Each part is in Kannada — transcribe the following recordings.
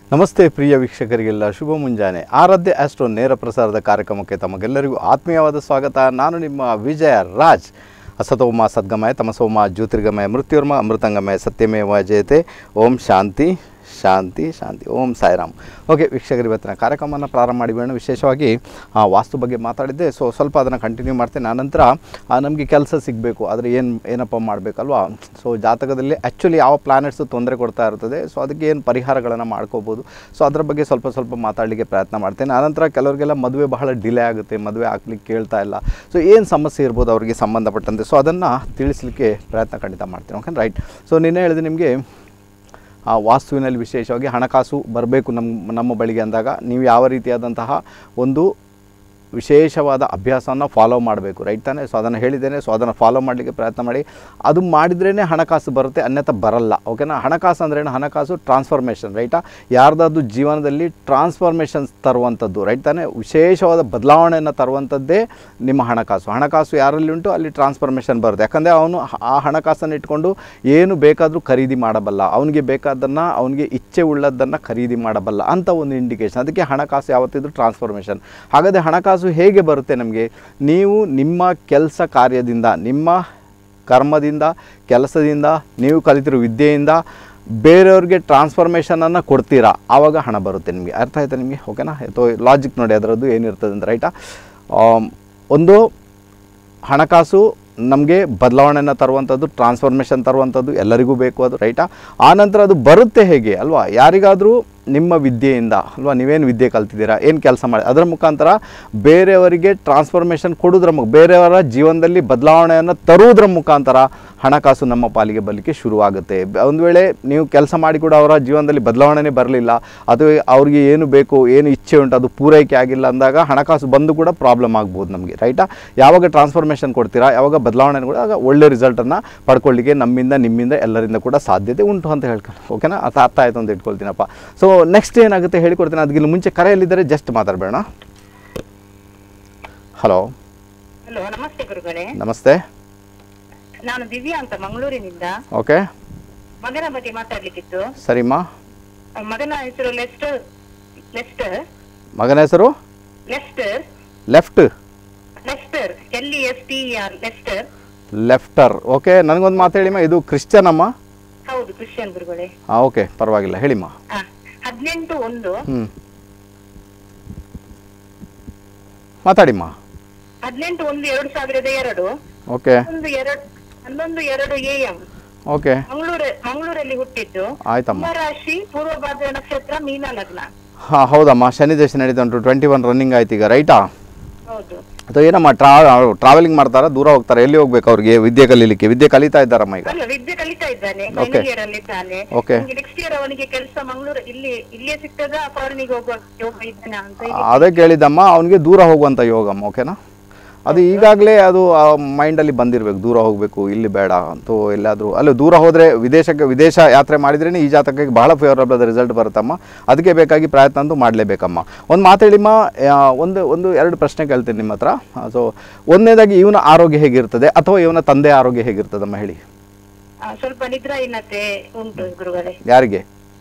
ನಮಸ್ತೆ ಪ್ರಿಯ ವೀಕ್ಷಕರಿಗೆಲ್ಲ ಶುಭ ಮುಂಜಾನೆ ಆರಾಧ್ಯ ಆಸ್ಟ್ರೋ ನೇರ ಪ್ರಸಾರದ ಕಾರ್ಯಕ್ರಮಕ್ಕೆ ತಮಗೆಲ್ಲರಿಗೂ ಆತ್ಮೀಯವಾದ ಸ್ವಾಗತ ನಾನು ನಿಮ್ಮ ವಿಜಯ ರಾಜ್ ಅಸತೋಮ ಸದ್ಗಮಯ ತಮಸೋಮ ಜ್ಯೋತಿರ್ಗಮಯ ಮೃತ್ಯುರ್ಮ ಅಮೃತಂಗಮಯ ಸತ್ಯಮೇವ ಜಯತೆ ಓಂ ಶಾಂತಿ ಶಾಂತಿ ಶಾಂತಿ ಓಂ ಸಾಯಿರಾಮ್ ಓಕೆ ವೀಕ್ಷಕರು ಇವತ್ತಿನ ಕಾರ್ಯಕ್ರಮವನ್ನು ಪ್ರಾರಂಭ ಮಾಡಿಬೇಡ ವಿಶೇಷವಾಗಿ ಆ, ವಾಸ್ತು ಬಗ್ಗೆ ಮಾತಾಡಿದ್ದೆ ಸೊ ಸ್ವಲ್ಪ ಅದನ್ನು ಕಂಟಿನ್ಯೂ ಮಾಡ್ತೇನೆ ಆನಂತರ ನಮಗೆ ಕೆಲಸ ಸಿಗಬೇಕು ಆದರೆ ಏನು ಏನಪ್ಪ ಮಾಡಬೇಕಲ್ವಾ ಸೊ ಜಾತಕದಲ್ಲಿ ಆ್ಯಕ್ಚುಲಿ ಯಾವ ಪ್ಲಾನೆಟ್ಸು ತೊಂದರೆ ಕೊಡ್ತಾ ಇರ್ತದೆ ಸೊ ಅದಕ್ಕೆ ಏನು ಪರಿಹಾರಗಳನ್ನು ಮಾಡ್ಕೋಬೋದು ಸೊ ಅದರ ಬಗ್ಗೆ ಸ್ವಲ್ಪ ಸ್ವಲ್ಪ ಮಾತಾಡಲಿಕ್ಕೆ ಪ್ರಯತ್ನ ಮಾಡ್ತೇನೆ ಆನಂತರ ಕೆಲವರಿಗೆಲ್ಲ ಮದುವೆ ಬಹಳ ಡಿಲೇ ಆಗುತ್ತೆ ಮದುವೆ ಆಗ್ಲಿಕ್ಕೆ ಕೇಳ್ತಾ ಇಲ್ಲ ಸೊ ಏನು ಸಮಸ್ಯೆ ಇರ್ಬೋದು ಅವರಿಗೆ ಸಂಬಂಧಪಟ್ಟಂತೆ ಸೊ ಅದನ್ನು ತಿಳಿಸ್ಲಿಕ್ಕೆ ಪ್ರಯತ್ನ ಖಂಡಿತ ಮಾಡ್ತೇನೆ ಓಕೆ ರೈಟ್ ಸೊ ನಿನ್ನೆ ಹೇಳಿದೆ ನಿಮಗೆ ಆ ವಾಸ್ತುವಿನಲ್ಲಿ ವಿಶೇಷವಾಗಿ ಹಣಕಾಸು ಬರಬೇಕು ನಮ್ಮ ನಮ್ಮ ಬಳಿಗೆ ಅಂದಾಗ ನೀವು ಯಾವ ರೀತಿಯಾದಂತಹ ಒಂದು ವಿಶೇಷವಾದ ಅಭ್ಯಾಸವನ್ನು ಫಾಲೋ ಮಾಡಬೇಕು ರೈಟ್ ತಾನೇ ಸೊ ಅದನ್ನು ಹೇಳಿದ್ದೇನೆ ಸೊ ಅದನ್ನು ಫಾಲೋ ಮಾಡಲಿಕ್ಕೆ ಪ್ರಯತ್ನ ಮಾಡಿ ಅದು ಮಾಡಿದ್ರೇ ಹಣಕಾಸು ಬರುತ್ತೆ ಅನ್ಯಥ ಬರಲ್ಲ ಓಕೆನಾ ಹಣಕಾಸು ಅಂದ್ರೇನು ಹಣಕಾಸು ಟ್ರಾನ್ಸ್ಫಾರ್ಮೇಷನ್ ರೈಟಾ ಯಾರ್ದಾದ್ರು ಜೀವನದಲ್ಲಿ ಟ್ರಾನ್ಸ್ಫಾರ್ಮೇಷನ್ಸ್ ತರುವಂಥದ್ದು ರೈಟ್ ತಾನೇ ವಿಶೇಷವಾದ ಬದಲಾವಣೆಯನ್ನು ತರುವಂಥದ್ದೇ ನಿಮ್ಮ ಹಣಕಾಸು ಹಣಕಾಸು ಯಾರಲ್ಲಿ ಉಂಟು ಅಲ್ಲಿ ಟ್ರಾನ್ಸ್ಫಾರ್ಮೇಷನ್ ಬರುತ್ತೆ ಯಾಕಂದರೆ ಅವನು ಆ ಹಣಕಾಸನ್ನು ಇಟ್ಕೊಂಡು ಏನು ಬೇಕಾದರೂ ಖರೀದಿ ಮಾಡಬಲ್ಲ ಅವನಿಗೆ ಬೇಕಾದ್ದನ್ನು ಅವನಿಗೆ ಇಚ್ಛೆ ಉಳ್ಳದ್ದನ್ನು ಖರೀದಿ ಮಾಡಬಲ್ಲ ಅಂತ ಒಂದು ಇಂಡಿಕೇಶನ್ ಅದಕ್ಕೆ ಹಣಕಾಸು ಯಾವತ್ತಿದ್ರು ಟ್ರಾನ್ಸ್ಫಾರ್ಮೇಷನ್ ಹಾಗಾದರೆ ಹಣಕಾಸು ಹೇಗೆ ಬರುತ್ತೆ ನಮಗೆ ನೀವು ನಿಮ್ಮ ಕೆಲಸ ಕಾರ್ಯದಿಂದ ನಿಮ್ಮ ಕರ್ಮದಿಂದ ಕೆಲಸದಿಂದ ನೀವು ಕಲಿತಿರೋ ವಿದ್ಯೆಯಿಂದ ಬೇರೆಯವ್ರಿಗೆ ಟ್ರಾನ್ಸ್ಫಾರ್ಮೇಷನನ್ನು ಕೊಡ್ತೀರಾ ಆವಾಗ ಹಣ ಬರುತ್ತೆ ನಿಮಗೆ ಅರ್ಥ ಆಯ್ತಾ ನಿಮಗೆ ಓಕೆನಾ ಅಥವಾ ಲಾಜಿಕ್ ನೋಡಿ ಅದರದ್ದು ಏನಿರ್ತದೆ ಅಂತ ರೈಟಾ ಆಮ್, ಒಂದು ಹಣಕಾಸು ನಮಗೆ ಬದಲಾವಣೆಯನ್ನು ತರುವಂಥದ್ದು ಟ್ರಾನ್ಸ್ಫಾರ್ಮೇಷನ್ ತರುವಂಥದ್ದು ಎಲ್ಲರಿಗೂ ಬೇಕು ಅದು ರೈಟಾ ಆನಂತರ ಅದು ಬರುತ್ತೆ ಹೇಗೆ ಅಲ್ವಾ ಯಾರಿಗಾದರೂ ನಿಮ್ಮ ವಿದ್ಯೆಯಿಂದ ಅಲ್ವಾ ನೀವೇನು ವಿದ್ಯೆ ಕಲ್ತಿದ್ದೀರಾ ಏನು ಕೆಲಸ ಮಾಡಿ ಅದರ ಮುಖಾಂತರ ಬೇರೆಯವರಿಗೆ ಟ್ರಾನ್ಸ್ಫಾರ್ಮೇಷನ್ ಕೊಡೋದ್ರ ಮುಖ ಬೇರೆಯವರ ಜೀವನದಲ್ಲಿ ಬದಲಾವಣೆಯನ್ನು ತರುವುದರ ಮುಖಾಂತರ ಹಣಕಾಸು ನಮ್ಮ ಪಾಲಿಗೆ ಬರಲಿಕ್ಕೆ ಶುರುವಾಗುತ್ತೆ ಬ- ಒಂದು ವೇಳೆ ನೀವು ಕೆಲಸ ಮಾಡಿ ಕೂಡ ಅವರ ಜೀವನದಲ್ಲಿ ಬದಲಾವಣೆ ಬರಲಿಲ್ಲ ಅದು ಅವ್ರಿಗೆ ಏನು ಬೇಕು ಏನು ಇಚ್ಛೆ ಉಂಟು ಅದು ಪೂರೈಕೆ ಆಗಿಲ್ಲ ಅಂದಾಗ ಹಣಕಾಸು ಬಂದು ಕೂಡ ಪ್ರಾಬ್ಲಮ್ ಆಗ್ಬೋದು ನಮಗೆ ರೈಟಾ ಯಾವಾಗ ಟ್ರಾನ್ಸ್ಫಾರ್ಮೇಷನ್ ಕೊಡ್ತೀರಾ ಯಾವಾಗ ಬದಲಾವಣೆ ಕೂಡ ಆಗ ಒಳ್ಳೆ ರಿಸಲ್ಟನ್ನು ಪಡ್ಕೊಳ್ಳಿಕ್ಕೆ ನಮ್ಮಿಂದ ನಿಮ್ಮಿಂದ ಎಲ್ಲರಿಂದ ಕೂಡ ಸಾಧ್ಯತೆ ಉಂಟು ಅಂತ ಹೇಳ್ಕೊಂಡು ಓಕೆನಾ ಅದು ಅರ್ಥ ಆಯಿತು ಅಂತ ಇಟ್ಕೊಳ್ತೀನಪ್ಪ ಸೊ ನೆಕ್ಸ್ಟ್ ಏನಾಗುತ್ತೆ ಹೇಳಿಕೊಡ್ತೀನಿ ಅದಕ್ಕಿಂತ ಮುಂಚೆ ಕರೆಯಲ್ಲಿದ್ದರೆ ಜಸ್ಟ್ ಮಾತಾಡಬೇಡ ಹಲೋ ಹಲೋ ನಮಸ್ತೆ ಗುರುಗಳೇ ನಮಸ್ತೆ ನಾನು ದಿವ್ಯಾ ಅಂತ ಮಂಗಳೂರಿನಿಂದ ಓಕೆ ಮಗನ ಬಗ್ಗೆ ಮಾತಾಡ್ಲಿಕ್ಕಿತ್ತು ಸರಿಮ್ಮ ಆ ಮಗನ ಹೆಸರು ಲೆಸ್ಟರ್ ಲೆಸ್ಟರ್ ಮಗನ ಹೆಸರು Lester left Lester L E S T R Lester ಲೆಫ್ಟರ್ ಓಕೆ ನನಗೊಂದು ಮಾತು ಹೇಳಿಮ್ಮ ಇದು ಕ್ರಿಶ್ಚಿಯನ್ ಅಮ್ಮ ಹೌದು ಕ್ರಿಶ್ಚಿಯನ್ ಗುರುಗಳೇ ಹಾಂ ಓಕೆ ಪರವಾಗಿಲ್ಲ ಹೇಳಿಮ್ಮ ಆ, ಹದಿನೆಂಟು ಒಂದು ಹ್ಞೂ ಮಾತಾಡಿಮ್ಮ ಹದಿನೆಂಟು ಒಂದು ಎರಡು ಸಾವಿರದ ಎರಡು ಓಕೆ ಒಂದು ಎರಡು ಹನ್ನೊಂದು ಎರಡು ಎ ಎಂ ಓಕೆ ಮಂಗಳೂರು ಮಂಗಳೂರಲ್ಲಿ ಹುಟ್ಟಿದ್ದು ಆಯ್ತಮ್ಮ ಕುಂಭರಾಶಿ ಪೂರ್ವ ಭಾದ್ರ ನಕ್ಷತ್ರ ಮೀನ ಲಗ್ನ ಹಾಂ ಹೌದಮ್ಮ ಶನಿ ದೇಶ ನಡೀತಾ ಉಂಟು ಟ್ವೆಂಟಿ ಒನ್ ರನ್ನಿಂಗ್ ಆಯ್ತು ಈಗ ರೈಟಾ ಹೌದು ಅಥವಾ ಏನಮ್ಮ ಟ್ರಾ ಟ್ರಾವೆಲಿಂಗ್ ಮಾಡ್ತಾರಾ ದೂರ ಹೋಗ್ತಾರೆ ಎಲ್ಲಿ ಹೋಗ್ಬೇಕು ಅವ್ರಿಗೆ ವಿದ್ಯೆ ಕಲೀಲಿಕ್ಕೆ ವಿದ್ಯೆ ಕಲಿತಾ ಇದ್ದಾರಮ್ಮ ಈಗ ಅಲ್ಲ ವಿದ್ಯೆ ಕಲಿತಾ ಇದ್ದಾನೆ Okay. ಫೈನಲ್ ಇಯರ್ ಅಲ್ಲಿ ಇದ್ದಾನೆ Okay. ನೆಕ್ಸ್ಟ್ ಇಯರ್ ಅವನಿಗೆ ಕೆಲಸ ಮಂಗಳೂರು ಇಲ್ಲಿ ಇಲ್ಲಿಯೇ ಸಿಗ್ತದ ಫಾರಿನಿಗೆ ಹೋಗುವ ಯೋಗ ಇದ್ದಾನ ಅಂತ ಹೇಳಿ ಅದೇ ಕೇಳಿದ್ದಮ್ಮ ಅವನಿಗೆ ದೂರ ಹೋಗುವಂಥ ಯೋಗಮ್ಮ ಓಕೆನಾ ಅದು ಈಗಾಗಲೇ ಅದು ಮೈಂಡಲ್ಲಿ ಬಂದಿರಬೇಕು ದೂರ ಹೋಗಬೇಕು ಇಲ್ಲಿ ಬೇಡ ಅಂತೂ ಎಲ್ಲಾದರೂ ಅಲ್ಲ ದೂರ ಹೋದರೆ ವಿದೇಶಕ್ಕೆ ವಿದೇಶ ಯಾತ್ರೆ ಮಾಡಿದ್ರೇ ಈ ಜಾತಕಕ್ಕೆ ಬಹಳ ಫೇವರಬಲ್ ರಿಸಲ್ಟ್ ಬರುತ್ತಮ್ಮ ಅದಕ್ಕೆ ಬೇಕಾಗಿ ಪ್ರಯತ್ನ ಅಂತೂ ಮಾಡಲೇಬೇಕಮ್ಮ ಒಂದು ಮಾತಾಡಿಮ್ಮ ಆ, ಒಂದು ಒಂದು ಎರಡು ಪ್ರಶ್ನೆ ಕೇಳ್ತೀನಿ ನಿಮ್ಮ ಹತ್ರ ಸೊ ಒಂದನೇದಾಗಿ ಇವನ ಆರೋಗ್ಯ ಹೇಗಿರ್ತದೆ ಅಥವಾ ಇವನ ತಂದೆ ಆರೋಗ್ಯ ಹೇಗಿರ್ತದಮ್ಮ ಹೇಳಿ ಆ, ಸ್ವಲ್ಪ ನಿದ್ರಾಹೀನತೆ ಉಂಟು ಗುರುಗಳೇ ಯಾರಿಗೆ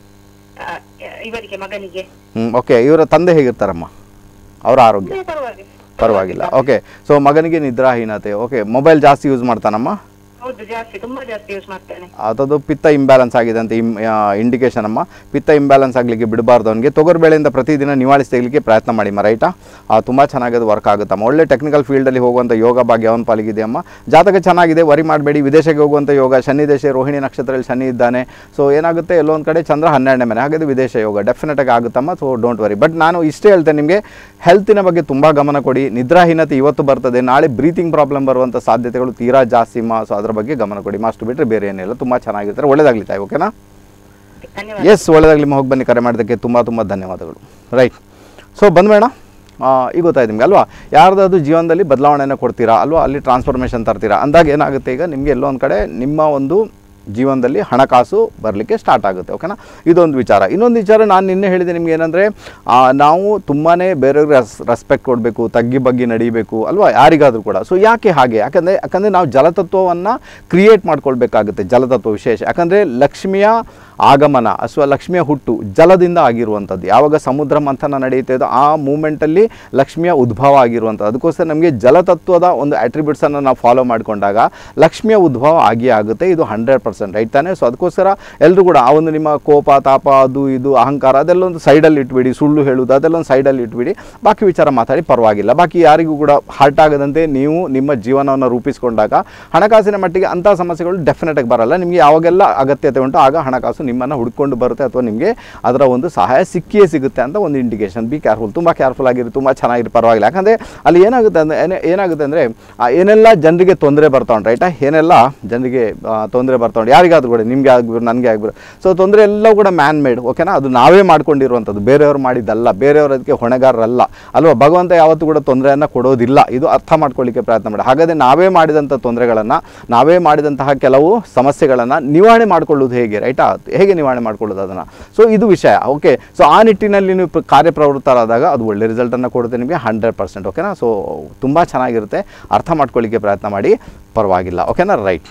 ಆ, ಇವರಿಗೆ ಮಗನಿಗೆ ಹ್ಞೂ ಓಕೆ ಇವರ ತಂದೆ ಹೇಗಿರ್ತಾರಮ್ಮ ಅವರ ಆರೋಗ್ಯ ಏ, ಪರವಾಗಿಲ್ಲ ಪರವಾಗಿಲ್ಲ ಓಕೆ ಸೊ ಮಗನಿಗೆ ನಿದ್ರಾಹೀನತೆ ಓಕೆ ಮೊಬೈಲ್ ಜಾಸ್ತಿ ಯೂಸ್ ಮಾಡ್ತಾನಮ್ಮ ಹೌದು ಜಾಸ್ತಿ ತುಂಬಾ ಜಾಸ್ತಿ ಯೂಸ್ ಮಾಡ್ತಾನೆ ಅದದು ಪಿತ್ತ ಇಂಬ್ಯಾಲೆನ್ಸ್ ಆಗಿದೆ ಅಂತ ಇಮ್ ಇಂಡಿಕೇಶನ್ ಅಮ್ಮ ಪಿತ್ತ ಇಂಬ್ಯಾಲೆನ್ಸ್ ಆಗಲಿಕ್ಕೆ ಬಿಡಬಾರ್ದು ಅವನಿಗೆ ತೊಗರ್ಬೇಳೆಯಿಂದ ಪ್ರತಿದಿನ ನಿವಾಳಿಸಿ ತೆಗಲಿಕ್ಕೆ ಪ್ರಯತ್ನ ಮಾಡಿಮ್ಮ ರೈಟಾ ತುಂಬ ಚೆನ್ನಾಗಿ ಅದು ವರ್ಕ್ ಆಗುತ್ತಮ್ಮ ಒಳ್ಳೆ ಟೆಕ್ನಿಕಲ್ ಫೀಲ್ಡಲ್ಲಿ ಹೋಗುವಂಥ ಯೋಗ ಭಾಗ್ಯ ಅವನ ಪಾಲಿಗಿದೆ ಅಮ್ಮ ಜಾತಕ ಚೆನ್ನಾಗಿದೆ ವರಿ ಮಾಡಬೇಡಿ ವಿದೇಶಕ್ಕೆ ಹೋಗುವಂಥ ಯೋಗ ಶನಿ ದೇಶ ರೋಹಿಣಿ ನಕ್ಷತ್ರದಲ್ಲಿ ಶನಿ ಇದ್ದಾನೆ ಸೊ ಏನಾಗುತ್ತೆ ಎಲ್ಲೊಂದು ಕಡೆ ಚಂದ್ರ ಹನ್ನೆರಡನೇ ಮನೆ ಹಾಗಾದ್ರೆ ವಿದೇಶ ಯೋಗ ಡೆಫಿನೆಟಾಗಿ ಆಗುತ್ತಮ್ಮ ಸೊ ಡೋಂಟ್ ವರಿ ಬಟ್ ನಾನು ಇಷ್ಟೇ ಹೇಳ್ತೇನೆ ನಿಮಗೆ ಹೆಲ್ತಿನ ಬಗ್ಗೆ ತುಂಬ ಗಮನ ಕೊಡಿ ನಿದ್ರಾಹೀನತೆ ಇವತ್ತು ಬರ್ತದೆ ನಾಳೆ ಬ್ರೀತಿಂಗ್ ಪ್ರಾಬ್ಲಮ್ ಬರುವಂಥ ಸಾಧ್ಯತೆಗಳು ತೀರಾ ಜಾಸ್ತಿ ಮಾ ಸೊ ಅದ್ರ ಬಗ್ಗೆ ಗಮನ ಕೊಡಿ ಮಾಸ್ಟರ್ ಬಿಟ್ಟರೆ ಬೇರೆ ಏನಿಲ್ಲ ತುಂಬ ಚೆನ್ನಾಗಿರ್ತಾರೆ ಒಳ್ಳೇದಾಗ್ಲಿ ತಾಯಿ ಓಕೆನಾ ಧನ್ಯವಾದ ಎಸ್ ಒಳ್ಳೇದಾಗಲಿ ಹೋಗಿ ಬನ್ನಿ ಕರೆ ಮಾಡೋದಕ್ಕೆ ತುಂಬ ತುಂಬ ಧನ್ಯವಾದಗಳು ರೈಟ್ ಸೊ ಬಂದ್ಬೇಡ ಈಗ ಗೊತ್ತಾಯ್ತು ನಿಮಗೆ ಅಲ್ವಾ ಯಾರ್ದಾದ್ರು ಜೀವನದಲ್ಲಿ ಬದಲಾವಣೆಯನ್ನು ಕೊಡ್ತೀರಾ ಅಲ್ವಾ ಅಲ್ಲಿ ಟ್ರಾನ್ಸ್ಫಾರ್ಮೇಷನ್ ತರ್ತೀರಾ ಅಂದಾಗ ಏನಾಗುತ್ತೆ ಈಗ ನಿಮಗೆ ಎಲ್ಲೋ ಒಂದು ಕಡೆ ನಿಮ್ಮ ಒಂದು ಜೀವನದಲ್ಲಿ ಹಣಕಾಸು ಬರಲಿಕ್ಕೆ ಸ್ಟಾರ್ಟ್ ಆಗುತ್ತೆ ಓಕೆನಾ ಇದೊಂದು ವಿಚಾರ ಇನ್ನೊಂದು ವಿಚಾರ ನಾನು ನಿನ್ನೆ ಹೇಳಿದೆ ನಿಮ್ಗೆ ಏನಂದರೆ ನಾವು ತುಂಬಾ ಬೇರೆಯವ್ರಿಗೆ ರೆಸ್ ರೆಸ್ಪೆಕ್ಟ್ ಕೊಡಬೇಕು ತಗ್ಗಿ ಬಗ್ಗಿ ನಡೀಬೇಕು ಅಲ್ವಾ ಯಾರಿಗಾದರೂ ಕೂಡ ಸೊ ಯಾಕೆ ಹಾಗೆ ಯಾಕಂದರೆ ಯಾಕಂದರೆ ನಾವು ಜಲತತ್ವವನ್ನು ಕ್ರಿಯೇಟ್ ಮಾಡ್ಕೊಳ್ಬೇಕಾಗುತ್ತೆ ಜಲತತ್ವ ವಿಶೇಷ ಯಾಕಂದರೆ ಲಕ್ಷ್ಮಿಯ ಆಗಮನ ಅಥವಾ ಲಕ್ಷ್ಮಿಯ ಹುಟ್ಟು ಜಲದಿಂದ ಆಗಿರುವಂಥದ್ದು ಯಾವಾಗ ಸಮುದ್ರ ಮಂಥನ ನಡೆಯುತ್ತೆ ಇದೋ ಆ ಮೂಮೆಂಟಲ್ಲಿ ಲಕ್ಷ್ಮಿಯ ಉದ್ಭವ ಆಗಿರುವಂಥದ್ದು ಅದಕ್ಕೋಸ್ಕರ ನಮಗೆ ಜಲತತ್ವದ ಒಂದು ಅಟ್ರಿಬ್ಯೂಟ್ಸನ್ನು ನಾವು ಫಾಲೋ ಮಾಡಿಕೊಂಡಾಗ ಲಕ್ಷ್ಮಿಯ ಉದ್ಭವ ಆಗಿಯೇ ಆಗುತ್ತೆ ಇದು ಹಂಡ್ರೆಡ್ ಪರ್ಸೆಂಟ್ ರೈಟ್ ತಾನೇ ಸೊ ಅದಕ್ಕೋಸ್ಕರ ಎಲ್ಲರೂ ಕೂಡ ಆ ಒಂದು ನಿಮ್ಮ ಕೋಪ ತಾಪ ಅದು ಇದು ಅಹಂಕಾರ ಅದೆಲ್ಲ ಒಂದು ಸೈಡಲ್ಲಿ ಇಟ್ಬಿಡಿ ಸುಳ್ಳು ಹೇಳುವುದು ಅದೆಲ್ಲ ಒಂದು ಸೈಡಲ್ಲಿ ಇಟ್ಬಿಡಿ ಬಾಕಿ ವಿಚಾರ ಮಾತಾಡಿ ಪರವಾಗಿಲ್ಲ ಬಾಕಿ ಯಾರಿಗೂ ಕೂಡ ಹರ್ಟ್ ಆಗದಂತೆ ನೀವು ನಿಮ್ಮ ಜೀವನವನ್ನು ರೂಪಿಸಿಕೊಂಡಾಗ ಹಣಕಾಸಿನ ಮಟ್ಟಿಗೆ ಅಂಥ ಸಮಸ್ಯೆಗಳು ಡೆಫಿನೆಟ್ ಆಗಿ ಬರಲ್ಲ ನಿಮಗೆ ಯಾವಾಗೆಲ್ಲ ಅಗತ್ಯತೆ ಉಂಟು ಆಗ ಹಣಕಾಸು ನಿಮ್ಮನ್ನು ಹುಡ್ಕೊಂಡು ಬರುತ್ತೆ ಅಥವಾ ನಿಮಗೆ ಅದರ ಒಂದು ಸಹಾಯ ಸಿಕ್ಕಿಯೇ ಸಿಗುತ್ತೆ ಅಂತ ಒಂದು ಇಂಡಿಕೇಶನ್ ಬಿ ಕೇರ್ಫುಲ್ ತುಂಬ ಕೇರ್ಫುಲ್ ಆಗಿರಿ ತುಂಬ ಚೆನ್ನಾಗಿರಿ ಪರವಾಗಿಲ್ಲ ಯಾಕಂದರೆ ಅಲ್ಲಿ ಏನಾಗುತ್ತೆ ಅಂದರೆ ಏನೇ- ಏನಾಗುತ್ತೆ ಅಂದರೆ ಏನೆಲ್ಲ ಜನರಿಗೆ ತೊಂದರೆ ಬರ್ತಾ ಉಂಟು ರೈಟಾ ಏನೆಲ್ಲ ಜನರಿಗೆ ತೊಂದರೆ ಬರ್ತಾ ಉಂಟು ಯಾರಿಗಾದ್ರೂ ಕೂಡ ನಿಮಗೆ ಆಗ್ಬಿರು ನನಗೆ ಆಗ್ಬಿರು ಸೊ ತೊಂದರೆ ಎಲ್ಲ ಕೂಡ ಮ್ಯಾನ್ ಮೇಡ್ ಓಕೆನಾ ಅದು ನಾವೇ ಮಾಡ್ಕೊಂಡಿರುವಂಥದ್ದು ಬೇರೆಯವರು ಮಾಡಿದ್ದಲ್ಲ ಬೇರೆಯವರು ಅದಕ್ಕೆ ಹೊಣೆಗಾರರಲ್ಲ ಅಲ್ವಾ ಭಗವಂತ ಯಾವತ್ತೂ ಕೂಡ ತೊಂದರೆಯನ್ನು ಕೊಡೋದಿಲ್ಲ ಇದು ಅರ್ಥ ಮಾಡ್ಕೊಳ್ಳಿಕ್ಕೆ ಪ್ರಯತ್ನ ಮಾಡಿ ಹಾಗಾದರೆ ನಾವೇ ಮಾಡಿದಂಥ ತೊಂದರೆಗಳನ್ನು ನಾವೇ ಮಾಡಿದಂತಹ ಕೆಲವು ಸಮಸ್ಯೆಗಳನ್ನು ನಿವಾರಣೆ ಮಾಡ್ಕೊಳ್ಳೋದು ಹೇಗೆ ರೈಟಾ ಹೇಗೆ ನಿವಾರಣೆ ಮಾಡ್ಕೊಳ್ಳೋದು ಅದನ್ನು ಸೊ ಇದು ವಿಷಯ ಓಕೆ ಸೊ ಆ ನಿಟ್ಟಿನಲ್ಲಿ ನೀವು ಪ್ರ- ಕಾರ್ಯಪ್ರವೃತ್ತರಾದಾಗ ಅದು ಒಳ್ಳೆ ರಿಸಲ್ಟನ್ನು ಕೊಡುತ್ತೆ ನಿಮಗೆ ಹಂಡ್ರೆಡ್ ಪರ್ಸೆಂಟ್ ಓಕೆನಾ ಸೊ ತುಂಬ ಚೆನ್ನಾಗಿರುತ್ತೆ ಅರ್ಥ ಮಾಡ್ಕೊಳ್ಳಿಕ್ಕೆ ಪ್ರಯತ್ನ ಮಾಡಿ ಪರವಾಗಿಲ್ಲ ಓಕೆನಾ ರೈಟ್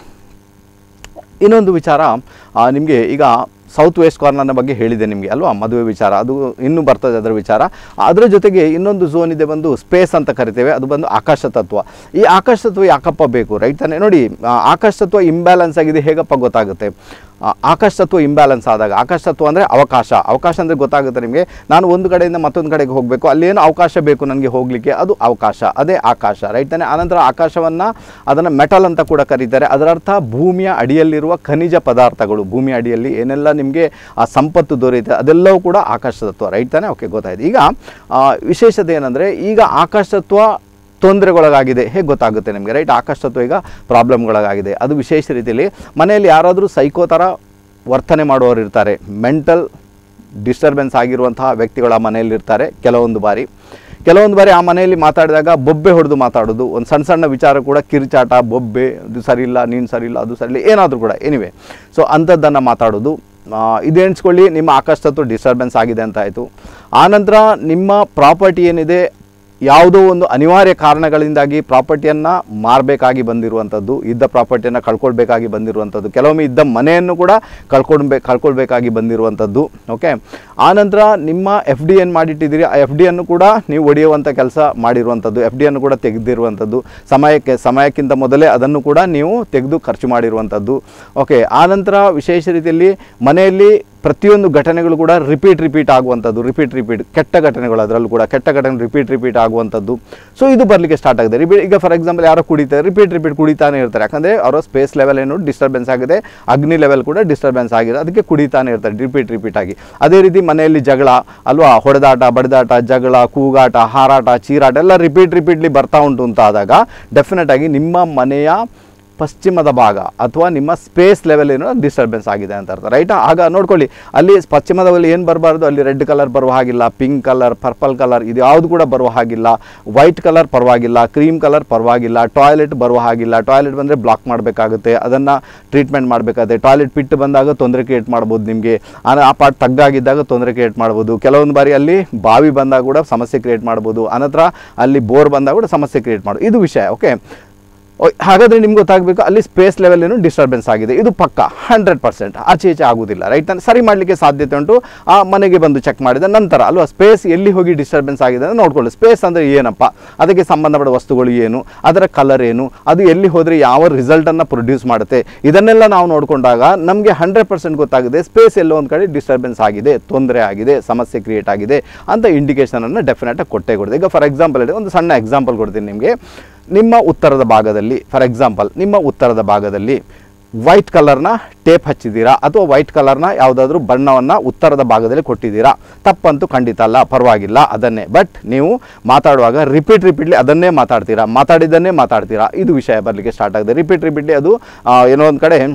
ಇನ್ನೊಂದು ವಿಚಾರ ನಿಮಗೆ ಈಗ ಸೌತ್ ವೆಸ್ಟ್ ಕಾರ್ನರ್ನ ಬಗ್ಗೆ ಹೇಳಿದೆ ನಿಮಗೆ ಅಲ್ವಾ ಮದುವೆ ವಿಚಾರ ಅದು ಇನ್ನೂ ಬರ್ತದೆ ಅದರ ವಿಚಾರ ಅದರ ಜೊತೆಗೆ ಇನ್ನೊಂದು ಝೋನ್ ಇದೆ ಬಂದು ಸ್ಪೇಸ್ ಅಂತ ಕರಿತೇವೆ ಅದು ಬಂದು ಆಕಾಶ ತತ್ವ ಈ ಆಕಾಶ ತತ್ವ ಯಾಕಪ್ಪ ಬೇಕು ರೈಟ್ ತಾನೆ ನೋಡಿ ಆ, ಆಕಾಶ ತತ್ವ ಇಂಬ್ಯಾಲೆನ್ಸ್ ಆಗಿದೆ ಹೇಗಪ್ಪ ಗೊತ್ತಾಗುತ್ತೆ ಆ, ಆಕಾಶ ತತ್ವ ಇಂಬ್ಯಾಲೆನ್ಸ್ ಆದಾಗ ಆಕಾಶ ತತ್ವ ಅಂದರೆ ಅವಕಾಶ ಅವಕಾಶ ಅಂದರೆ ಗೊತ್ತಾಗುತ್ತೆ ನಿಮಗೆ ನಾನು ಒಂದು ಕಡೆಯಿಂದ ಮತ್ತೊಂದು ಕಡೆಗೆ ಹೋಗಬೇಕು ಅಲ್ಲೇನು ಅವಕಾಶ ಬೇಕು ನನಗೆ ಹೋಗಲಿಕ್ಕೆ ಅದು ಅವಕಾಶ ಅದೇ ಆಕಾಶ ರೈಟ್ ತಾನೆ ಆನಂತರ ಆಕಾಶವನ್ನು ಅದನ್ನು ಮೆಟಲ್ ಅಂತ ಕೂಡ ಕರೀತಾರೆ ಅದರ ಅರ್ಥ ಭೂಮಿಯ ಅಡಿಯಲ್ಲಿರುವ ಖನಿಜ ಪದಾರ್ಥಗಳು ಭೂಮಿಯ ಅಡಿಯಲ್ಲಿ ಏನೆಲ್ಲ ನಿಮಗೆ ಆ ಸಂಪತ್ತು ದೊರೆಯುತ್ತೆ ಅದೆಲ್ಲವೂ ಕೂಡ ಆಕಾಶ ತತ್ವ ರೈಟ್ ತಾನೆ ಓಕೆ ಗೊತ್ತಾಯ್ತು ಈಗ ಆ, ವಿಶೇಷತೆ ಏನಂದರೆ ಈಗ ಆಕಾಶ ತತ್ವ ತೊಂದರೆಗೊಳಗಾಗಿದೆ ಹೇಗೆ ಗೊತ್ತಾಗುತ್ತೆ ನಿಮಗೆ ರೈಟ್ ಆಕಾಶ ತತ್ವ ಈಗ ಪ್ರಾಬ್ಲಮ್ಗೊಳಗಾಗಿದೆ ಅದು ವಿಶೇಷ ರೀತಿಯಲ್ಲಿ ಮನೆಯಲ್ಲಿ ಯಾರಾದರೂ ಸೈಕೋ ಥರ ವರ್ತನೆ ಮಾಡುವವರು ಇರ್ತಾರೆ ಮೆಂಟಲ್ ಡಿಸ್ಟರ್ಬೆನ್ಸ್ ಆಗಿರುವಂತಹ ವ್ಯಕ್ತಿಗಳು ಆ ಮನೆಯಲ್ಲಿರ್ತಾರೆ ಕೆಲವೊಂದು ಬಾರಿ ಕೆಲವೊಂದು ಬಾರಿ ಆ ಮನೆಯಲ್ಲಿ ಮಾತಾಡಿದಾಗ ಬೊಬ್ಬೆ ಹೊಡೆದು ಮಾತಾಡೋದು ಒಂದು ಸಣ್ಣ ಸಣ್ಣ ವಿಚಾರ ಕೂಡ ಕಿರಿಚಾಟ ಬೊಬ್ಬೆ ಇದು ಸರಿಯಿಲ್ಲ ನೀನು ಸರಿಯಿಲ್ಲ ಅದು ಸರಿಯಿಲ್ಲ ಏನಾದರೂ ಕೂಡ ಎನಿವೆ ಸೊ ಅಂಥದ್ದನ್ನು ಮಾತಾಡೋದು ಆ, ಇದು ಎಣಿಸ್ಕೊಳ್ಳಿ ನಿಮ್ಮ ಆಕಾಶ ತತ್ವ ಡಿಸ್ಟರ್ಬೆನ್ಸ್ ಆಗಿದೆ ಅಂತ ಆಯಿತು ಆನಂತರ ನಿಮ್ಮ ಪ್ರಾಪರ್ಟಿ ಏನಿದೆ ಯಾವುದೋ ಒಂದು ಅನಿವಾರ್ಯ ಕಾರಣಗಳಿಂದಾಗಿ ಪ್ರಾಪರ್ಟಿಯನ್ನು ಮಾರಬೇಕಾಗಿ ಬಂದಿರುವಂಥದ್ದು ಇದ್ದ ಪ್ರಾಪರ್ಟಿಯನ್ನು ಕಳ್ಕೊಳ್ಬೇಕಾಗಿ ಬಂದಿರುವಂಥದ್ದು ಕೆಲವೊಮ್ಮೆ ಇದ್ದ ಮನೆಯನ್ನು ಕೂಡ ಕಳ್ಕೊಳ್ಬೇಕು ಕಳ್ಕೊಳ್ಬೇಕಾಗಿ ಬಂದಿರುವಂಥದ್ದು ಓಕೆ ಆನಂತರ ನಿಮ್ಮ ಎಫ್ ಡಿ ಏನು ಮಾಡಿಟ್ಟಿದ್ದೀರಿ ಆ ಎಫ್ ಡಿಯನ್ನು ಕೂಡ ನೀವು ಒಡೆಯುವಂಥ ಕೆಲಸ ಮಾಡಿರುವಂಥದ್ದು ಎಫ್ ಡಿಯನ್ನು ಕೂಡ ತೆಗೆದಿರುವಂಥದ್ದು ಸಮಯಕ್ಕೆ ಸಮಯಕ್ಕಿಂತ ಮೊದಲೇ ಅದನ್ನು ಕೂಡ ನೀವು ತೆಗೆದು ಖರ್ಚು ಮಾಡಿರುವಂಥದ್ದು ಓಕೆ ಆನಂತರ ವಿಶೇಷ ರೀತಿಯಲ್ಲಿ ಮನೆಯಲ್ಲಿ ಪ್ರತಿಯೊಂದು ಘಟನೆಗಳು ಕೂಡ ರಿಪೀಟ್ ರಿಪೀಟ್ ಆಗುವಂಥದ್ದು ರಿಪೀಟ್ ರಿಪೀಟ್ ಕೆಟ್ಟ ಘಟನೆಗಳು ಅದರಲ್ಲೂ ಕೂಡ ಕೆಟ್ಟ ಘಟನೆ ರಿಪೀಟ್ ರಿಪೀಟ್ ಆಗುವಂಥದ್ದು ಸೊ ಇದು ಬರಲಿಕ್ಕೆ ಸ್ಟಾರ್ಟ್ ಆಗಿದೆ ರಿಪೀಟ್ ಈಗ ಫಾರ್ ಎಕ್ಸಾಂಪಲ್ ಯಾರೋ ಕುಡಿತಾರೆ ರಿಪೀಟ್ ರಿಪೀಟ್ ಕುಡಿತಾನೆ ಇರ್ತಾರೆ ಯಾಕಂದರೆ ಅವರ ಸ್ಪೇಸ್ ಲೆವೆಲ್ ಏನು ಡಿಸ್ಟರ್ಬೆನ್ಸ್ ಆಗಿದೆ ಅಗ್ನಿ ಲೆವೆಲ್ ಕೂಡ ಡಿಸ್ಟರ್ಬೆನ್ಸ್ ಆಗಿದೆ ಅದಕ್ಕೆ ಕುಡಿತಾನೆ ಇರ್ತಾರೆ ರಿಪೀಟ್ ರಿಪೀಟ್ ಆಗಿ ಅದೇ ರೀತಿ ಮನೆಯಲ್ಲಿ ಜಗಳ ಅಲ್ವಾ ಹೊಡೆದಾಟ ಬಡಿದಾಟ ಜಗಳ ಕೂಗಾಟ ಹಾರಾಟ ಚೀರಾಟ ಎಲ್ಲ ರಿಪೀಟ್ ರಿಪೀಟ್ಲಿ ಬರ್ತಾ ಉಂಟು ಅಂತ ಆದಾಗ ಡೆಫಿನೆಟ್ ಆಗಿ ನಿಮ್ಮ ಮನೆಯ ಪಶ್ಚಿಮದ ಭಾಗ ಅಥವಾ ನಿಮ್ಮ ಸ್ಪೇಸ್ ಲೆವೆಲ್ ಏನೋ ಡಿಸ್ಟರ್ಬೆನ್ಸ್ ಆಗಿದೆ ಅಂತ ಅರ್ಥ ರೈಟ್ ಆಗ ನೋಡ್ಕೊಳ್ಳಿ ಅಲ್ಲಿ ಪಶ್ಚಿಮದಲ್ಲಿ ಏನು ಬರಬಾರ್ದು ಅಲ್ಲಿ ರೆಡ್ ಕಲರ್ ಬರುವ ಹಾಗಿಲ್ಲ ಪಿಂಕ್ ಕಲರ್ ಪರ್ಪಲ್ ಕಲರ್ ಇದು ಯಾವುದು ಕೂಡ ಬರುವ ಹಾಗಿಲ್ಲ ವೈಟ್ ಕಲರ್ ಪರವಾಗಿಲ್ಲ ಕ್ರೀಮ್ ಕಲರ್ ಪರವಾಗಿಲ್ಲ ಟಾಯ್ಲೆಟ್ ಬರುವ ಹಾಗಿಲ್ಲ ಟಾಯ್ಲೆಟ್ ಬಂದರೆ ಬ್ಲಾಕ್ ಮಾಡಬೇಕಾಗುತ್ತೆ ಅದನ್ನು ಟ್ರೀಟ್ಮೆಂಟ್ ಮಾಡಬೇಕಾಗುತ್ತೆ ಟಾಯ್ಲೆಟ್ ಪಿಟ್ಟು ಬಂದಾಗ ತೊಂದರೆ ಕ್ರಿಯೇಟ್ ಮಾಡ್ಬೋದು ನಿಮಗೆ ಆ ಪಾರ್ಟ್ ತಗ್ಗಾಗಿದ್ದಾಗ ತೊಂದರೆ ಕ್ರಿಯೇಟ್ ಮಾಡ್ಬೋದು ಕೆಲವೊಂದು ಬಾರಿ ಅಲ್ಲಿ ಬಾವಿ ಬಂದಾಗ ಕೂಡ ಸಮಸ್ಯೆ ಕ್ರಿಯೇಟ್ ಮಾಡ್ಬೋದು ಅನಂತರ ಅಲ್ಲಿ ಬೋರ್ ಬಂದಾಗ ಕೂಡ ಸಮಸ್ಯೆ ಕ್ರಿಯೇಟ್ ಮಾಡೋದು ಇದು ವಿಷಯ ಓಕೆ ಓ, ಹಾಗಾದ್ರೆ ನಿಮ್ಗೆ ಗೊತ್ತಾಗಬೇಕು ಅಲ್ಲಿ ಸ್ಪೇಸ್ ಲೆವೆಲ್ ಏನು ಡಿಸ್ಟರ್ಬೆನ್ಸ್ ಆಗಿದೆ ಇದು ಪಕ್ಕ ಹಂಡ್ರೆಡ್ ಪರ್ಸೆಂಟ್ ಆಚೆ ಈಚೆ ಆಗುವುದಿಲ್ಲ ರೈಟ್ ನಾನು ಸರಿ ಮಾಡಲಿಕ್ಕೆ ಸಾಧ್ಯತೆ ಉಂಟು ಆ ಮನೆಗೆ ಬಂದು ಚೆಕ್ ಮಾಡಿದ ನಂತರ ಅಲ್ವಾ ಸ್ಪೇಸ್ ಎಲ್ಲಿ ಹೋಗಿ ಡಿಸ್ಟರ್ಬೆನ್ಸ್ ಆಗಿದೆ ಅಂತ ನೋಡ್ಕೊಳ್ಳಿ ಸ್ಪೇಸ್ ಅಂದರೆ ಏನಪ್ಪ ಅದಕ್ಕೆ ಸಂಬಂಧಪಟ್ಟ ವಸ್ತುಗಳು ಏನು ಅದರ ಕಲರ್ ಏನು ಅದು ಎಲ್ಲಿ ಹೋದರೆ ಯಾವ ರಿಸಲ್ಟನ್ನು ಪ್ರೊಡ್ಯೂಸ್ ಮಾಡುತ್ತೆ ಇದನ್ನೆಲ್ಲ ನಾವು ನೋಡಿಕೊಂಡಾಗ ನಮಗೆ ಹಂಡ್ರೆಡ್ ಪರ್ಸೆಂಟ್ ಗೊತ್ತಾಗಿದೆ ಸ್ಪೇಸ್ ಎಲ್ಲೋ ಒಂದು ಕಡೆ ಡಿಸ್ಟರ್ಬೆನ್ಸ್ ಆಗಿದೆ ತೊಂದರೆ ಆಗಿದೆ ಸಮಸ್ಯೆ ಕ್ರಿಯೇಟ್ ಆಗಿದೆ ಅಂತ ಇಂಡಿಕೇಶನನ್ನು ಡೆಫಿನೆಟಾಗಿ ಕೊಟ್ಟೇ ಕೊಡ್ತದೆ ಈಗ ಫಾರ್ ಎಕ್ಸಾಂಪಲ್ ಹೇಳಿ ಒಂದು ಸಣ್ಣ ಎಕ್ಸಾಂಪಲ್ ಕೊಡ್ತೀನಿ ನಿಮಗೆ ನಿಮ್ಮ ಉತ್ತರದ ಭಾಗದಲ್ಲಿ ಫಾರ್ ಎಕ್ಸಾಂಪಲ್ ನಿಮ್ಮ ಉತ್ತರದ ಭಾಗದಲ್ಲಿ ವೈಟ್ ಕಲರ್ನ ಟೇಪ್ ಹಚ್ಚಿದ್ದೀರಾ ಅಥವಾ ವೈಟ್ ಕಲರ್ನ ಯಾವುದಾದ್ರೂ ಬಣ್ಣವನ್ನು ಉತ್ತರದ ಭಾಗದಲ್ಲಿ ಕೊಟ್ಟಿದ್ದೀರಾ ತಪ್ಪಂತೂ ಖಂಡಿತ ಅಲ್ಲ ಪರವಾಗಿಲ್ಲ ಅದನ್ನೇ ಬಟ್ ನೀವು ಮಾತಾಡುವಾಗ ರಿಪೀಟ್ ರಿಪೀಟ್ಲಿ ಅದನ್ನೇ ಮಾತಾಡ್ತೀರಾ ಮಾತಾಡಿದ್ದನ್ನೇ ಮಾತಾಡ್ತೀರಾ ಇದು ವಿಷಯ ಬರಲಿಕ್ಕೆ ಸ್ಟಾರ್ಟ್ ಆಗಿದೆ ರಿಪೀಟ್ ರಿಪೀಟ್ಲಿ ಅದು ಆ, ಏನೋ ಒಂದು ಕಡೆ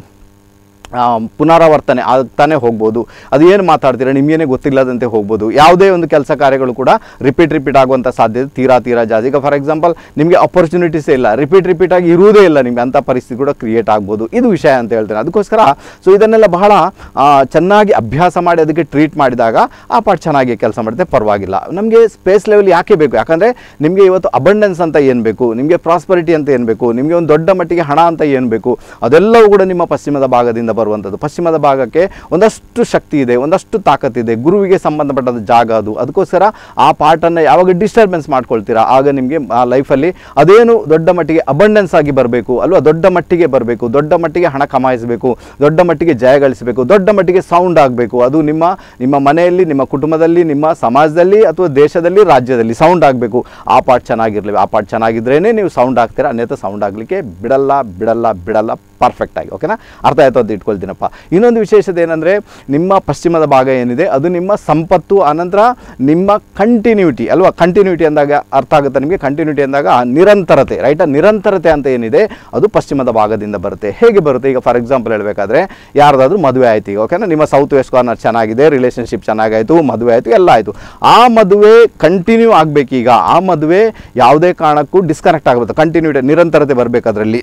ಆ, ಪುನರಾವರ್ತನೆ ಆಗ್ತಾನೆ ಹೋಗ್ಬೋದು ಅದು ಏನು ಮಾತಾಡ್ತೀರಾ ನಿಮಗೇನೆ ಗೊತ್ತಿಲ್ಲದಂತೆ ಹೋಗ್ಬೋದು ಯಾವುದೇ ಒಂದು ಕೆಲಸ ಕಾರ್ಯಗಳು ಕೂಡ ರಿಪೀಟ್ ರಿಪೀಟ್ ಆಗುವಂಥ ಸಾಧ್ಯತೆ ತೀರಾ ತೀರಾ ಜಾಸ್ತಿ ಈಗ ಫಾರ್ ಎಕ್ಸಾಂಪಲ್ ನಿಮಗೆ ಅಪರ್ಚುನಿಟೀಸೇ ಇಲ್ಲ ರಿಪೀಟ್ ರಿಪೀಟ್ ಆಗಿ ಇರುವುದೇ ಇಲ್ಲ ನಿಮಗೆ ಅಂಥ ಪರಿಸ್ಥಿತಿ ಕೂಡ ಕ್ರಿಯೇಟ್ ಆಗ್ಬೋದು ಇದು ವಿಷಯ ಅಂತ ಹೇಳ್ತೇನೆ ಅದಕ್ಕೋಸ್ಕರ ಸೊ ಇದನ್ನೆಲ್ಲ ಬಹಳ ಆ, ಚೆನ್ನಾಗಿ ಅಭ್ಯಾಸ ಮಾಡಿ ಅದಕ್ಕೆ ಟ್ರೀಟ್ ಮಾಡಿದಾಗ ಆ ಪಾಠ ಚೆನ್ನಾಗಿ ಕೆಲಸ ಮಾಡುತ್ತೆ ಪರವಾಗಿಲ್ಲ ನಮಗೆ ಸ್ಪೇಸ್ ಲೆವೆಲ್ ಯಾಕೆ ಬೇಕು ಯಾಕಂದರೆ ನಿಮಗೆ ಇವತ್ತು ಅಬಂಡೆನ್ಸ್ ಅಂತ ಏನು ಬೇಕು ನಿಮಗೆ ಪ್ರಾಸ್ಪರಿಟಿ ಅಂತ ಏನು ಬೇಕು ನಿಮಗೆ ಒಂದು ದೊಡ್ಡ ಮಟ್ಟಿಗೆ ಹಣ ಅಂತ ಏನು ಬೇಕು ಅದೆಲ್ಲವೂ ಕೂಡ ನಿಮ್ಮ ಪಶ್ಚಿಮದ ಭಾಗದಿಂದ ಬರುವಂಥದ್ದು ಪಶ್ಚಿಮದ ಭಾಗಕ್ಕೆ ಒಂದಷ್ಟು ಶಕ್ತಿ ಇದೆ ಒಂದಷ್ಟು ತಾಕತ್ತಿದೆ ಗುರುವಿಗೆ ಸಂಬಂಧಪಟ್ಟಂಥ ಜಾಗ ಅದು ಅದಕ್ಕೋಸ್ಕರ ಆ ಪಾರ್ಟನ್ನು ಯಾವಾಗ ಡಿಸ್ಟರ್ಬೆನ್ಸ್ ಮಾಡ್ಕೊಳ್ತೀರಾ ಆಗ ನಿಮಗೆ ಆ ಲೈಫಲ್ಲಿ ಅದೇನು ದೊಡ್ಡ ಮಟ್ಟಿಗೆ ಅಬಂಡೆನ್ಸ್ ಆಗಿ ಬರಬೇಕು ಅಲ್ವಾ ದೊಡ್ಡ ಮಟ್ಟಿಗೆ ಬರಬೇಕು ದೊಡ್ಡ ಮಟ್ಟಿಗೆ ಹಣ ಕಮಾಯಿಸಬೇಕು ದೊಡ್ಡ ಮಟ್ಟಿಗೆ ಜಯ ಗಳಿಸಬೇಕು ದೊಡ್ಡ ಮಟ್ಟಿಗೆ ಸೌಂಡ್ ಆಗಬೇಕು ಅದು ನಿಮ್ಮ ನಿಮ್ಮ ಮನೆಯಲ್ಲಿ ನಿಮ್ಮ ಕುಟುಂಬದಲ್ಲಿ ನಿಮ್ಮ ಸಮಾಜದಲ್ಲಿ ಅಥವಾ ದೇಶದಲ್ಲಿ ರಾಜ್ಯದಲ್ಲಿ ಸೌಂಡ್ ಆಗಬೇಕು ಆ ಪಾರ್ಟ್ ಚೆನ್ನಾಗಿರಲಿ ಆ ಪಾರ್ಟ್ ಚೆನ್ನಾಗಿದ್ರೇ ನೀವು ಸೌಂಡ್ ಆಗ್ತೀರಾ ಅನ್ಯಥ ಸೌಂಡ್ ಆಗಲಿಕ್ಕೆ ಬಿಡಲ್ಲ ಬಿಡಲ್ಲ ಬಿಡಲ್ಲ ಪರ್ಫೆಕ್ಟ್ ಆಗಿ ಓಕೆನಾ ಅರ್ಥ ಆಯ್ತು ಅಂತ ಇಟ್ಕೊಳ್ತೀನಪ್ಪ ಇನ್ನೊಂದು ವಿಶೇಷತೆ ಏನಂದರೆ ನಿಮ್ಮ ಪಶ್ಚಿಮದ ಭಾಗ ಏನಿದೆ ಅದು ನಿಮ್ಮ ಸಂಪತ್ತು ಆನಂತರ ನಿಮ್ಮ ಕಂಟಿನ್ಯೂಟಿ ಅಲ್ವಾ ಕಂಟಿನ್ಯೂಟಿ ಅಂದಾಗ ಅರ್ಥ ಆಗುತ್ತೆ ನಿಮಗೆ ಕಂಟಿನ್ಯೂಟಿ ಅಂದಾಗ ಆ ನಿರಂತರತೆ ರೈಟ್ ನಿರಂತರತೆ ಅಂತ ಏನಿದೆ ಅದು ಪಶ್ಚಿಮದ ಭಾಗದಿಂದ ಬರುತ್ತೆ ಹೇಗೆ ಬರುತ್ತೆ ಈಗ ಫಾರ್ ಎಕ್ಸಾಂಪಲ್ ಹೇಳಬೇಕಾದ್ರೆ ಯಾರ್ದಾದ್ರೂ ಮದುವೆ ಆಯ್ತು ಈಗ ಓಕೆನಾ ನಿಮ್ಮ ಸೌತ್ ವೆಸ್ಟ್ ಕಾರ್ನರ್ ಚೆನ್ನಾಗಿದೆ ರಿಲೇಷನ್ಶಿಪ್ ಚೆನ್ನಾಗಾಯಿತು ಮದುವೆ ಆಯಿತು ಎಲ್ಲ ಆಯಿತು ಆ ಮದುವೆ ಕಂಟಿನ್ಯೂ ಆಗಬೇಕೀಗ ಆ ಮದುವೆ ಯಾವುದೇ ಕಾರಣಕ್ಕೂ ಡಿಸ್ಕನೆಕ್ಟ್ ಆಗಬೇಕು ಕಂಟಿನ್ಯೂಟಿ ನಿರಂತರತೆ ಬರಬೇಕು ಅದರಲ್ಲಿ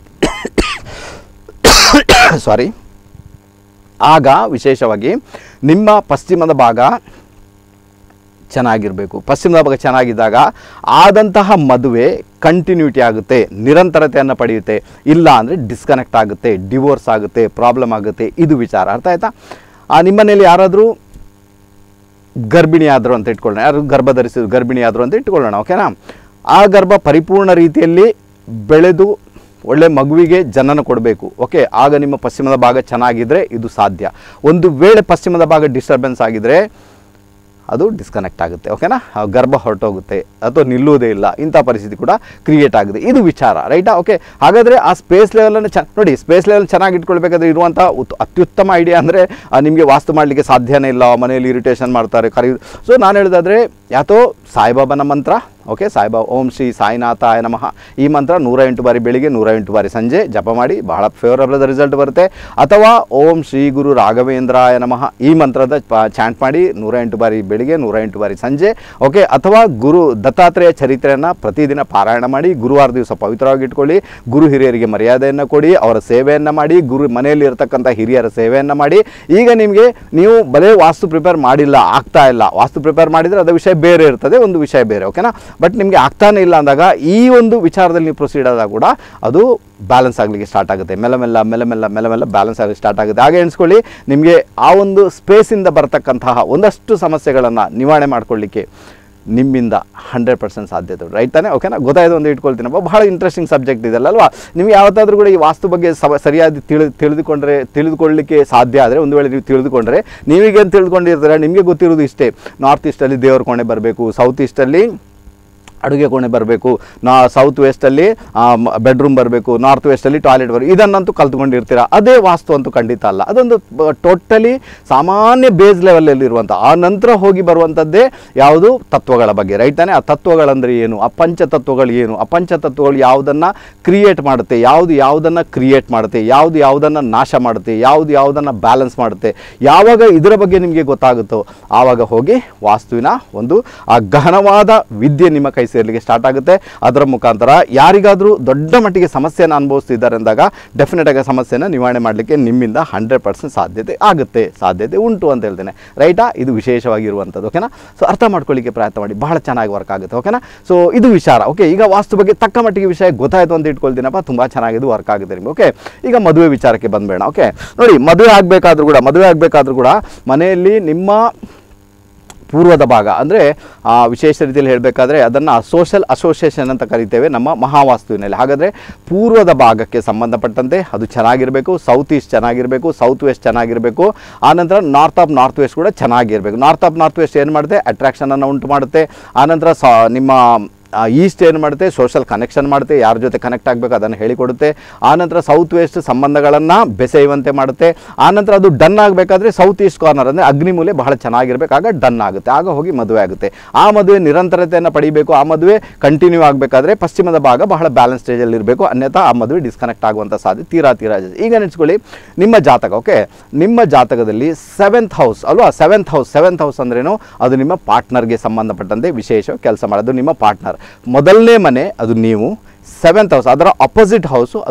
ಸಾರಿ ಆಗ ವಿಶೇಷವಾಗಿ ನಿಮ್ಮ ಪಶ್ಚಿಮದ ಭಾಗ ಚೆನ್ನಾಗಿರಬೇಕು ಪಶ್ಚಿಮದ ಭಾಗ ಚೆನ್ನಾಗಿದ್ದಾಗ ಆದಂತಹ ಮದುವೆ ಕಂಟಿನ್ಯೂಟಿ ಆಗುತ್ತೆ ನಿರಂತರತೆಯನ್ನು ಪಡೆಯುತ್ತೆ ಇಲ್ಲ ಅಂದರೆ ಡಿಸ್ಕನೆಕ್ಟ್ ಆಗುತ್ತೆ ಡಿವೋರ್ಸ್ ಆಗುತ್ತೆ ಪ್ರಾಬ್ಲಮ್ ಆಗುತ್ತೆ ಇದು ವಿಚಾರ ಅರ್ಥ ಆಯ್ತಾ ಆ ನಿಮ್ಮನೇಲಿ ಯಾರಾದರೂ ಗರ್ಭಿಣಿ ಆದರು ಅಂತ ಇಟ್ಕೊಳ್ಳೋಣ ಯಾರು ಗರ್ಭ ಧರಿಸಿದ್ರು ಗರ್ಭಿಣಿ ಆದರು ಅಂತ ಇಟ್ಕೊಳ್ಳೋಣ ಓಕೆನಾ ಆ ಗರ್ಭ ಪರಿಪೂರ್ಣ ರೀತಿಯಲ್ಲಿ ಬೆಳೆದು ಒಳ್ಳೆ ಮಗುವಿಗೆ ಜನನ ಕೊಡಬೇಕು ಓಕೆ ಆಗ ನಿಮ್ಮ ಪಶ್ಚಿಮದ ಭಾಗ ಚೆನ್ನಾಗಿದ್ದರೆ ಇದು ಸಾಧ್ಯ ಒಂದು ವೇಳೆ ಪಶ್ಚಿಮದ ಭಾಗ ಡಿಸ್ಟರ್ಬೆನ್ಸ್ ಆಗಿದ್ದರೆ ಅದು ಡಿಸ್ಕನೆಕ್ಟ್ ಆಗುತ್ತೆ ಓಕೆನಾ ಆ ಗರ್ಭ ಹೊರಟೋಗುತ್ತೆ ಅಥವಾ ನಿಲ್ಲುವುದೇ ಇಲ್ಲ ಇಂಥ ಪರಿಸ್ಥಿತಿ ಕೂಡ ಕ್ರಿಯೇಟ್ ಆಗಿದೆ ಇದು ವಿಚಾರ ರೈಟಾ ಓಕೆ ಹಾಗಾದರೆ ಆ ಸ್ಪೇಸ್ ಲೆವೆಲನ್ನು ಚ ನೋಡಿ ಸ್ಪೇಸ್ ಲೆವೆಲ್ ಚೆನ್ನಾಗಿ ಇಟ್ಕೊಳ್ಬೇಕಾದ್ರೆ ಇರುವಂಥ ಉತ್ ಅತ್ಯುತ್ತಮ ಐಡಿಯಾ ಅಂದರೆ ನಿಮಗೆ ವಾಸ್ತು ಮಾಡಲಿಕ್ಕೆ ಸಾಧ್ಯನೇ ಇಲ್ಲ ಮನೆಯಲ್ಲಿ ಇರಿಟೇಷನ್ ಮಾಡ್ತಾರೆ ಕರಿ ಸೊ ನಾನು ಹೇಳೋದಾದರೆ ಯಾತೋ ಸಾಯಿಬಾಬನ ಮಂತ್ರ ಓಕೆ ಸಾಯಿಬಾಬಾ ಓಂ ಶ್ರೀ ಸಾಯಿನಾಥಾಯ ನಮಃ ಈ ಮಂತ್ರ ನೂರ ಎಂಟು ಬಾರಿ ಬೆಳಿಗ್ಗೆ ನೂರ ಎಂಟು ಬಾರಿ ಸಂಜೆ ಜಪ ಮಾಡಿ ಬಹಳ ಫೇವರಬಲ್ ರಿಸಲ್ಟ್ ಬರುತ್ತೆ ಅಥವಾ ಓಂ ಶ್ರೀ ಗುರು ರಾಘವೇಂದ್ರಾಯ ನಮಃ ಈ ಮಂತ್ರದ ಚಾಂಟ್ ಮಾಡಿ ನೂರ ಎಂಟು ಬಾರಿ ಬೆಳಿಗ್ಗೆ ನೂರ ಎಂಟು ಬಾರಿ ಸಂಜೆ ಓಕೆ ಅಥವಾ ಗುರು ದತ್ತಾತ್ರೇಯ ಚರಿತ್ರೆಯನ್ನು ಪ್ರತಿದಿನ ಪಾರಾಯಣ ಮಾಡಿ ಗುರುವಾರ ದಿವಸ ಪವಿತ್ರವಾಗಿ ಇಟ್ಕೊಳ್ಳಿ ಗುರು ಹಿರಿಯರಿಗೆ ಮರ್ಯಾದೆಯನ್ನು ಕೊಡಿ ಅವರ ಸೇವೆಯನ್ನು ಮಾಡಿ ಗುರು ಮನೆಯಲ್ಲಿ ಇರತಕ್ಕಂಥ ಹಿರಿಯರ ಸೇವೆಯನ್ನು ಮಾಡಿ ಈಗ ನಿಮಗೆ ನೀವು ಬರೀ ವಾಸ್ತು ಪ್ರಿಪೇರ್ ಮಾಡಿಲ್ಲ ಆಗ್ತಾ ಇಲ್ಲ ವಾಸ್ತು ಪ್ರಿಪೇರ್ ಮಾಡಿದರೆ ಅದು ವಿಷಯ ಬೇರೆ ಇರ್ತದೆ ಒಂದು ವಿಷಯ ಬೇರೆ ಓಕೆನಾ ಬಟ್ ನಿಮಗೆ ಆಗ್ತಾನೆ ಇಲ್ಲ ಅಂದಾಗ ಈ ಒಂದು ವಿಚಾರದಲ್ಲಿ ನೀವು ಪ್ರೊಸೀಡ್ ಆದಾಗ ಕೂಡ ಅದು ಬ್ಯಾಲೆನ್ಸ್ ಆಗಲಿಕ್ಕೆ ಸ್ಟಾರ್ಟ್ ಆಗುತ್ತೆ ಮೆಲ್ಲ ಮೆಲ್ಲ ಮೆಲ್ಲ ಮೆಲ್ಲ ಮೆಲ್ಲ ಮೆಲ್ಲ ಬ್ಯಾಲೆನ್ಸ್ ಆಗಲಿಕ್ಕೆ ಸ್ಟಾರ್ಟ್ ಆಗುತ್ತೆ ಹಾಗೆ ಎಣಿಸ್ಕೊಳ್ಳಿ ನಿಮಗೆ ಆ ಒಂದು ಸ್ಪೇಸಿಂದ ಬರತಕ್ಕಂತಹ ಒಂದಷ್ಟು ಸಮಸ್ಯೆಗಳನ್ನು ನಿವಾರಣೆ ಮಾಡ್ಕೊಳ್ಳಿಕ್ಕೆ ನಿಮ್ಮಿಂದ ಹಂಡ್ರೆಡ್ ಪರ್ಸೆಂಟ್ ಸಾಧ್ಯತೆ ಉಂಟು ರೈಟ್ ತಾನೇ ಓಕೆನಾ ಗೊತ್ತಾಯ್ತು ಒಂದು ಇಟ್ಕೊಳ್ತೀನಪ್ಪ ಬಹಳ ಇಂಟ್ರೆಸ್ಟಿಂಗ್ ಸಬ್ಜೆಕ್ಟ್ ಇದೆಲ್ಲ ಅಲ್ವಾ ನಿಮ್ಗೆ ಯಾವತ್ತಾದ್ರೂ ಕೂಡ ಈ ವಾಸ್ತು ಬಗ್ಗೆ ಸವ ಸರಿಯಾಗಿ ತಿಳಿ ತಿಳಿದುಕೊಂಡ್ರೆ ತಿಳಿದುಕೊಳ್ಳಲಿಕ್ಕೆ ಸಾಧ್ಯ ಆದರೆ ಒಂದು ವೇಳೆ ನೀವು ತಿಳಿದುಕೊಂಡ್ರೆ ನೀವೀಗೇನು ತಿಳ್ಕೊಂಡಿರ್ತೀರ ನಿಮಗೆ ಗೊತ್ತಿರೋದು ಇಷ್ಟೇ ನಾರ್ತ್ ಈಸ್ಟಲ್ಲಿ ದೇವ್ರ ಕೋಣೆ ಬರಬೇಕು ಸೌತ್ ಈಸ್ಟಲ್ಲಿ ಅಡುಗೆ ಕೋಣೆ ಬರಬೇಕು ನಾ ಸೌತ್ ವೆಸ್ಟಲ್ಲಿ ಬೆಡ್ರೂಮ್ ಬರಬೇಕು ನಾರ್ತ್ ವೆಸ್ಟಲ್ಲಿ ಟಾಯ್ಲೆಟ್ ಬರಬೇಕು ಇದನ್ನಂತೂ ಕಲ್ತ್ಕೊಂಡಿರ್ತೀರ ಅದೇ ವಾಸ್ತು ಅಂತೂ ಖಂಡಿತ ಅಲ್ಲ ಅದೊಂದು ಟೋಟಲಿ ಸಾಮಾನ್ಯ ಬೇಸ್ ಲೆವೆಲಲ್ಲಿ ಇರುವಂಥ ಆ ನಂತರ ಹೋಗಿ ಬರುವಂಥದ್ದೇ ಯಾವುದು ತತ್ವಗಳ ಬಗ್ಗೆ ರೈಟ್ ತಾನೇ ಆ ತತ್ವಗಳಂದರೆ ಏನು ಆ ಪಂಚತತ್ವಗಳು ಏನು ಆ ಪಂಚತತ್ವಗಳು ಯಾವುದನ್ನು ಕ್ರಿಯೇಟ್ ಮಾಡುತ್ತೆ ಯಾವುದು ಯಾವುದನ್ನು ಕ್ರಿಯೇಟ್ ಮಾಡುತ್ತೆ ಯಾವುದು ಯಾವುದನ್ನು ನಾಶ ಮಾಡುತ್ತೆ ಯಾವುದು ಯಾವುದನ್ನು ಬ್ಯಾಲೆನ್ಸ್ ಮಾಡುತ್ತೆ ಯಾವಾಗ ಇದರ ಬಗ್ಗೆ ನಿಮಗೆ ಗೊತ್ತಾಗುತ್ತೋ ಆವಾಗ ಹೋಗಿ ವಾಸ್ತುವಿನ ಒಂದು ಆ ಗಹನವಾದ ವಿದ್ಯೆ ನಿಮ್ಮ ಕೈ ಸೇರಲಿಕ್ಕೆ ಸ್ಟಾರ್ಟ್ ಆಗುತ್ತೆ ಅದರ ಮುಖಾಂತರ ಯಾರಿಗಾದರೂ ದೊಡ್ಡ ಮಟ್ಟಿಗೆ ಸಮಸ್ಯೆಯನ್ನು ಅನುಭವಿಸ್ತಿದ್ದಾರೆ ಅಂದಾಗ ಡೆಫಿನೆಟ್ ಆಗಿ ಆ ಸಮಸ್ಯೆನ ನಿವಾರಣೆ ಮಾಡಲಿಕ್ಕೆ ನಿಮ್ಮಿಂದ ಹಂಡ್ರೆಡ್ ಪರ್ಸೆಂಟ್ ಸಾಧ್ಯತೆ ಆಗುತ್ತೆ ಸಾಧ್ಯತೆ ಉಂಟು ಅಂತ ಹೇಳ್ತೇನೆ ರೈಟಾ ಇದು ವಿಶೇಷವಾಗಿರುವಂಥದ್ದು ಓಕೆನಾ ಸೊ ಅರ್ಥ ಮಾಡ್ಕೊಳ್ಳಿಕ್ಕೆ ಪ್ರಯತ್ನ ಮಾಡಿ ಬಹಳ ಚೆನ್ನಾಗಿ ವರ್ಕ್ ಆಗುತ್ತೆ ಓಕೆನಾ ಸೊ ಇದು ವಿಚಾರ ಓಕೆ ಈಗ ವಾಸ್ತು ಬಗ್ಗೆ ತಕ್ಕ ಮಟ್ಟಿಗೆ ವಿಷಯ ಗೊತ್ತಾಯ್ತು ಅಂತ ಇಟ್ಕೊಳ್ತೀನಪ್ಪ ತುಂಬ ಚೆನ್ನಾಗಿದ್ದು ವರ್ಕ್ ಆಗುತ್ತೆ ನಿಮಗೆ ಓಕೆ ಈಗ ಮದುವೆ ವಿಚಾರಕ್ಕೆ ಬಂದ್ಬೇಡ ಓಕೆ ನೋಡಿ ಮದುವೆ ಆಗಬೇಕಾದ್ರೂ ಕೂಡ ಮದುವೆ ಆಗಬೇಕಾದ್ರೂ ಕೂಡ ಮನೆಯಲ್ಲಿ ನಿಮ್ಮ ಪೂರ್ವದ ಭಾಗ ಅಂದರೆ ವಿಶೇಷ ರೀತಿಯಲ್ಲಿ ಹೇಳಬೇಕಾದ್ರೆ ಅದನ್ನು ಸೋಷಲ್ ಅಸೋಸಿಯೇಷನ್ ಅಂತ ಕರಿತೇವೆ ನಮ್ಮ ಮಹಾವಾಸ್ತುವಿನಲ್ಲಿ ಹಾಗಾದರೆ ಪೂರ್ವದ ಭಾಗಕ್ಕೆ ಸಂಬಂಧಪಟ್ಟಂತೆ ಅದು ಚೆನ್ನಾಗಿರಬೇಕು ಸೌತ್ ಈಸ್ಟ್ ಚೆನ್ನಾಗಿರಬೇಕು ಸೌತ್ ವೆಸ್ಟ್ ಚೆನ್ನಾಗಿರಬೇಕು ಆನಂತರ ನಾರ್ತ್ ಆಫ್ ನಾರ್ತ್ ವೆಸ್ಟ್ ಕೂಡ ಚೆನ್ನಾಗಿರಬೇಕು ನಾರ್ತ್ ಆಫ್ ನಾರ್ತ್ ವೆಸ್ಟ್ ಏನು ಮಾಡುತ್ತೆ ಅಟ್ರಾಕ್ಷನನ್ನು ಉಂಟು ಮಾಡುತ್ತೆ ಆನಂತರ ಸ ನಿಮ್ಮ ಈಸ್ಟ್ ಏನು ಮಾಡುತ್ತೆ ಸೋಷಲ್ ಕನೆಕ್ಷನ್ ಮಾಡುತ್ತೆ ಯಾರ ಜೊತೆ ಕನೆಕ್ಟ್ ಆಗಬೇಕು ಅದನ್ನು ಹೇಳಿಕೊಡುತ್ತೆ ಆನಂತರ ಸೌತ್ ವೆಸ್ಟ್ ಸಂಬಂಧಗಳನ್ನು ಬೆಸೆಯುವಂತೆ ಮಾಡುತ್ತೆ ಆನಂತರ ಅದು ಡನ್ ಆಗಬೇಕಾದ್ರೆ ಸೌತ್ ಈಸ್ಟ್ ಕಾರ್ನರ್ ಅಂದರೆ ಅಗ್ನಿಮೂಲೆ ಬಹಳ ಚೆನ್ನಾಗಿರ್ಬೇಕು ಆಗ ಡನ್ ಆಗುತ್ತೆ ಆಗ ಹೋಗಿ ಮದುವೆ ಆಗುತ್ತೆ ಆ ಮದುವೆ ನಿರಂತರತೆಯನ್ನು ಪಡಿಬೇಕು ಆ ಮದುವೆ ಕಂಟಿನ್ಯೂ ಆಗಬೇಕಾದ್ರೆ ಪಶ್ಚಿಮದ ಭಾಗ ಬಹಳ ಬ್ಯಾಲೆನ್ಸ್ ಸ್ಟೇಜಲ್ಲಿ ಇರಬೇಕು ಅನ್ಯಥಾ ಆ ಮದುವೆ ಡಿಸ್ಕನೆಕ್ಟ್ ಆಗುವಂಥ ಸಾಧ್ಯತೆ ತೀರಾ ತೀರಾ ಜಾಸ್ತಿ. ಈಗ ನೆನೆಸ್ಕೊಳ್ಳಿ ನಿಮ್ಮ ಜಾತಕ ಓಕೆ ನಿಮ್ಮ ಜಾತಕದಲ್ಲಿ ಸೆವೆಂತ್ ಹೌಸ್ ಅಲ್ವಾ ಸೆವೆಂತ್ ಹೌಸ್ ಸೆವೆಂತ್ ಹೌಸ್ ಅಂದ್ರೇನು ಅದು ನಿಮ್ಮ ಪಾರ್ಟ್ನರ್ಗೆ ಸಂಬಂಧಪಟ್ಟಂತೆ ವಿಶೇಷ ಕೆಲಸ ಮಾಡೋದು ನಿಮ್ಮ ಪಾರ್ಟ್ನರ್ ಮೊದಲನೇ ಮನೆ ಅದು ನೀವು ಸೆವೆಂತ್ ಹೌಸ್ ಅದರ ಅಪೋಸಿಟ್ ಹೌಸು ಅದು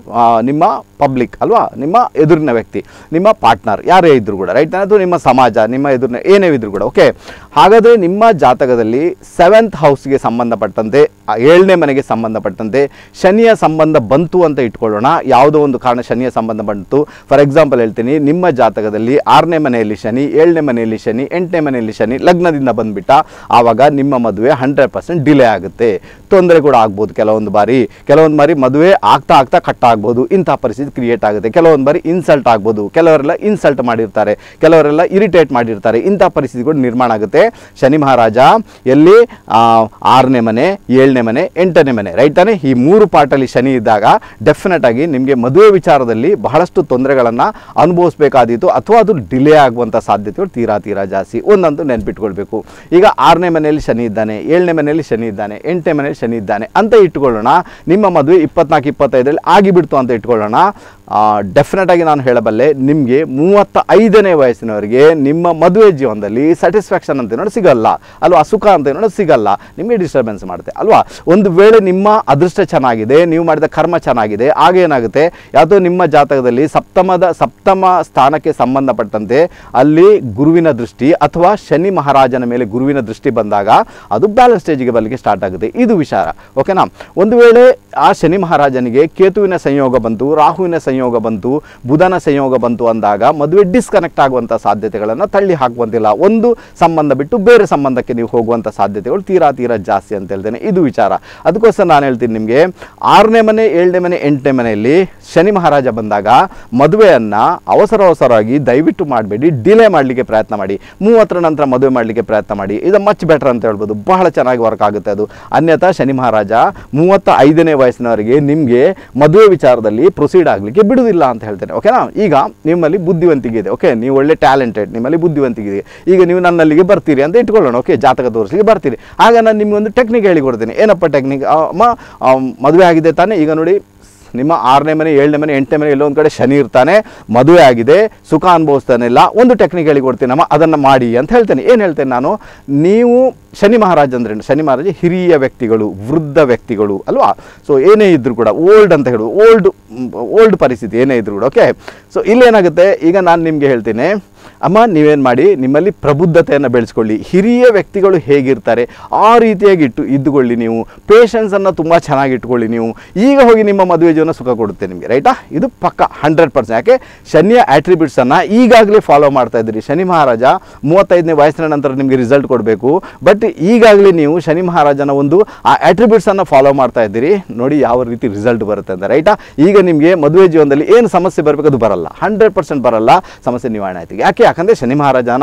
ಆ, ನಿಮ್ಮ ಪಬ್ಲಿಕ್ ಅಲ್ವಾ ನಿಮ್ಮ ಎದುರಿನ ವ್ಯಕ್ತಿ ನಿಮ್ಮ ಪಾರ್ಟ್ನರ್ ಯಾರೇ ಇದ್ದರೂ ಕೂಡ ರೈಟ್ ಅದು ನಿಮ್ಮ ಸಮಾಜ ನಿಮ್ಮ ಎದುರಿನ ಏನೇ ಇದ್ರೂ ಕೂಡ ಓಕೆ ಹಾಗಾದರೆ ನಿಮ್ಮ ಜಾತಕದಲ್ಲಿ ಸೆವೆಂತ್ ಹೌಸ್ಗೆ ಸಂಬಂಧಪಟ್ಟಂತೆ ಆ ಏಳನೇ ಮನೆಗೆ ಸಂಬಂಧಪಟ್ಟಂತೆ ಶನಿಯ ಸಂಬಂಧ ಬಂತು ಅಂತ ಇಟ್ಕೊಳ್ಳೋಣ ಯಾವುದೋ ಒಂದು ಕಾರಣ ಶನಿಯ ಸಂಬಂಧ ಬಂತು ಫಾರ್ ಎಕ್ಸಾಂಪಲ್ ಹೇಳ್ತೀನಿ ನಿಮ್ಮ ಜಾತಕದಲ್ಲಿ ಆರನೇ ಮನೆಯಲ್ಲಿ ಶನಿ ಏಳನೇ ಮನೆಯಲ್ಲಿ ಶನಿ ಎಂಟನೇ ಮನೆಯಲ್ಲಿ ಶನಿ ಲಗ್ನದಿಂದ ಬಂದುಬಿಟ್ಟ ಆವಾಗ ನಿಮ್ಮ ಮದುವೆ ಹಂಡ್ರೆಡ್ ಪರ್ಸೆಂಟ್ ಡಿಲೇ ಆಗುತ್ತೆ ತೊಂದರೆ ಕೂಡ ಆಗ್ಬೋದು ಕೆಲವೊಂದು ಬಾರಿ ಕೆಲವೊಂದು ಬಾರಿ ಮದುವೆ ಆಗ್ತಾ ಆಗ್ತಾ ಕಟ್ ಆಗ್ಬೋದು ಇಂಥ ಪರಿಸ್ಥಿತಿ ಕ್ರಿಯೇಟ್ ಆಗುತ್ತೆ ಕೆಲವೊಂದು ಬಾರಿ ಇನ್ಸಲ್ಟ್ ಆಗ್ಬೋದು ಕೆಲವರೆಲ್ಲ ಇನ್ಸಲ್ಟ್ ಮಾಡಿರ್ತಾರೆ ಕೆಲವರೆಲ್ಲ ಇರಿಟೇಟ್ ಮಾಡಿರ್ತಾರೆ ಇಂಥ ಪರಿಸ್ಥಿತಿಗಳು ನಿರ್ಮಾಣ ಆಗುತ್ತೆ ಶನಿ ಮಹಾರಾಜ ಎಲ್ಲಿ ಆ, ಆರನೇ ಮನೆ ಏಳನೇ ಮನೆ ಎಂಟನೇ ಮನೆ ರೈಟ್ ತಾನೆ ಈ ಮೂರು ಪಾರ್ಟಲ್ಲಿ ಶನಿ ಇದ್ದಾಗ ಡೆಫಿನೆಟ್ ಆಗಿ ನಿಮಗೆ ಮದುವೆ ವಿಚಾರದಲ್ಲಿ ಬಹಳಷ್ಟು ತೊಂದರೆಗಳನ್ನು ಅನುಭವಿಸಬೇಕಾದೀತು ಅಥವಾ ಅದು ಡಿಲೇ ಆಗುವಂಥ ಸಾಧ್ಯತೆಗಳು ತೀರಾ ತೀರಾ ಜಾಸ್ತಿ ಒಂದಂತೂ ನೆನ್ಪಿಟ್ಕೊಳ್ಬೇಕು ಈಗ ಆರನೇ ಮನೆಯಲ್ಲಿ ಶನಿ ಇದ್ದಾನೆ ಏಳನೇ ಮನೆಯಲ್ಲಿ ಶನಿ ಇದ್ದಾನೆ ಎಂಟನೇ ಮನೆಯಲ್ಲಿ ಶನಿ ಇದ್ದಾನೆ ಅಂತ ಇಟ್ಕೊಳ್ಳೋಣ ನಿಮ್ಮ ಮದುವೆ ಇಪ್ಪತ್ನಾಲ್ಕು ಇಪ್ಪತ್ತೈದರಲ್ಲಿ ಆಗಿಬಿಡ್ತು ಅಂತ ಇಟ್ಕೊಳ್ಳೋಣ ಡೆಫಿನೆಟ್ ಆಗಿ ನಾನು ಹೇಳಬಲ್ಲೆ ನಿಮಗೆ ಮೂವತ್ತ ಐದನೇ ವಯಸ್ಸಿನವರೆಗೆ ನಿಮ್ಮ ಮದುವೆ ಜೀವನದಲ್ಲಿ ಸ್ಯಾಟಿಸ್ಫ್ಯಾಕ್ಷನ್ ಅಂತ ಏನೋ ಸಿಗಲ್ಲ ಅಲ್ವಾ ಸುಖ ಅಂತ ಏನೋ ಸಿಗಲ್ಲ ನಿಮಗೆ ಡಿಸ್ಟರ್ಬೆನ್ಸ್ ಮಾಡುತ್ತೆ ಅಲ್ವಾ ಒಂದು ವೇಳೆ ನಿಮ್ಮ ಅದೃಷ್ಟ ಚೆನ್ನಾಗಿದೆ ನೀವು ಮಾಡಿದ ಕರ್ಮ ಚೆನ್ನಾಗಿದೆ ಆಗ ಏನಾಗುತ್ತೆ ಯಾವುದೋ ನಿಮ್ಮ ಜಾತಕದಲ್ಲಿ ಸಪ್ತಮದ ಸಪ್ತಮ ಸ್ಥಾನಕ್ಕೆ ಸಂಬಂಧಪಟ್ಟಂತೆ ಅಲ್ಲಿ ಗುರುವಿನ ದೃಷ್ಟಿ ಅಥವಾ ಶನಿ ಮಹಾರಾಜನ ಮೇಲೆ ಗುರುವಿನ ದೃಷ್ಟಿ ಬಂದಾಗ ಅದು ಬ್ಯಾಲೆನ್ಸ್ ಸ್ಟೇಜಿಗೆ ಬರಲಿಕ್ಕೆ ಸ್ಟಾರ್ಟ್ ಆಗುತ್ತೆ ಇದು ವಿಚಾರ ಓಕೆನಾ ಒಂದು ವೇಳೆ ಆ ಶನಿ ಮಹಾರಾಜನಿಗೆ ಕೇತುವಿನ ಸಂಯೋಗ ಬಂತು ರಾಹುವಿನ ಸಂಯೋಗ ಬಂತು ಬುಧನ ಸಂಯೋಗ ಬಂತು ಅಂದಾಗ ಮದುವೆ ಡಿಸ್ಕನೆಕ್ಟ್ ಆಗುವಂಥ ಸಾಧ್ಯತೆಗಳನ್ನು ತಳ್ಳಿ ಹಾಕುವಂತಿಲ್ಲ ಒಂದು ಸಂಬಂಧ ಬಿಟ್ಟು ಬೇರೆ ಸಂಬಂಧಕ್ಕೆ ನೀವು ಹೋಗುವಂಥ ಸಾಧ್ಯತೆಗಳು ತೀರಾ ತೀರಾ ಜಾಸ್ತಿ ಅಂತ ಹೇಳ್ತೇನೆ ಇದು ವಿಚಾರ ಅದಕ್ಕೋಸ್ಕರ ನಾನು ಹೇಳ್ತೀನಿ ನಿಮಗೆ ಆರನೇ ಮನೆ ಏಳನೇ ಮನೆ ಎಂಟನೇ ಮನೆಯಲ್ಲಿ ಶನಿ ಮಹಾರಾಜ ಬಂದಾಗ ಮದುವೆಯನ್ನು ಅವಸರ ಅವಸರವಾಗಿ ದಯವಿಟ್ಟು ಮಾಡಬೇಡಿ ಡಿಲೇ ಮಾಡಲಿಕ್ಕೆ ಪ್ರಯತ್ನ ಮಾಡಿ ಮೂವತ್ತರ ನಂತರ ಮದುವೆ ಮಾಡಲಿಕ್ಕೆ ಪ್ರಯತ್ನ ಮಾಡಿ ಇದು ಮಚ್ ಬೆಟರ್ ಅಂತ ಹೇಳ್ಬೋದು ಬಹಳ ಚೆನ್ನಾಗಿ ವರ್ಕ್ ಆಗುತ್ತೆ ಅದು ಅನ್ಯಥಾ ಶನಿ ಮಹಾರಾಜ ಮೂವತ್ತ ಐದನೇ ವಯಸ್ಸಿನವರೆಗೆ ನಿಮಗೆ ಮದುವೆ ವಿಚಾರದಲ್ಲಿ ಪ್ರೊಸೀಡ್ ಆಗಲಿಕ್ಕೆ ಬಿಡುವುದಿಲ್ಲ ಅಂತ ಹೇಳ್ತೇನೆ ಓಕೆನಾ ಈಗ ನಿಮ್ಮಲ್ಲಿ ಬುದ್ಧಿವಂತಿಕೆ ಇದೆ ಓಕೆ ನೀವು ಒಳ್ಳೆ ಟ್ಯಾಲೆಂಟೆಡ್ ನಿಮ್ಮಲ್ಲಿ ಬುದ್ಧಿವಂತಿಕೆ ಇದೆ ಈಗ ನೀವು ನನ್ನಲ್ಲಿಗೆ ಬರ್ತೀರಿ ಅಂತ ಇಟ್ಕೊಳ್ಳೋಣ ಓಕೆ ಜಾತಕ ತೋರಿಸಲಿಕ್ಕೆ ಬರ್ತೀರಿ ಆಗ ನಾನು ನಿಮ್ಗೆ ಒಂದು ಟೆಕ್ನಿಕ್ ಹೇಳಿಕೊಡ್ತೀನಿ ಏನಪ್ಪ ಟೆಕ್ನಿಕ್ ಅಮ್ಮ ಆ, ಮದುವೆ ಆಗಿದೆ ತಾನೇ ಈಗ ನೋಡಿ ನಿಮ್ಮ ಆರನೇ ಮನೆ ಏಳನೇ ಮನೆ ಎಂಟನೇ ಮನೆ ಎಲ್ಲೋ ಒಂದು ಕಡೆ ಶನಿ ಇರ್ತಾನೆ ಮದುವೆ ಆಗಿದೆ ಸುಖ ಅನುಭವಿಸ್ತಾನಿಲ್ಲ ಒಂದು ಟೆಕ್ನಿಕ್ ಹೇಳಿಕೊಡ್ತೀನಮ್ಮ ಅದನ್ನು ಮಾಡಿ ಅಂತ ಹೇಳ್ತೇನೆ ಏನು ಹೇಳ್ತೇನೆ ನಾನು ನೀವು ಶನಿ ಮಹಾರಾಜ ಅಂದ್ರೆ ಏನು? ಶನಿ ಮಹಾರಾಜ ಹಿರಿಯ ವ್ಯಕ್ತಿಗಳು ವೃದ್ಧ ವ್ಯಕ್ತಿಗಳು ಅಲ್ವಾ ಸೊ ಏನೇ ಇದ್ದರೂ ಕೂಡ ಓಲ್ಡ್ ಅಂತ ಹೇಳೋದು ಓಲ್ಡ್ ಓಲ್ಡ್ ಪರಿಸ್ಥಿತಿ ಏನೇ ಇದ್ರೂ ಕೂಡ ಓಕೆ ಸೊ ಇಲ್ಲೇನಾಗುತ್ತೆ ಈಗ ನಾನು ನಿಮಗೆ ಹೇಳ್ತೀನಿ ಅಮ್ಮ ನೀವೇನು ಮಾಡಿ ನಿಮ್ಮಲ್ಲಿ ಪ್ರಬುದ್ಧತೆಯನ್ನು ಬೆಳೆಸ್ಕೊಳ್ಳಿ ಹಿರಿಯ ವ್ಯಕ್ತಿಗಳು ಹೇಗಿರ್ತಾರೆ ಆ ರೀತಿಯಾಗಿ ಇಟ್ಟು ಇದ್ದುಕೊಳ್ಳಿ ನೀವು ಪೇಷನ್ಸನ್ನು ತುಂಬ ಚೆನ್ನಾಗಿ ಇಟ್ಕೊಳ್ಳಿ ನೀವು ಈಗ ಹೋಗಿ ನಿಮ್ಮ ಮದುವೆ ಜೀವನ ಸುಖ ಕೊಡುತ್ತೆ ನಿಮಗೆ ರೈಟಾ ಇದು ಪಕ್ಕ ಹಂಡ್ರೆಡ್ ಪರ್ಸೆಂಟ್ ಯಾಕೆ ಶನಿಯ ಆಟ್ರಿಬ್ಯೂಟ್ಸನ್ನು ಈಗಾಗಲೇ ಫಾಲೋ ಮಾಡ್ತಾ ಇದ್ದೀರಿ ಶನಿ ಮಹಾರಾಜ ಮೂವತ್ತೈದನೇ ವಯಸ್ಸಿನ ನಂತರ ನಿಮಗೆ ರಿಸಲ್ಟ್ ಕೊಡಬೇಕು ಬಟ್ ಈಗಾಗಲೇ ನೀವು ಶನಿ ಮಹಾರಾಜನ ಒಂದು ಆ ಆಟ್ರಿಬ್ಯೂಟ್ಸನ್ನು ಫಾಲೋ ಮಾಡ್ತಾ ಇದ್ದೀರಿ ನೋಡಿ ಯಾವ ರೀತಿ ರಿಸಲ್ಟ್ ಬರುತ್ತೆ ಅಂತ ರೈಟಾ ಈಗ ನಿಮಗೆ ಮದುವೆ ಜೀವನದಲ್ಲಿ ಏನು ಸಮಸ್ಯೆ ಬರಬೇಕು ಅದು ಬರಲ್ಲ ಹಂಡ್ರೆಡ್ ಪರ್ಸೆಂಟ್ ಬರಲ್ಲ ಸಮಸ್ಯೆ ನಿವಾರಣೆ ಆಯ್ತು ಯಾಕೆ ಯಾಕಂದರೆ ಶನಿ ಮಹಾರಾಜನ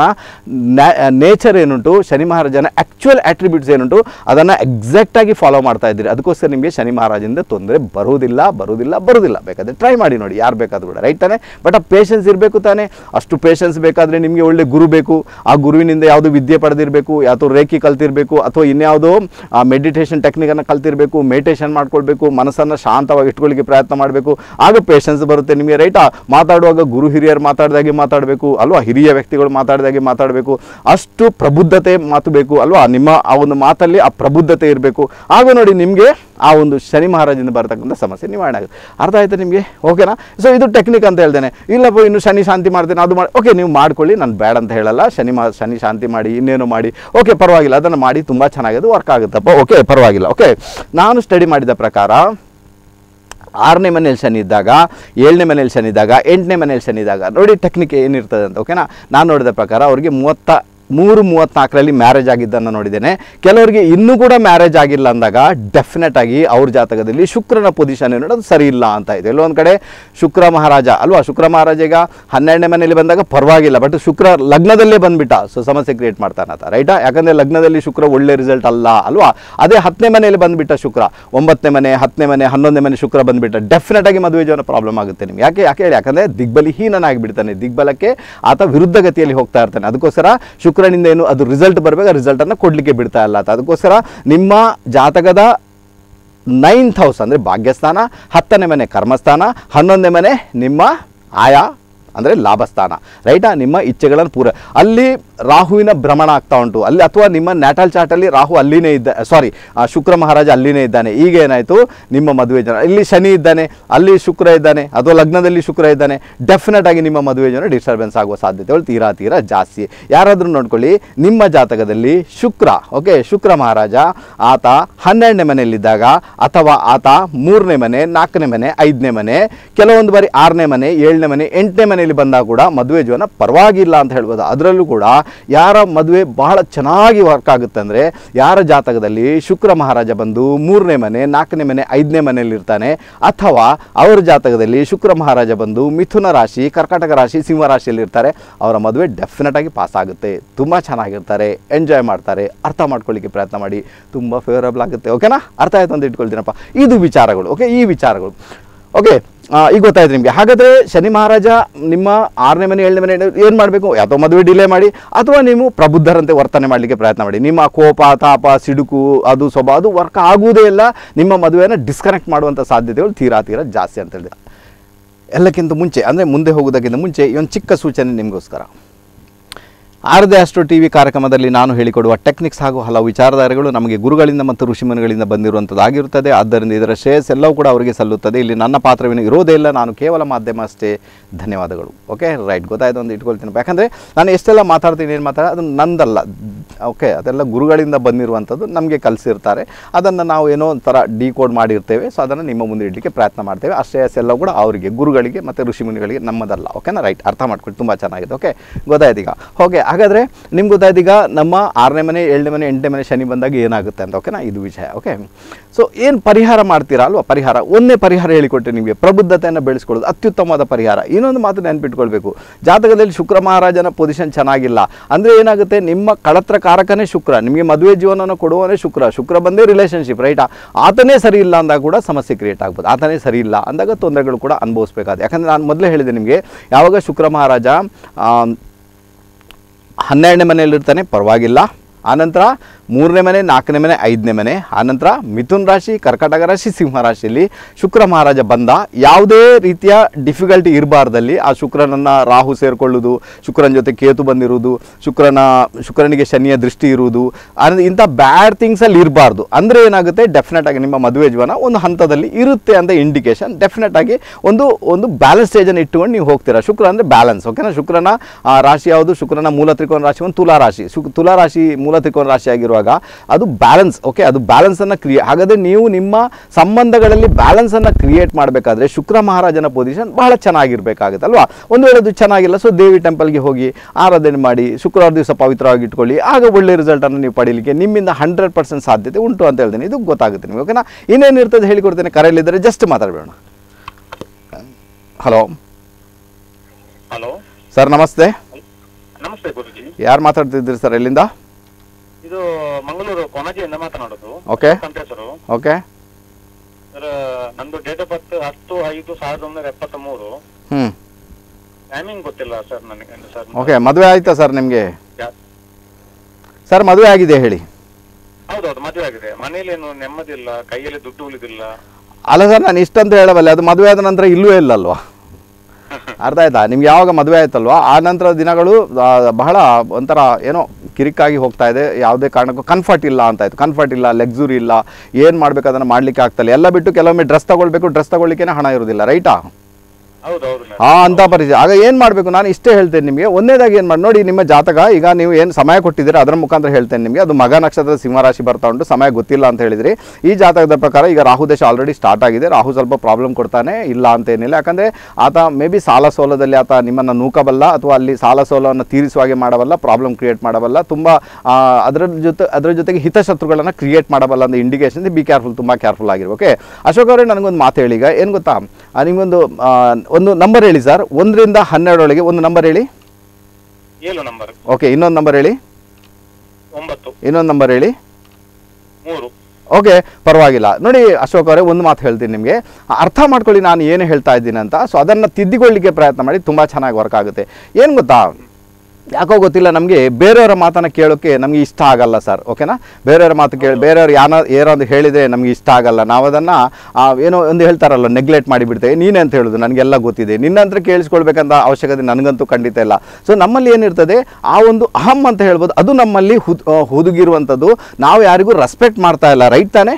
ನೇಚರ್ ಏನುಂಟು ಶನಿ ಮಹಾರಾಜನ ಆ್ಯಕ್ಚುಯಲ್ ಆಟ್ರಿಬ್ಯೂಟ್ಸ್ ಏನುಂಟು ಅದನ್ನು ಎಕ್ಸಾಕ್ಟಾಗಿ ಫಾಲೋ ಮಾಡ್ತಾ ಇದ್ದೀರಿ ಅದಕ್ಕೋಸ್ಕರ ನಿಮಗೆ ಶನಿ ಮಹಾರಾಜನಿಂದ ತೊಂದರೆ ಬರುವುದಿಲ್ಲ ಬರುವುದಿಲ್ಲ ಬರುವುದಿಲ್ಲ ಬೇಕಾದರೆ ಟ್ರೈ ಮಾಡಿ ನೋಡಿ ಯಾರು ಬೇಕಾದ್ರೂ ಕೂಡ ರೈಟ್ ತಾನೆ ಬಟ್ ಆ ಪೇಷನ್ಸ್ ಇರಬೇಕು ತಾನೆ ಅಷ್ಟು ಪೇಷನ್ಸ್ ಬೇಕಾದರೆ ನಿಮಗೆ ಒಳ್ಳೆ ಗುರು ಬೇಕು ಆ ಗುರುವಿನಿಂದ ಯಾವುದು ವಿದ್ಯೆ ಪಡೆದಿರಬೇಕು ಯಾವುದು ರೇಖಿ ಕಲ್ತಿರಬೇಕು ಅಥವಾ ಇನ್ಯಾವುದೋ ಮೆಡಿಟೇಷನ್ ಟೆಕ್ನಿಕನ್ನು ಕಲ್ತಿರಬೇಕು ಮೆಡಿಟೇಷನ್ ಮಾಡ್ಕೊಳ್ಬೇಕು ಮನಸ್ಸನ್ನು ಶಾಂತವಾಗಿ ಇಟ್ಕೊಳ್ಳಿಕ್ಕೆ ಪ್ರಯತ್ನ ಮಾಡಬೇಕು ಆಗ ಪೇಷನ್ಸ್ ಬರುತ್ತೆ ನಿಮಗೆ ರೈಟಾ ಮಾತಾಡುವಾಗ ಗುರು ಹಿರಿಯರು ಮಾತಾಡಿದಾಗೆ ಮಾತಾಡಬೇಕು ಅಲ್ವಾ ಹಿರಿಯ ವ್ಯಕ್ತಿಗಳು ಮಾತಾಡಿದಾಗೆ ಮಾತಾಡಬೇಕು ಅಷ್ಟು ಪ್ರಬುದ್ಧತೆ ಮಾತು ಬೇಕು ಅಲ್ವಾ ನಿಮ್ಮ ಆ ಒಂದು ಮಾತಲ್ಲಿ ಆ ಪ್ರಬುದ್ಧತೆ ಇರಬೇಕು ಆಗ ನೋಡಿ ನಿಮಗೆ ಆ ಒಂದು ಶನಿ ಮಹಾರಾಜದಿಂದ ಬರತಕ್ಕಂಥ ಸಮಸ್ಯೆ ನಿವಾರಣೆ ಆಗುತ್ತೆ ಅರ್ಥ ಆಯ್ತಾ ನಿಮಗೆ ಓಕೆನಾ ಸೊ ಇದು ಟೆಕ್ನಿಕ್ ಅಂತ ಹೇಳ್ತೇನೆ ಇಲ್ಲಪ್ಪ ಇನ್ನು ಶನಿ ಶಾಂತಿ ಮಾಡ್ತೇನೆ ಅದು ಮಾಡಿ ಓಕೆ ನೀವು ಮಾಡ್ಕೊಳ್ಳಿ ನಾನು ಬೇಡ ಅಂತ ಹೇಳಲ್ಲ ಶನಿ ಮಾ ಶನಿ ಶಾಂತಿ ಮಾಡಿ ಇನ್ನೇನು ಮಾಡಿ ಓಕೆ ಪರವಾಗಿಲ್ಲ ಅದನ್ನು ಮಾಡಿ ತುಂಬ ಚೆನ್ನಾಗಿದೆ ವರ್ಕ್ ಆಗುತ್ತಪ್ಪ ಓಕೆ ಪರವಾಗಿಲ್ಲ ಓಕೆ ನಾನು ಸ್ಟಡಿ ಮಾಡಿದ ಪ್ರಕಾರ ಆರನೇ ಮನೇಲಿ ಶನಿ ಇದ್ದಾಗ ಏಳನೇ ಮನೇಲಿ ಶನಿ ಇದ್ದಾಗ ಎಂಟನೇ ಮನೇಲಿ ಶನಿ ಇದ್ದಾಗ ನೋಡಿ ಟೆಕ್ನಿಕ್ ಏನಿರ್ತದೆ ಅಂತ ಓಕೆನಾ ನಾನು ನೋಡಿದ ಪ್ರಕಾರ ಅವರಿಗೆ ಮೂವತ್ತ ಮೂರು ಮೂವತ್ತ್ನಾಲ್ಕರಲ್ಲಿ ಮ್ಯಾರೇಜ್ ಆಗಿದ್ದನ್ನು ನೋಡಿದ್ದೇನೆ ಕೆಲವರಿಗೆ ಇನ್ನೂ ಕೂಡ ಮ್ಯಾರೇಜ್ ಆಗಿಲ್ಲ ಅಂದಾಗ ಡೆಫಿನೆಟ್ ಆಗಿ ಅವ್ರ ಜಾತಕದಲ್ಲಿ ಶುಕ್ರನ ಪೊಸಿಷನ್ ಏನೋ ಅದು ಸರಿ ಇಲ್ಲ ಅಂತ ಇದೆ ಎಲ್ಲೋ ಒಂದು ಕಡೆ ಶುಕ್ರ ಮಹಾರಾಜ ಅಲ್ವಾ ಶುಕ್ರ ಮಹಾರಾಜ ಈಗ ಹನ್ನೆರಡನೇ ಮನೆಯಲ್ಲಿ ಬಂದಾಗ ಪರವಾಗಿಲ್ಲ ಬಟ್ ಶುಕ್ರ ಲಗ್ನದಲ್ಲೇ ಬಂದ್ಬಿಟ್ಟ ಸೊ ಸಮಸ್ಯೆ ಕ್ರಿಯೇಟ್ ಮಾಡ್ತಾನಂತ ರೈಟಾ ಯಾಕಂದರೆ ಲಗ್ನದಲ್ಲಿ ಶುಕ್ರ ಒಳ್ಳೆ ರಿಸಲ್ಟ್ ಅಲ್ಲ ಅಲ್ವಾ ಅದೇ ಹತ್ತನೇ ಮನೆಯಲ್ಲಿ ಬಂದ್ಬಿಟ್ಟ ಶುಕ್ರ ಒಂಬತ್ತನೇ ಮನೆ ಹತ್ತನೇ ಮನೆ ಹನ್ನೊಂದನೇ ಮನೆ ಶುಕ್ರ ಬಂದ್ಬಿಟ್ಟ ಡೆಫಿನೆಟ್ ಆಗಿ ಮದುವೆ ಜೀವನ ಪ್ರಾಬ್ಲಮ್ ಆಗುತ್ತೆ ನಿಮ್ಗೆ ಯಾಕೆ ಯಾಕೆ ಹೇಳಿ ಯಾಕಂದರೆ ದಿಗ್ಬಲಿಹೀನನಾಗಿಬಿಡ್ತಾನೆ ದಿಗ್ಬಲಕ್ಕೆ ಆತ ವಿರುದ್ಧ ಗತಿಯಲ್ಲಿ ಹೋಗ್ತಾ ಇರ್ತಾನೆ ಅದಕ್ಕೋಸ್ಕರ ಶುಕ್ರನಿಂದ ಏನು ಅದು ರಿಸಲ್ಟ್ ಬರಬೇಕು ಆ ರಿಸಲ್ಟನ್ನು ಕೊಡಲಿಕ್ಕೆ ಬಿಡ್ತಾ ಇಲ್ಲ ಆತ ಅದಕ್ಕೋಸ್ಕರ ನಿಮ್ಮ ಜಾತಕದ ನೈನ್ತ್ ಹೌಸ್ ಅಂದರೆ ಭಾಗ್ಯಸ್ಥಾನ ಹತ್ತನೇ ಮನೆ ಕರ್ಮಸ್ಥಾನ ಹನ್ನೊಂದನೇ ಮನೆ ನಿಮ್ಮ ಆಯಾ ಅಂದರೆ ಲಾಭಸ್ಥಾನ ರೈಟಾ ನಿಮ್ಮ ಇಚ್ಛೆಗಳನ್ನು ಪೂರ ಅಲ್ಲಿ ರಾಹುವಿನ ಭ್ರಮಣ ಆಗ್ತಾ ಉಂಟು ಅಲ್ಲಿ ಅಥವಾ ನಿಮ್ಮ ನ್ಯಾಟಲ್ ಚಾರ್ಟಲ್ಲಿ ರಾಹು ಅಲ್ಲಿನೇ ಇದ್ದ ಸಾರಿ ಶುಕ್ರ ಮಹಾರಾಜ ಅಲ್ಲಿನೇ ಇದ್ದಾನೆ ಈಗ ಏನಾಯಿತು ನಿಮ್ಮ ಮದುವೆ ಜನ ಇಲ್ಲಿ ಶನಿ ಇದ್ದಾನೆ ಅಲ್ಲಿ ಶುಕ್ರ ಇದ್ದಾನೆ ಅಥವಾ ಲಗ್ನದಲ್ಲಿ ಶುಕ್ರ ಇದ್ದಾನೆ ಡೆಫಿನೆಟ್ ಆಗಿ ನಿಮ್ಮ ಮದುವೆ ಜನ ಡಿಸ್ಟರ್ಬೆನ್ಸ್ ಆಗುವ ಸಾಧ್ಯತೆಗಳು ತೀರಾ ತೀರಾ ಜಾಸ್ತಿ ಯಾರಾದರೂ ನೋಡ್ಕೊಳ್ಳಿ ನಿಮ್ಮ ಜಾತಕದಲ್ಲಿ ಶುಕ್ರ ಓಕೆ ಶುಕ್ರ ಮಹಾರಾಜ ಆತ ಹನ್ನೆರಡನೇ ಮನೆಯಲ್ಲಿದ್ದಾಗ ಅಥವಾ ಆತ ಮೂರನೇ ಮನೆ ನಾಲ್ಕನೇ ಮನೆ ಐದನೇ ಮನೆ ಕೆಲವೊಂದು ಬಾರಿ ಆರನೇ ಮನೆ ಏಳನೇ ಮನೆ ಎಂಟನೇ ಮನೆಯಲ್ಲಿ ಬಂದಾಗ ಕೂಡ ಮದುವೆ ಜೀವನ ಪರವಾಗಿಲ್ಲ ಅಂತ ಹೇಳ್ಬೋದು ಅದರಲ್ಲೂ ಕೂಡ ಯಾರ ಮದುವೆ ಬಹಳ ಚೆನ್ನಾಗಿ ವರ್ಕ್ ಆಗುತ್ತೆ ಅಂದರೆ ಯಾರ ಜಾತಕದಲ್ಲಿ ಶುಕ್ರ ಮಹಾರಾಜ ಬಂದು ಮೂರನೇ ಮನೆ ನಾಲ್ಕನೇ ಮನೆ ಐದನೇ ಮನೆಯಲ್ಲಿ ಇರ್ತಾನೆ ಅಥವಾ ಅವರ ಜಾತಕದಲ್ಲಿ ಶುಕ್ರ ಮಹಾರಾಜ ಬಂದು ಮಿಥುನ ರಾಶಿ ಕರ್ಕಾಟಕ ರಾಶಿ ಸಿಂಹ ರಾಶಿಯಲ್ಲಿ ಇರ್ತಾರೆ ಅವರ ಮದುವೆ ಡೆಫಿನೆಟ್ ಆಗಿ ಪಾಸ್ ಆಗುತ್ತೆ ತುಂಬ ಚೆನ್ನಾಗಿರ್ತಾರೆ ಎಂಜಾಯ್ ಮಾಡ್ತಾರೆ ಅರ್ಥ ಮಾಡ್ಕೊಳ್ಳಿಕ್ಕೆ ಪ್ರಯತ್ನ ಮಾಡಿ ತುಂಬ ಫೇವರಬಲ್ ಆಗುತ್ತೆ ಓಕೆನಾ ಅರ್ಥ ಆಯ್ತು ಅಂತ ಇಟ್ಕೊಳ್ತೀನಪ್ಪ ಇದು ವಿಚಾರಗಳು ಓಕೆ ಈ ವಿಚಾರಗಳು ಓಕೆ ಈಗ ಗೊತ್ತಾಯ್ತು ನಿಮಗೆ ಹಾಗಾದರೆ ಶನಿ ಮಹಾರಾಜ ನಿಮ್ಮ ಆರನೇ ಮನೆ ಏಳನೇ ಮನೆ ಏನು ಮಾಡಬೇಕು ಅಥವಾ ಮದುವೆ ಡಿಲೇ ಮಾಡಿ ಅಥವಾ ನೀವು ಪ್ರಬುದ್ಧರಂತೆ ವರ್ತನೆ ಮಾಡಲಿಕ್ಕೆ ಪ್ರಯತ್ನ ಮಾಡಿ ನಿಮ್ಮ ಕೋಪ ತಾಪ ಸಿಡುಕು ಅದು ಸ್ವಭಾವ ಅದು ವರ್ಕ್ ಆಗುವುದೇ ಇಲ್ಲ ನಿಮ್ಮ ಮದುವೆಯನ್ನು ಡಿಸ್ಕನೆಕ್ಟ್ ಮಾಡುವಂಥ ಸಾಧ್ಯತೆಗಳು ತೀರಾ ತೀರಾ ಜಾಸ್ತಿ ಅಂತ ಹೇಳಿದೆ ಎಲ್ಲಕ್ಕಿಂತ ಮುಂಚೆ ಅಂದರೆ ಮುಂದೆ ಹೋಗೋದಕ್ಕಿಂತ ಮುಂಚೆ ಈ ಒಂದು ಚಿಕ್ಕ ಸೂಚನೆ ನಿಮಗೋಸ್ಕರ ಆರದೇ ಅಷ್ಟು ಟಿ ವಿ ಕಾರ್ಯಕ್ರಮದಲ್ಲಿ ನಾನು ಹೇಳಿಕೊಡುವ ಟೆಕ್ನಿಕ್ಸ್ ಹಾಗೂ ಹಲವು ವಿಚಾರಧಾರೆಗಳು ನಮಗೆ ಗುರುಗಳಿಂದ ಮತ್ತು ಋಷಿಮುನಿಗಳಿಂದ ಬಂದಿರುವಂಥದ್ದಾಗಿರುತ್ತದೆ ಆದ್ದರಿಂದ ಇದರ ಶ್ರೇಯಸ್ ಎಲ್ಲವೂ ಕೂಡ ಅವರಿಗೆ ಸಲ್ಲುತ್ತದೆ ಇಲ್ಲಿ ನನ್ನ ಪಾತ್ರವೇನು ಇರೋದೇ ಇಲ್ಲ ನಾನು ಕೇವಲ ಮಾಧ್ಯಮ ಅಷ್ಟೇ ಧನ್ಯವಾದಗಳು ಓಕೆ ರೈಟ್ ಗೊತ್ತಾಯ್ತು ಅಂತ ಇಟ್ಕೊಳ್ತೀನಿ ಯಾಕಂದರೆ ನಾನು ಎಷ್ಟೆಲ್ಲ ಮಾತಾಡ್ತೀನಿ ಏನು ಮಾತಾಡ ಅದು ನಂದಲ್ಲ ಓಕೆ ಅದೆಲ್ಲ ಗುರುಗಳಿಂದ ಬಂದಿರುವಂಥದ್ದು ನಮಗೆ ಕಲಿಸಿರ್ತಾರೆ ಅದನ್ನು ನಾವು ಏನೋ ಒಂಥರ ಡಿಕೋಡ್ ಮಾಡಿರ್ತೇವೆ ಸೊ ಅದನ್ನು ನಿಮ್ಮ ಮುಂದೆ ಇಡಲಿಕ್ಕೆ ಪ್ರಯತ್ನ ಮಾಡ್ತೇವೆ ಆ ಶ್ರೇಯಸ್ ಎಲ್ಲ ಕೂಡ ಅವರಿಗೆ ಗುರುಗಳಿಗೆ ಮತ್ತು ಋಷಿಮುನಿಗಳಿಗೆ ನಮ್ಮದಲ್ಲ ಓಕೆನಾ ರೈಟ್ ಅರ್ಥ ಮಾಡ್ಕೊಂಡು ತುಂಬ ಚೆನ್ನಾಗಿದೆ ಓಕೆ ಗೊತ್ತಾಯ್ತು ಈಗ ಓಕೆ ಹಾಗಾದರೆ ನಿಮ್ಗೆ ಗೊತ್ತಾಯ್ತು ಈಗ ನಮ್ಮ ಆರನೇ ಮನೆ ಏಳನೇ ಮನೆ ಎಂಟನೇ ಮನೆ ಶನಿ ಬಂದಾಗ ಏನಾಗುತ್ತೆ ಅಂತ ಓಕೆನಾ ಇದು ವಿಷಯ ಓಕೆ ಸೊ ಏನು ಪರಿಹಾರ ಮಾಡ್ತೀರಾ ಅಲ್ವಾ ಪರಿಹಾರ ಒಂದೇ ಪರಿಹಾರ ಹೇಳಿಕೊಟ್ಟೆ ನಿಮಗೆ ಪ್ರಬುದ್ಧತೆಯನ್ನು ಬೆಳೆಸ್ಕೊಳ್ಳೋದು ಅತ್ಯುತ್ತಮವಾದ ಪರಿಹಾರ ಇನ್ನೊಂದು ಮಾತು ನೆನ್ಪಿಟ್ಕೊಳ್ಬೇಕು ಜಾತಕದಲ್ಲಿ ಶುಕ್ರ ಮಹಾರಾಜನ ಪೊಸಿಷನ್ ಚೆನ್ನಾಗಿಲ್ಲ ಅಂದರೆ ಏನಾಗುತ್ತೆ ನಿಮ್ಮ ಕಳತ್ರ ಕಾರಕನೇ ಶುಕ್ರ ನಿಮಗೆ ಮದುವೆ ಜೀವನವನ್ನು ಕೊಡುವನೇ ಶುಕ್ರ ಶುಕ್ರ ಬಂದೇ ರಿಲೇಷನ್ಶಿಪ್ ರೈಟಾ ಆತನೇ ಸರಿ ಇಲ್ಲ ಅಂದಾಗ ಕೂಡ ಸಮಸ್ಯೆ ಕ್ರಿಯೇಟ್ ಆಗ್ಬೋದು ಆತನೇ ಸರಿ ಇಲ್ಲ ಅಂದಾಗ ತೊಂದರೆಗಳು ಕೂಡ ಅನುಭವಿಸ್ಬೇಕಾದ ಯಾಕಂದರೆ ನಾನು ಮೊದಲೇ ಹೇಳಿದೆ ನಿಮಗೆ ಯಾವಾಗ ಶುಕ್ರ ಮಹಾರಾಜ ಆ, ಹನ್ನೆರಡನೇ ಮನೆಯಲ್ಲಿರ್ತಾನೆ ಪರವಾಗಿಲ್ಲ ಆನಂತರ ಮೂರನೇ ಮನೆ ನಾಲ್ಕನೇ ಮನೆ ಐದನೇ ಮನೆ ಆನಂತರ ಮಿಥುನ್ ರಾಶಿ ಕರ್ಕಾಟಕ ರಾಶಿ ಸಿಂಹ ರಾಶಿಯಲ್ಲಿ ಶುಕ್ರ ಮಹಾರಾಜ ಬಂದ ಯಾವುದೇ ರೀತಿಯ ಡಿಫಿಕಲ್ಟಿ ಇರಬಾರ್ದಲ್ಲಿ ಆ ಶುಕ್ರನನ್ನು ರಾಹು ಸೇರಿಕೊಳ್ಳುವುದು ಶುಕ್ರನ ಜೊತೆ ಕೇತು ಬಂದಿರುವುದು ಶುಕ್ರನ ಶುಕ್ರನಿಗೆ ಶನಿಯ ದೃಷ್ಟಿ ಇರುವುದು ಅಂದರೆ ಇಂಥ ಬ್ಯಾಡ್ ಥಿಂಗ್ಸಲ್ಲಿ ಇರಬಾರ್ದು ಅಂದರೆ ಏನಾಗುತ್ತೆ ಡೆಫಿನೆಟ್ ಆಗಿ ನಿಮ್ಮ ಮದುವೆ ಜೀವನ ಒಂದು ಹಂತದಲ್ಲಿ ಇರುತ್ತೆ ಅಂತ ಇಂಡಿಕೇಶನ್ ಡೆಫಿನೆಟ್ ಆಗಿ ಒಂದು ಒಂದು ಬ್ಯಾಲೆನ್ಸ್ ಸ್ಟೇಜನ್ನು ಇಟ್ಟುಕೊಂಡು ನೀವು ಹೋಗ್ತೀರಾ ಶುಕ್ರ ಅಂದರೆ ಬ್ಯಾಲೆನ್ಸ್ ಓಕೆನಾ ಶುಕ್ರನ ಆ, ರಾಶಿ ಯಾವುದು ಶುಕ್ರನ ಮೂಲ ತ್ರಿಕೋನ ರಾಶಿ ಒಂದು ತುಲಾ ರಾಶಿ ಶುಕ್ ತುಲಾ ರಾಶಿ ಮೂಲ ತ್ರಿಕೋನ ರಾಶಿ ಆಗಿರುವಾಗ ಅದು ಬ್ಯಾಲೆನ್ಸ್ ಓಕೆ ಅದು ಬ್ಯಾಲೆನ್ಸನ್ನು ಕ್ರಿಯೇ ಹಾಗಾದರೆ ನೀವು ನಿಮ್ಮ ಸಂಬಂಧಗಳಲ್ಲಿ ಬ್ಯಾಲೆನ್ಸನ್ನು ಕ್ರಿಯೇಟ್ ಮಾಡಬೇಕಾದ್ರೆ ಶುಕ್ರ ಮಹಾರಾಜನ ಪೊಸಿಷನ್ ಬಹಳ ಚೆನ್ನಾಗಿರ್ಬೇಕಾಗುತ್ತೆ ಅಲ್ವಾ ಒಂದು ವೇಳೆ ಅದು ಚೆನ್ನಾಗಿಲ್ಲ ಸೊ ದೇವಿ ಟೆಂಪಲ್ಗೆ ಹೋಗಿ ಆರಾಧನೆ ಮಾಡಿ ಶುಕ್ರವಾರ ದಿವಸ ಪವಿತ್ರವಾಗಿ ಇಟ್ಕೊಳ್ಳಿ ಆಗ ಒಳ್ಳೆ ರಿಸಲ್ಟನ್ನು ನೀವು ಪಡೀಲಿಕ್ಕೆ ನಿಮ್ಮಿಂದ ಹಂಡ್ರೆಡ್ ಪರ್ಸೆಂಟ್ ಸಾಧ್ಯತೆ ಉಂಟು ಅಂತ ಹೇಳ್ತೀನಿ ಇದು ಗೊತ್ತಾಗುತ್ತೆ ನಿಮಗೆ ಓಕೆನಾ ಇನ್ನೇನು ಇರ್ತದೆ ಹೇಳಿಕೊಡ್ತೇನೆ ಕರೆಯಲ್ಲಿದ್ದರೆ ಜಸ್ಟ್ ಮಾತಾಡಬೇಡ ಹಲೋ ಹಲೋ ಸರ್ ನಮಸ್ತೆ ನಮಸ್ತೆ ಗುರುಜಿ ಯಾರು ಮಾತಾಡ್ತಿದ್ದೀರಿ ಸರ್ ಎಲ್ಲಿಂದ ಇದು ಮಂಗಳೂರು ಕೊಣಜಿಯಿಂದ ಮಾತನಾಡೋದು ಓಕೆ ಅಂತ ಹೆಸರು ಓಕೆ ಸರ್ ನಂದು ಡೇಟ್ ಆಫ್ ಬರ್ತ್ ಹತ್ತು ಐದು ಸಾವಿರದ ಒಂಬೈನೂರ ಎಪ್ಪತ್ತ ಮೂರು ಹ್ಞೂ ಟೈಮಿಂಗ್ ಗೊತ್ತಿಲ್ಲ ಸರ್ ನನಗೆ ಸರ್ ಓಕೆ ಮದುವೆ ಆಯಿತಾ ಸರ್ ನಿಮಗೆ ಯಾ- ಸರ್ ಮದುವೆ ಆಗಿದೆ ಹೇಳಿ ಹೌದೌದು ಮದುವೆ ಆಗಿದೆ ಮನೇಲೇನು ನೆಮ್ಮದಿ ಇಲ್ಲ ಕೈಯಲ್ಲಿ ದುಡ್ಡು ಉಳಿದಿಲ್ಲ ಅಲ್ಲ ಸರ್ ನಾನು ಇಷ್ಟಂತ ಹೇಳಬಲ್ಲೆ ಅದು ಮದುವೆ ಆದ ನಂತರ ಇಲ್ಲೂ ಇಲ್ಲಲ್ವಾ ಅರ್ಥ ಆಯ್ತಾ ನಿಮ್ಗೆ ಯಾವಾಗ ಮದುವೆ ಆಯ್ತಲ್ವಾ ಆ ನಂತರ ದಿನಗಳು ಆ, ಬಹಳ ಒಂಥರ ಏನೋ ಕಿರಿಕಾಗಿ ಹೋಗ್ತಾ ಇದೆ ಯಾವುದೇ ಕಾರಣಕ್ಕೂ ಕನ್ಫರ್ಟ್ ಇಲ್ಲ ಅಂತ ಆಯ್ತು ಕನ್ಫರ್ಟ್ ಇಲ್ಲ ಲೆಗ್ಸುರಿ ಇಲ್ಲ ಏನು ಮಾಡ್ಬೇಕು ಅದನ್ನು ಮಾಡಲಿಕ್ಕೆ ಆಗ್ತಲ್ಲ ಎಲ್ಲ ಬಿಟ್ಟು ಕೆಲವೊಮ್ಮೆ ಡ್ರೆಸ್ ತಗೊಳ್ಬೇಕು ಡ್ರೆಸ್ ತಗೊಳ್ಲಿಕ್ಕೆ ಹಣ ಇರೋದಿಲ್ಲ ರೈಟಾ ಹೌದೌದು ಆ ಅಂತ ಪರಿಸ್ಥಿತಿ ಆಗ ಏನು ಮಾಡಬೇಕು ನಾನು ಇಷ್ಟೇ ಹೇಳ್ತೇನೆ ನಿಮಗೆ ಒಂದನೇದಾಗಿ ಏನು ಮಾಡಿ ನೋಡಿ ನಿಮ್ಮ ಜಾತಕ ಈಗ ನೀವು ಏನು ಸಮಯ ಕೊಟ್ಟಿದ್ದೀರಾ ಅದರ ಮುಖಾಂತರ ಹೇಳ್ತೇನೆ ನಿಮಗೆ ಅದು ಮಗ ನಕ್ಷತ್ರದ ಸಿಂಹರಾಶಿ ಬರ್ತಾ ಉಂಟು ಸಮಯ ಗೊತ್ತಿಲ್ಲ ಅಂತ ಹೇಳಿದ್ರಿ ಈ ಜಾತಕದ ಪ್ರಕಾರ ಈಗ ರಾಹು ದೇಶ ಆಲ್ರೆಡಿ ಸ್ಟಾರ್ಟ್ ಆಗಿದೆ ರಾಹು ಸ್ವಲ್ಪ ಪ್ರಾಬ್ಲಮ್ ಕೊಡ್ತಾನೆ ಇಲ್ಲ ಅಂತ ಏನಿಲ್ಲ ಯಾಕಂದರೆ ಆತ ಮೇ ಬಿ ಸಾಲ ಸೋಲದಲ್ಲಿ ಆತ ನಿಮ್ಮನ್ನು ನೂಕಬಲ್ಲ ಅಥವಾ ಅಲ್ಲಿ ಸಾಲ ಸೋಲವನ್ನು ತೀರಿಸುವ ಹಾಗೆ ಮಾಡಬಲ್ಲ ಪ್ರಾಬ್ಲಮ್ ಕ್ರಿಯೇಟ್ ಮಾಡಬಲ್ಲ ತುಂಬ ಅದರ ಜೊತೆ ಅದರ ಜೊತೆಗೆ ಹಿತಶತ್ರುಗಳನ್ನು ಕ್ರಿಯೇಟ್ ಮಾಡಬಲ್ಲ ಅಂತ ಇಂಡಿಕೇಶನ್ ಬಿ ಕೇರ್ಫುಲ್ ತುಂಬ ಕೇರ್ಫುಲ್ ಆಗಿರ್ಬೇಕು ಓಕೆ ಅಶೋಕ್ ಅವರೇ ನನಗೊಂದು ಮಾತು ಹೇಳಿ ಈಗ ಏನು ಗೊತ್ತಾ ಆ, ನಿಮ್ಗೊಂದು ಆ, ಒಂದು ನಂಬರ್ ಹೇಳಿ ಸರ್ ಒಂದರಿಂದ ಹನ್ನೆರಡರೊಳಗೆ ಒಂದು ನಂಬರ್ ಹೇಳಿ ಏಳು ನಂಬರ್ ಓಕೆ ಇನ್ನೊಂದು ನಂಬರ್ ಹೇಳಿ ಒಂಬತ್ತು ಇನ್ನೊಂದು ನಂಬರ್ ಹೇಳಿ ಮೂರು ಓಕೆ ಪರವಾಗಿಲ್ಲ ನೋಡಿ ಅಶೋಕ್ ಅವರೇ ಒಂದು ಮಾತು ಹೇಳ್ತೀನಿ ನಿಮಗೆ ಅರ್ಥ ಮಾಡ್ಕೊಳ್ಳಿ ನಾನು ಏನು ಹೇಳ್ತಾ ಇದ್ದೀನಿ ಅಂತ ಸೊ ಅದನ್ನು ತಿದ್ದಿಕೊಳ್ಳಿಕ್ಕೆ ಪ್ರಯತ್ನ ಮಾಡಿ ತುಂಬ ಚೆನ್ನಾಗಿ ವರ್ಕ್ ಆಗುತ್ತೆ ಏನು ಗೊತ್ತಾ ಯಾಕೋ ಗೊತ್ತಿಲ್ಲ ನಮಗೆ ಬೇರೆಯವರ ಮಾತನ್ನು ಕೇಳೋಕ್ಕೆ ನಮಗೆ ಇಷ್ಟ ಆಗಲ್ಲ ಸರ್ ಓಕೆನಾ ಬೇರೆಯವರ ಮಾತು ಕೇಳಿ ಬೇರೆಯವ್ರು ಯಾನ ಏನಾದ್ರು ಹೇಳಿದರೆ ನಮಗೆ ಇಷ್ಟ ಆಗಲ್ಲ ನಾವು ಅದನ್ನು ಏನೋ ಒಂದು ಹೇಳ್ತಾರಲ್ಲ ನೆಗ್ಲೆಕ್ಟ್ ಮಾಡಿಬಿಡ್ತೇವೆ ನೀನೇ ಅಂತ ಹೇಳೋದು ನನಗೆಲ್ಲ ಗೊತ್ತಿದೆ ನಿನ್ನಂತರ ಕೇಳಿಸ್ಕೊಳ್ಬೇಕಂತ ಅವಶ್ಯಕತೆ ನನಗಂತೂ ಖಂಡಿತ ಇಲ್ಲ ಸೊ ನಮ್ಮಲ್ಲಿ ಏನಿರ್ತದೆ ಆ ಒಂದು ಅಹಂ ಅಂತ ಹೇಳ್ಬೋದು ಅದು ನಮ್ಮಲ್ಲಿ ಹುದ್ ಆ, ಹುದುಗಿರುವಂಥದ್ದು ನಾವು ಯಾರಿಗೂ ರೆಸ್ಪೆಕ್ಟ್ ಮಾಡ್ತಾ ಇಲ್ಲ ರೈಟ್ ತಾನೇ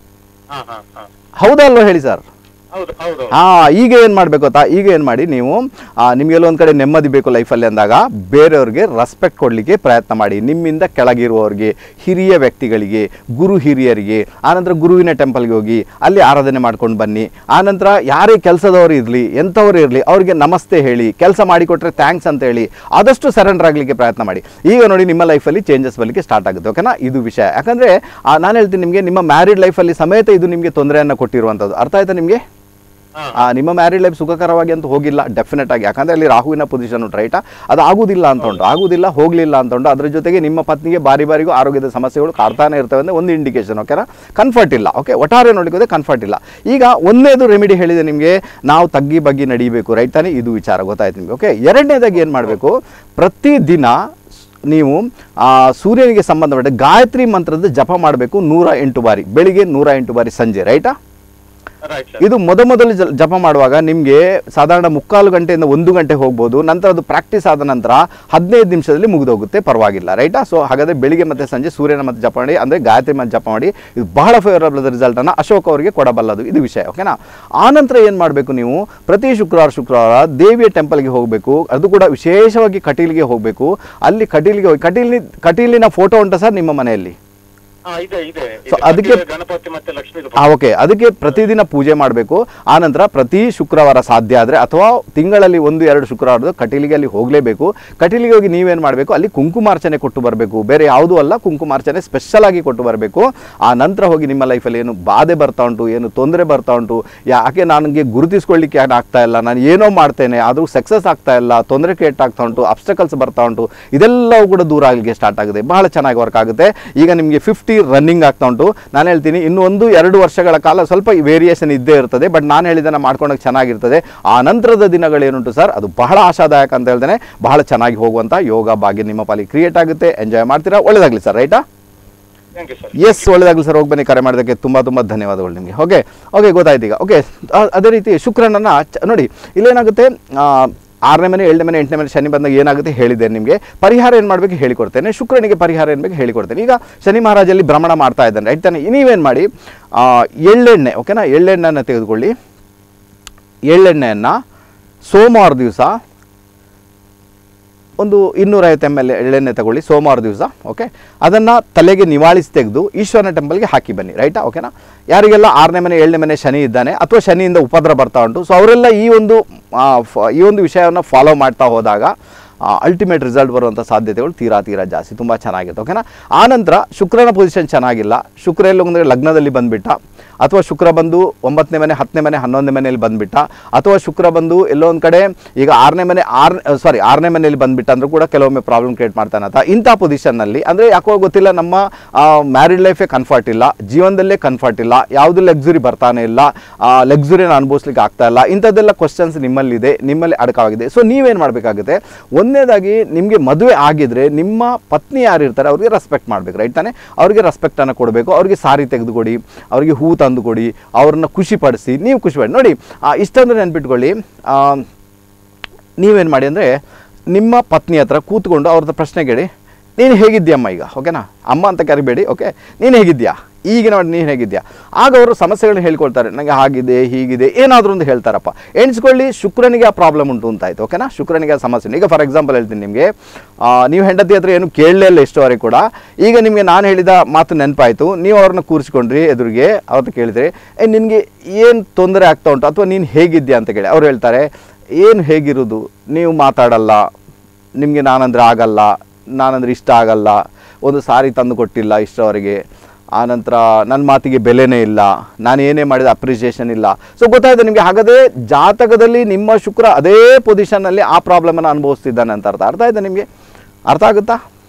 ಹಾ ಹಾ ಹಾ ಹೌದಾ ಅಲ್ವಾ ಹೇಳಿ ಸರ್ ಹೌದು ಹೌದು ಹಾ ಈಗ ಏನು ಮಾಡಬೇಕು ಗೊತ್ತಾ ಈಗ ಏನು ಮಾಡಿ ನೀವು ಆ, ನಿಮ್ಗೆಲ್ಲೋ ಒಂದು ಕಡೆ ನೆಮ್ಮದಿ ಬೇಕು ಲೈಫಲ್ಲಿ ಅಂದಾಗ ಬೇರೆಯವ್ರಿಗೆ ರೆಸ್ಪೆಕ್ಟ್ ಕೊಡಲಿಕ್ಕೆ ಪ್ರಯತ್ನ ಮಾಡಿ ನಿಮ್ಮಿಂದ ಕೆಳಗಿರುವವ್ರಿಗೆ ಹಿರಿಯ ವ್ಯಕ್ತಿಗಳಿಗೆ ಗುರು ಹಿರಿಯರಿಗೆ ಆನಂತರ ಗುರುವಿನ ಟೆಂಪಲ್ಗೆ ಹೋಗಿ ಅಲ್ಲಿ ಆರಾಧನೆ ಮಾಡ್ಕೊಂಡು ಬನ್ನಿ ಆನಂತರ ಯಾರೇ ಕೆಲಸದವರು ಇರಲಿ ಎಂಥವ್ರು ಇರಲಿ ಅವ್ರಿಗೆ ನಮಸ್ತೆ ಹೇಳಿ ಕೆಲಸ ಮಾಡಿಕೊಟ್ರೆ ಥ್ಯಾಂಕ್ಸ್ ಅಂತ ಹೇಳಿ ಆದಷ್ಟು ಸರೆಂಡರ್ ಆಗಲಿಕ್ಕೆ ಪ್ರಯತ್ನ ಮಾಡಿ ಈಗ ನೋಡಿ ನಿಮ್ಮ ಲೈಫಲ್ಲಿ ಚೇಂಜಸ್ ಬರಲಿಕ್ಕೆ ಸ್ಟಾರ್ಟ್ ಆಗುತ್ತೆ ಓಕೆನಾ ಇದು ವಿಷಯ ಯಾಕಂದರೆ ನಾನು ಹೇಳ್ತೀನಿ ನಿಮಗೆ ನಿಮ್ಮ ಮ್ಯಾರಿಡ್ ಲೈಫಲ್ಲಿ ಸಮೇತ ಇದು ನಿಮಗೆ ತೊಂದರೆಯನ್ನು ಕೊಟ್ಟಿರುವಂಥದ್ದು ಅರ್ಥ ಆಯ್ತಾ ನಿಮಗೆ ಹಾ ಆ, ನಿಮ್ಮ ಮ್ಯಾರಿಡ್ ಲೈಫ್ ಸುಖಕರವಾಗಿ ಅಂತ ಹೋಗಿಲ್ಲ ಡೆಫಿನೆಟ್ ಆಗಿ ಯಾಕಂದ್ರೆ ಅಲ್ಲಿ ರಾಹುವಿನ ಪೊಸಿಷನ್ ಉಂಟು ರೈಟಾ ಅದು ಆಗುದಿಲ್ಲ ಅಂತ ಉಂಟು ಆಗುದಿಲ್ಲ ಹೋಗಲಿಲ್ಲ ಅಂತ ಉಂಟು ಅದ್ರ ಜೊತೆಗೆ ನಿಮ್ಮ ಪತ್ನಿಗೆ ಬಾರಿ ಬಾರಿಗೂ ಆರೋಗ್ಯದ ಸಮಸ್ಯೆಗಳು ಕಾಡ್ತಾನೆ ಇರ್ತವೆ ಅಂದರೆ ಒಂದು ಇಂಡಿಕೇಶನ್ ಓಕೆನಾ ಕನ್ಫರ್ಟ್ ಇಲ್ಲ ಓಕೆ ಒಟ್ಟಾರೆ ನೋಡಿಕೋದೆ ಕನ್ಫರ್ಟ್ ಇಲ್ಲ ಈಗ ಒಂದನೇದು ರೆಮಿಡಿ ಹೇಳಿದೆ ನಿಮಗೆ ನಾವು ತಗ್ಗಿ ಬಗ್ಗಿ ನಡೀಬೇಕು ರೈಟ್ ತಾನೇ ಇದು ವಿಚಾರ ಗೊತ್ತಾಯ್ತು ನಿಮಗೆ ಓಕೆ ಎರಡನೇದಾಗಿ ಏನು ಮಾಡಬೇಕು ಪ್ರತಿದಿನ ನೀವು ಆ, ಸೂರ್ಯನಿಗೆ ಸಂಬಂಧಪಟ್ಟ ಗಾಯತ್ರಿ ಮಂತ್ರದ ಜಪ ಮಾಡಬೇಕು ನೂರ ಎಂಟು ಬಾರಿ ಬೆಳಿಗ್ಗೆ ನೂರ ಎಂಟು ಬಾರಿ ಸಂಜೆ ರೈಟಾ ರೈಟ್ ಸರ್ ಇದು ಮೊದ ಮೊದಲು ಜ- ಜಪ ಮಾಡುವಾಗ ನಿಮಗೆ ಸಾಧಾರಣ ಮುಕ್ಕಾಲು ಗಂಟೆಯಿಂದ ಒಂದು ಗಂಟೆ ಹೋಗ್ಬೋದು ನಂತರ ಅದು ಪ್ರಾಕ್ಟೀಸ್ ಆದ ನಂತರ ಹದಿನೈದು ನಿಮಿಷದಲ್ಲಿ ಮುಗಿದೋಗುತ್ತೆ ಪರವಾಗಿಲ್ಲ ರೈಟಾ ಸೊ ಹಾಗಾದರೆ ಬೆಳಿಗ್ಗೆ ಮತ್ತು ಸಂಜೆ ಸೂರ್ಯನ ಮತ್ತೆ ಜಪ ಮಾಡಿ ಅಂದರೆ ಗಾಯತ್ರಿ ಮತ್ತೆ ಜಪ ಮಾಡಿ ಇದು ಬಹಳ ಫೇವರಬಲ್ ರಿಸಲ್ಟನ್ನು ಅಶೋಕ್ ಅವರಿಗೆ ಕೊಡಬಲ್ಲದು ಇದು ವಿಷಯ ಓಕೆನಾ ಆನಂತರ ಏನು ಮಾಡಬೇಕು ನೀವು ಪ್ರತಿ ಶುಕ್ರವಾರ ಶುಕ್ರವಾರ ದೇವಿಯ ಟೆಂಪಲ್ಗೆ ಹೋಗಬೇಕು ಅದು ಕೂಡ ವಿಶೇಷವಾಗಿ ಕಟೀಲಿಗೆ ಹೋಗಬೇಕು ಅಲ್ಲಿ ಕಟೀಲಿಗೆ ಹೋಗಿ ಕಟೀಲಿ ಕಟೀಲಿನ ಫೋಟೋ ಉಂಟಾ ಸರ್ ನಿಮ್ಮ ಮನೆಯಲ್ಲಿ ಹಾ ಇದೆ ಇದೆ So, ಇದೆ. ಅದಕ್ಕೆ- ಮತ್ತೆ ಗಣಪತಿ ಮತ್ತೆ ಲಕ್ಷ್ಮೀ ಆ ಓಕೆ ಅದಕ್ಕೆ ಪ್ರತಿದಿನ ಪೂಜೆ ಮಾಡಬೇಕು ಆನಂತರ ಪ್ರತಿ ಶುಕ್ರವಾರ ಸಾಧ್ಯ ಆದರೆ ಅಥವಾ ತಿಂಗಳಲ್ಲಿ ಒಂದು ಎರಡು ಶುಕ್ರವಾರದ ಕಟೀಲಿಗೆ ಅಲ್ಲಿ ಹೋಗಲೇಬೇಕು ಕಟೀಲಿಗೆ ಹೋಗಿ ನೀವೇನು ಮಾಡಬೇಕು ಅಲ್ಲಿ ಕುಂಕುಮಾರ್ಚನೆ ಕೊಟ್ಟು ಬರಬೇಕು ಬೇರೆ ಯಾವುದೂ ಅಲ್ಲ ಕುಂಕುಮಾರ್ಚನೆ ಸ್ಪೆಷಲ್ ಆಗಿ ಕೊಟ್ಟು ಬರಬೇಕು ಆ ನಂತರ ಹೋಗಿ ನಿಮ್ಮ ಲೈಫಲ್ಲಿ ಏನು ಬಾಧೆ ಬರ್ತಾ ಉಂಟು ಏನು ತೊಂದರೆ ಬರ್ತಾ ಉಂಟು ಯಾಕೆ ನನಗೆ ಗುರುತಿಸ್ಕೊಳ್ಳಿಕ್ಕೆ ಏನು ಆಗ್ತಾ ಇಲ್ಲ ನಾನು ಏನೋ ಮಾಡ್ತೇನೆ ಆದರೂ ಸಕ್ಸಸ್ ಆಗ್ತಾ ಇಲ್ಲ ತೊಂದರೆ ಕ್ರಿಯೇಟ್ ಆಗ್ತಾ ಉಂಟು ಅಬ್ಸ್ಟಕಲ್ಸ್ ಬರ್ತಾ ಉಂಟು ಇದೆಲ್ಲವೂ ಕೂಡ ದೂರ ಆಗಲಿಕ್ಕೆ ಸ್ಟಾರ್ಟ್ ಆಗುತ್ತೆ ಬಹಳ ಚೆನ್ನಾಗಿ ವರ್ಕ್ ಆಗುತ್ತೆ ಈಗ ನಿಮಗೆ ಫಿಫ್ಟಿ ರನ್ನಿಂಗ್ ಆಗ್ತಾ ಉಂಟು ನಾನು ಹೇಳ್ತೀನಿ ಇನ್ನು ಒಂದು ಎರಡು ವರ್ಷಗಳ ಕಾಲ ಸ್ವಲ್ಪ ವೇರಿಯೇಷನ್ ಇದ್ದೇ ಇರ್ತದೆ ಬಟ್ ನಾನು ಹೇಳಿದ್ದನ್ನು ಮಾಡ್ಕೊಂಡೋಗಿ ಚೆನ್ನಾಗಿರ್ತದೆ ಆ ನಂತರದ ದಿನಗಳೇನುಂಟು ಸರ್ ಅದು ಬಹಳ ಆಶಾದಾಯಕ ಅಂತ ಹೇಳ್ತೇನೆ ಬಹಳ ಚೆನ್ನಾಗಿ ಹೋಗುವಂಥ ಯೋಗ ಭಾಗ್ಯ ನಿಮ್ಮ ಪಾಲಿಗೆ ಕ್ರಿಯೇಟ್ ಆಗುತ್ತೆ ಎಂಜಾಯ್ ಮಾಡ್ತೀರಾ ಒಳ್ಳೇದಾಗಲಿ ಸರ್ ರೈಟಾ ಥ್ಯಾಂಕ್ ಯು ಸರ್ ಎಸ್ ಒಳ್ಳೆದಾಗಲಿ ಸರ್ ಹೋಗಿ ಬನ್ನಿ ಕರೆ ಮಾಡೋದಕ್ಕೆ ತುಂಬ ತುಂಬ ಧನ್ಯವಾದಗಳು ನಿಮಗೆ ಓಕೆ ಓಕೆ ಗೊತ್ತಾಯ್ತು ಈಗ ಓಕೆ ಅದೇ ರೀತಿ ಶುಕ್ರನನ್ನು ಚ- ನೋಡಿ ಇಲ್ಲೇನಾಗುತ್ತೆ ಆ, ಆರನೇ ಮನೆ ಏಳನೇ ಮನೆ ಎಂಟನೇ ಮನೆ ಶನಿ ಬಂದಾಗ ಏನಾಗುತ್ತೆ ಹೇಳಿದ್ದೇನೆ ನಿಮಗೆ ಪರಿಹಾರ ಏನು ಮಾಡಬೇಕು ಹೇಳಿಕೊಡ್ತೇನೆ ಶುಕ್ರನಿಗೆ ಪರಿಹಾರ ಏನು ಬೇಕು ಹೇಳಿಕೊಡ್ತೇನೆ ಈಗ ಶನಿ ಮಹಾರಾಜಲ್ಲಿ ಭ್ರಮಣ ಮಾಡ್ತಾ ಇದ್ದಾನೆ ರೈಟ್ ತಾನೆ ನೀವೇನು ಮಾಡಿ ಆ, ಎಳ್ಳೆಣ್ಣೆ ಓಕೆನಾ ಎಳ್ಳೆಣ್ಣೆಯನ್ನು ತೆಗೆದುಕೊಳ್ಳಿ ಎಳ್ಳೆಣ್ಣೆಯನ್ನು ಸೋಮವಾರ ದಿವಸ ಒಂದು ಇನ್ನೂರೈವತ್ತು ಎಮ್ ಎಲ್ ಎಳ್ಳೆಣ್ಣೆ ತಗೊಳ್ಳಿ ಸೋಮವಾರ ದಿವಸ ಓಕೆ ಅದನ್ನು ತಲೆಗೆ ನಿವಾಳಿಸಿ ತೆಗೆದು ಈಶ್ವರನ ಟೆಂಪಲ್ಗೆ ಹಾಕಿ ಬನ್ನಿ ರೈಟಾ ಓಕೆನಾ ಯಾರಿಗೆಲ್ಲ ಆರನೇ ಮನೆ ಏಳನೇ ಮನೆ ಶನಿ ಇದ್ದಾನೆ ಅಥವಾ ಶನಿಯಿಂದ ಉಪದ್ರ ಬರ್ತಾ ಉಂಟು ಸೊ ಅವರೆಲ್ಲ ಈ ಒಂದು ಆ, ಫ- ಈ ಒಂದು ವಿಷಯವನ್ನು ಫಾಲೋ ಮಾಡ್ತಾ ಹೋದಾಗ ಅಲ್ಟಿಮೇಟ್ ರಿಸಲ್ಟ್ ಬರುವಂಥ ಸಾಧ್ಯತೆಗಳು ತೀರಾ ತೀರಾ ಜಾಸ್ತಿ ತುಂಬ ಚೆನ್ನಾಗಿರುತ್ತೆ ಓಕೆನಾ ಆನಂತರ ಶುಕ್ರನ ಪೊಸಿಷನ್ ಚೆನ್ನಾಗಿಲ್ಲ ಶುಕ್ರ ಎಲ್ಲೋ ಒಂದು ಲಗ್ನದಲ್ಲಿ ಬಂದುಬಿಟ್ಟ ಅಥವಾ ಶುಕ್ರ ಬಂದು ಒಂಬತ್ತನೇ ಮನೆ ಹತ್ತನೇ ಮನೆ ಹನ್ನೊಂದನೇ ಮನೆಯಲ್ಲಿ ಬಂದುಬಿಟ್ಟ ಅಥವಾ ಶುಕ್ರ ಬಂದು ಎಲ್ಲೋ ಒಂದು ಕಡೆ ಈಗ ಆರನೇ ಮನೆ ಆರ್ ಸಾರಿ ಆರನೇ ಮನೆಯಲ್ಲಿ ಬಂದುಬಿಟ್ಟ ಅಂದರೂ ಕೂಡ ಕೆಲವೊಮ್ಮೆ ಪ್ರಾಬ್ಲಮ್ ಕ್ರಿಯೇಟ್ ಮಾಡ್ತಾನೆ ಅಂತ ಇಂಥ ಪೊಸಿಷನ್ನಲ್ಲಿ ಅಂದರೆ ಯಾಕೋ ಗೊತ್ತಿಲ್ಲ ನಮ್ಮ ಮ್ಯಾರಿಡ್ ಲೈಫೇ ಕನ್ಫರ್ಟ್ ಇಲ್ಲ ಜೀವನದಲ್ಲೇ ಕನ್ಫರ್ಟ್ ಇಲ್ಲ ಯಾವುದು ಲಕ್ಸುರಿ ಬರ್ತಾನೆ ಇಲ್ಲ ಲಕ್ಸುರಿನ ಅನುಭವಿಸ್ಲಿಕ್ಕೆ ಆಗ್ತಾ ಇಲ್ಲ ಇಂಥದ್ದೆಲ್ಲ ಕ್ವಶನ್ಸ್ ನಿಮ್ಮಲ್ಲಿದೆ ನಿಮ್ಮಲ್ಲಿ ಅಡಕವಾಗಿದೆ ಸೊ ನೀವೇನು ಮಾಡಬೇಕಾಗುತ್ತೆ ಒಂದನೇದಾಗಿ ನಿಮಗೆ ಮದುವೆ ಆಗಿದ್ರೆ ನಿಮ್ಮ ಪತ್ನಿ ಯಾರು ಇರ್ತಾರೆ ಅವ್ರಿಗೆ ರೆಸ್ಪೆಕ್ಟ್ ಮಾಡಬೇಕು ರೈಟ್ ತಾನೆ ಅವ್ರಿಗೆ ರೆಸ್ಪೆಕ್ಟನ್ನು ಕೊಡಬೇಕು ಅವ್ರಿಗೆ ಸಾರಿ ತೆಗೆದುಕೊಡಿ ಅವ್ರಿಗೆ ಹೂ ತಂದು ಕೊಡಿ ಅವ್ರನ್ನ ಖುಷಿಪಡಿಸಿ ನೀವು ಖುಷಿಪಡಿ ನೋಡಿ ಆ, ಇಷ್ಟಂದ್ರೆ ನೆನ್ಪಿಟ್ಕೊಳ್ಳಿ ಆ, ನೀವೇನು ಮಾಡಿ ಅಂದರೆ ನಿಮ್ಮ ಪತ್ನಿ ಹತ್ರ ಕೂತ್ಕೊಂಡು ಅವ್ರ ಹತ್ರ ಪ್ರಶ್ನೆ ಕೇಳಿ ನೀನು ಹೇಗಿದ್ಯಮ್ಮ ಈಗ ಓಕೆನಾ ಅಮ್ಮ ಅಂತ ಕರಿಬೇಡಿ ಓಕೆ ನೀನು ಹೇಗಿದ್ಯಾ ಈಗ ನೋಡಿ ನೀನು ಹೇಗಿದ್ಯಾ ಆಗ ಅವರು ಸಮಸ್ಯೆಗಳನ್ನ ಹೇಳ್ಕೊಳ್ತಾರೆ ನನಗೆ ಹಾಗಿದೆ ಹೀಗಿದೆ ಏನಾದರೂ ಒಂದು ಹೇಳ್ತಾರಪ್ಪ ಎಣಿಸ್ಕೊಳ್ಳಿ ಶುಕ್ರನಿಗೆ ಆ ಪ್ರಾಬ್ಲಮ್ ಉಂಟು ಅಂತಾಯ್ತು ಓಕೆನಾ ಶುಕ್ರನಿಗೆ ಆ ಸಮಸ್ಯೆ ಉಂಟು. ಈಗ ಫಾರ್ ಎಕ್ಸಾಂಪಲ್ ಹೇಳ್ತೀನಿ ನಿಮಗೆ ನೀವು ಹೆಂಡತಿ ಹತ್ರ ಏನು ಕೇಳಲೇ ಇಲ್ಲ ಇಷ್ಟವರೆಗೆ ಕೂಡ ಈಗ ನಿಮಗೆ ನಾನು ಹೇಳಿದ ಮಾತು ನೆನಪಾಯಿತು ನೀವು ಅವ್ರನ್ನ ಕೂರಿಸ್ಕೊಂಡ್ರಿ ಎದುರಿಗೆ ಅವತ್ತು ಕೇಳಿದ್ರಿ ಏ ನಿನಗೆ ಏನು ತೊಂದರೆ ಆಗ್ತಾ ಉಂಟು ಅಥವಾ ನೀನು ಹೇಗಿದ್ಯಾ ಅಂತ ಕೇಳಿ ಅವ್ರು ಹೇಳ್ತಾರೆ ಏನು ಹೇಗಿರೋದು ನೀವು ಮಾತಾಡಲ್ಲ ನಿಮಗೆ ನಾನಂದ್ರೆ ಆಗಲ್ಲ ನಾನಂದ್ರೆ ಇಷ್ಟ ಆಗಲ್ಲ ಒಂದು ಸಾರಿ ತಂದು ಕೊಟ್ಟಿಲ್ಲ ಇಷ್ಟವರೆಗೆ ಆನಂತರ ನನ್ನ ಮಾತಿಗೆ ಬೆಲೆನೇ ಇಲ್ಲ ನಾನು ಏನೇ ಮಾಡಿದ ಅಪ್ರಿಸಿಯೇಷನ್ ಇಲ್ಲ ಸೊ ಗೊತ್ತಾಯ್ತು ನಿಮಗೆ ಹಾಗಾದರೆ ಜಾತಕದಲ್ಲಿ ನಿಮ್ಮ ಶುಕ್ರ ಅದೇ ಪೊಸಿಷನ್ನಲ್ಲಿ ಆ ಪ್ರಾಬ್ಲಮನ್ನು ಅನುಭವಿಸ್ತಿದ್ದಾನೆ ಅಂತ ಅರ್ಥ ಅರ್ಥ ಆಯ್ತಾ ನಿಮಗೆ ಅರ್ಥ ಆಗುತ್ತಾ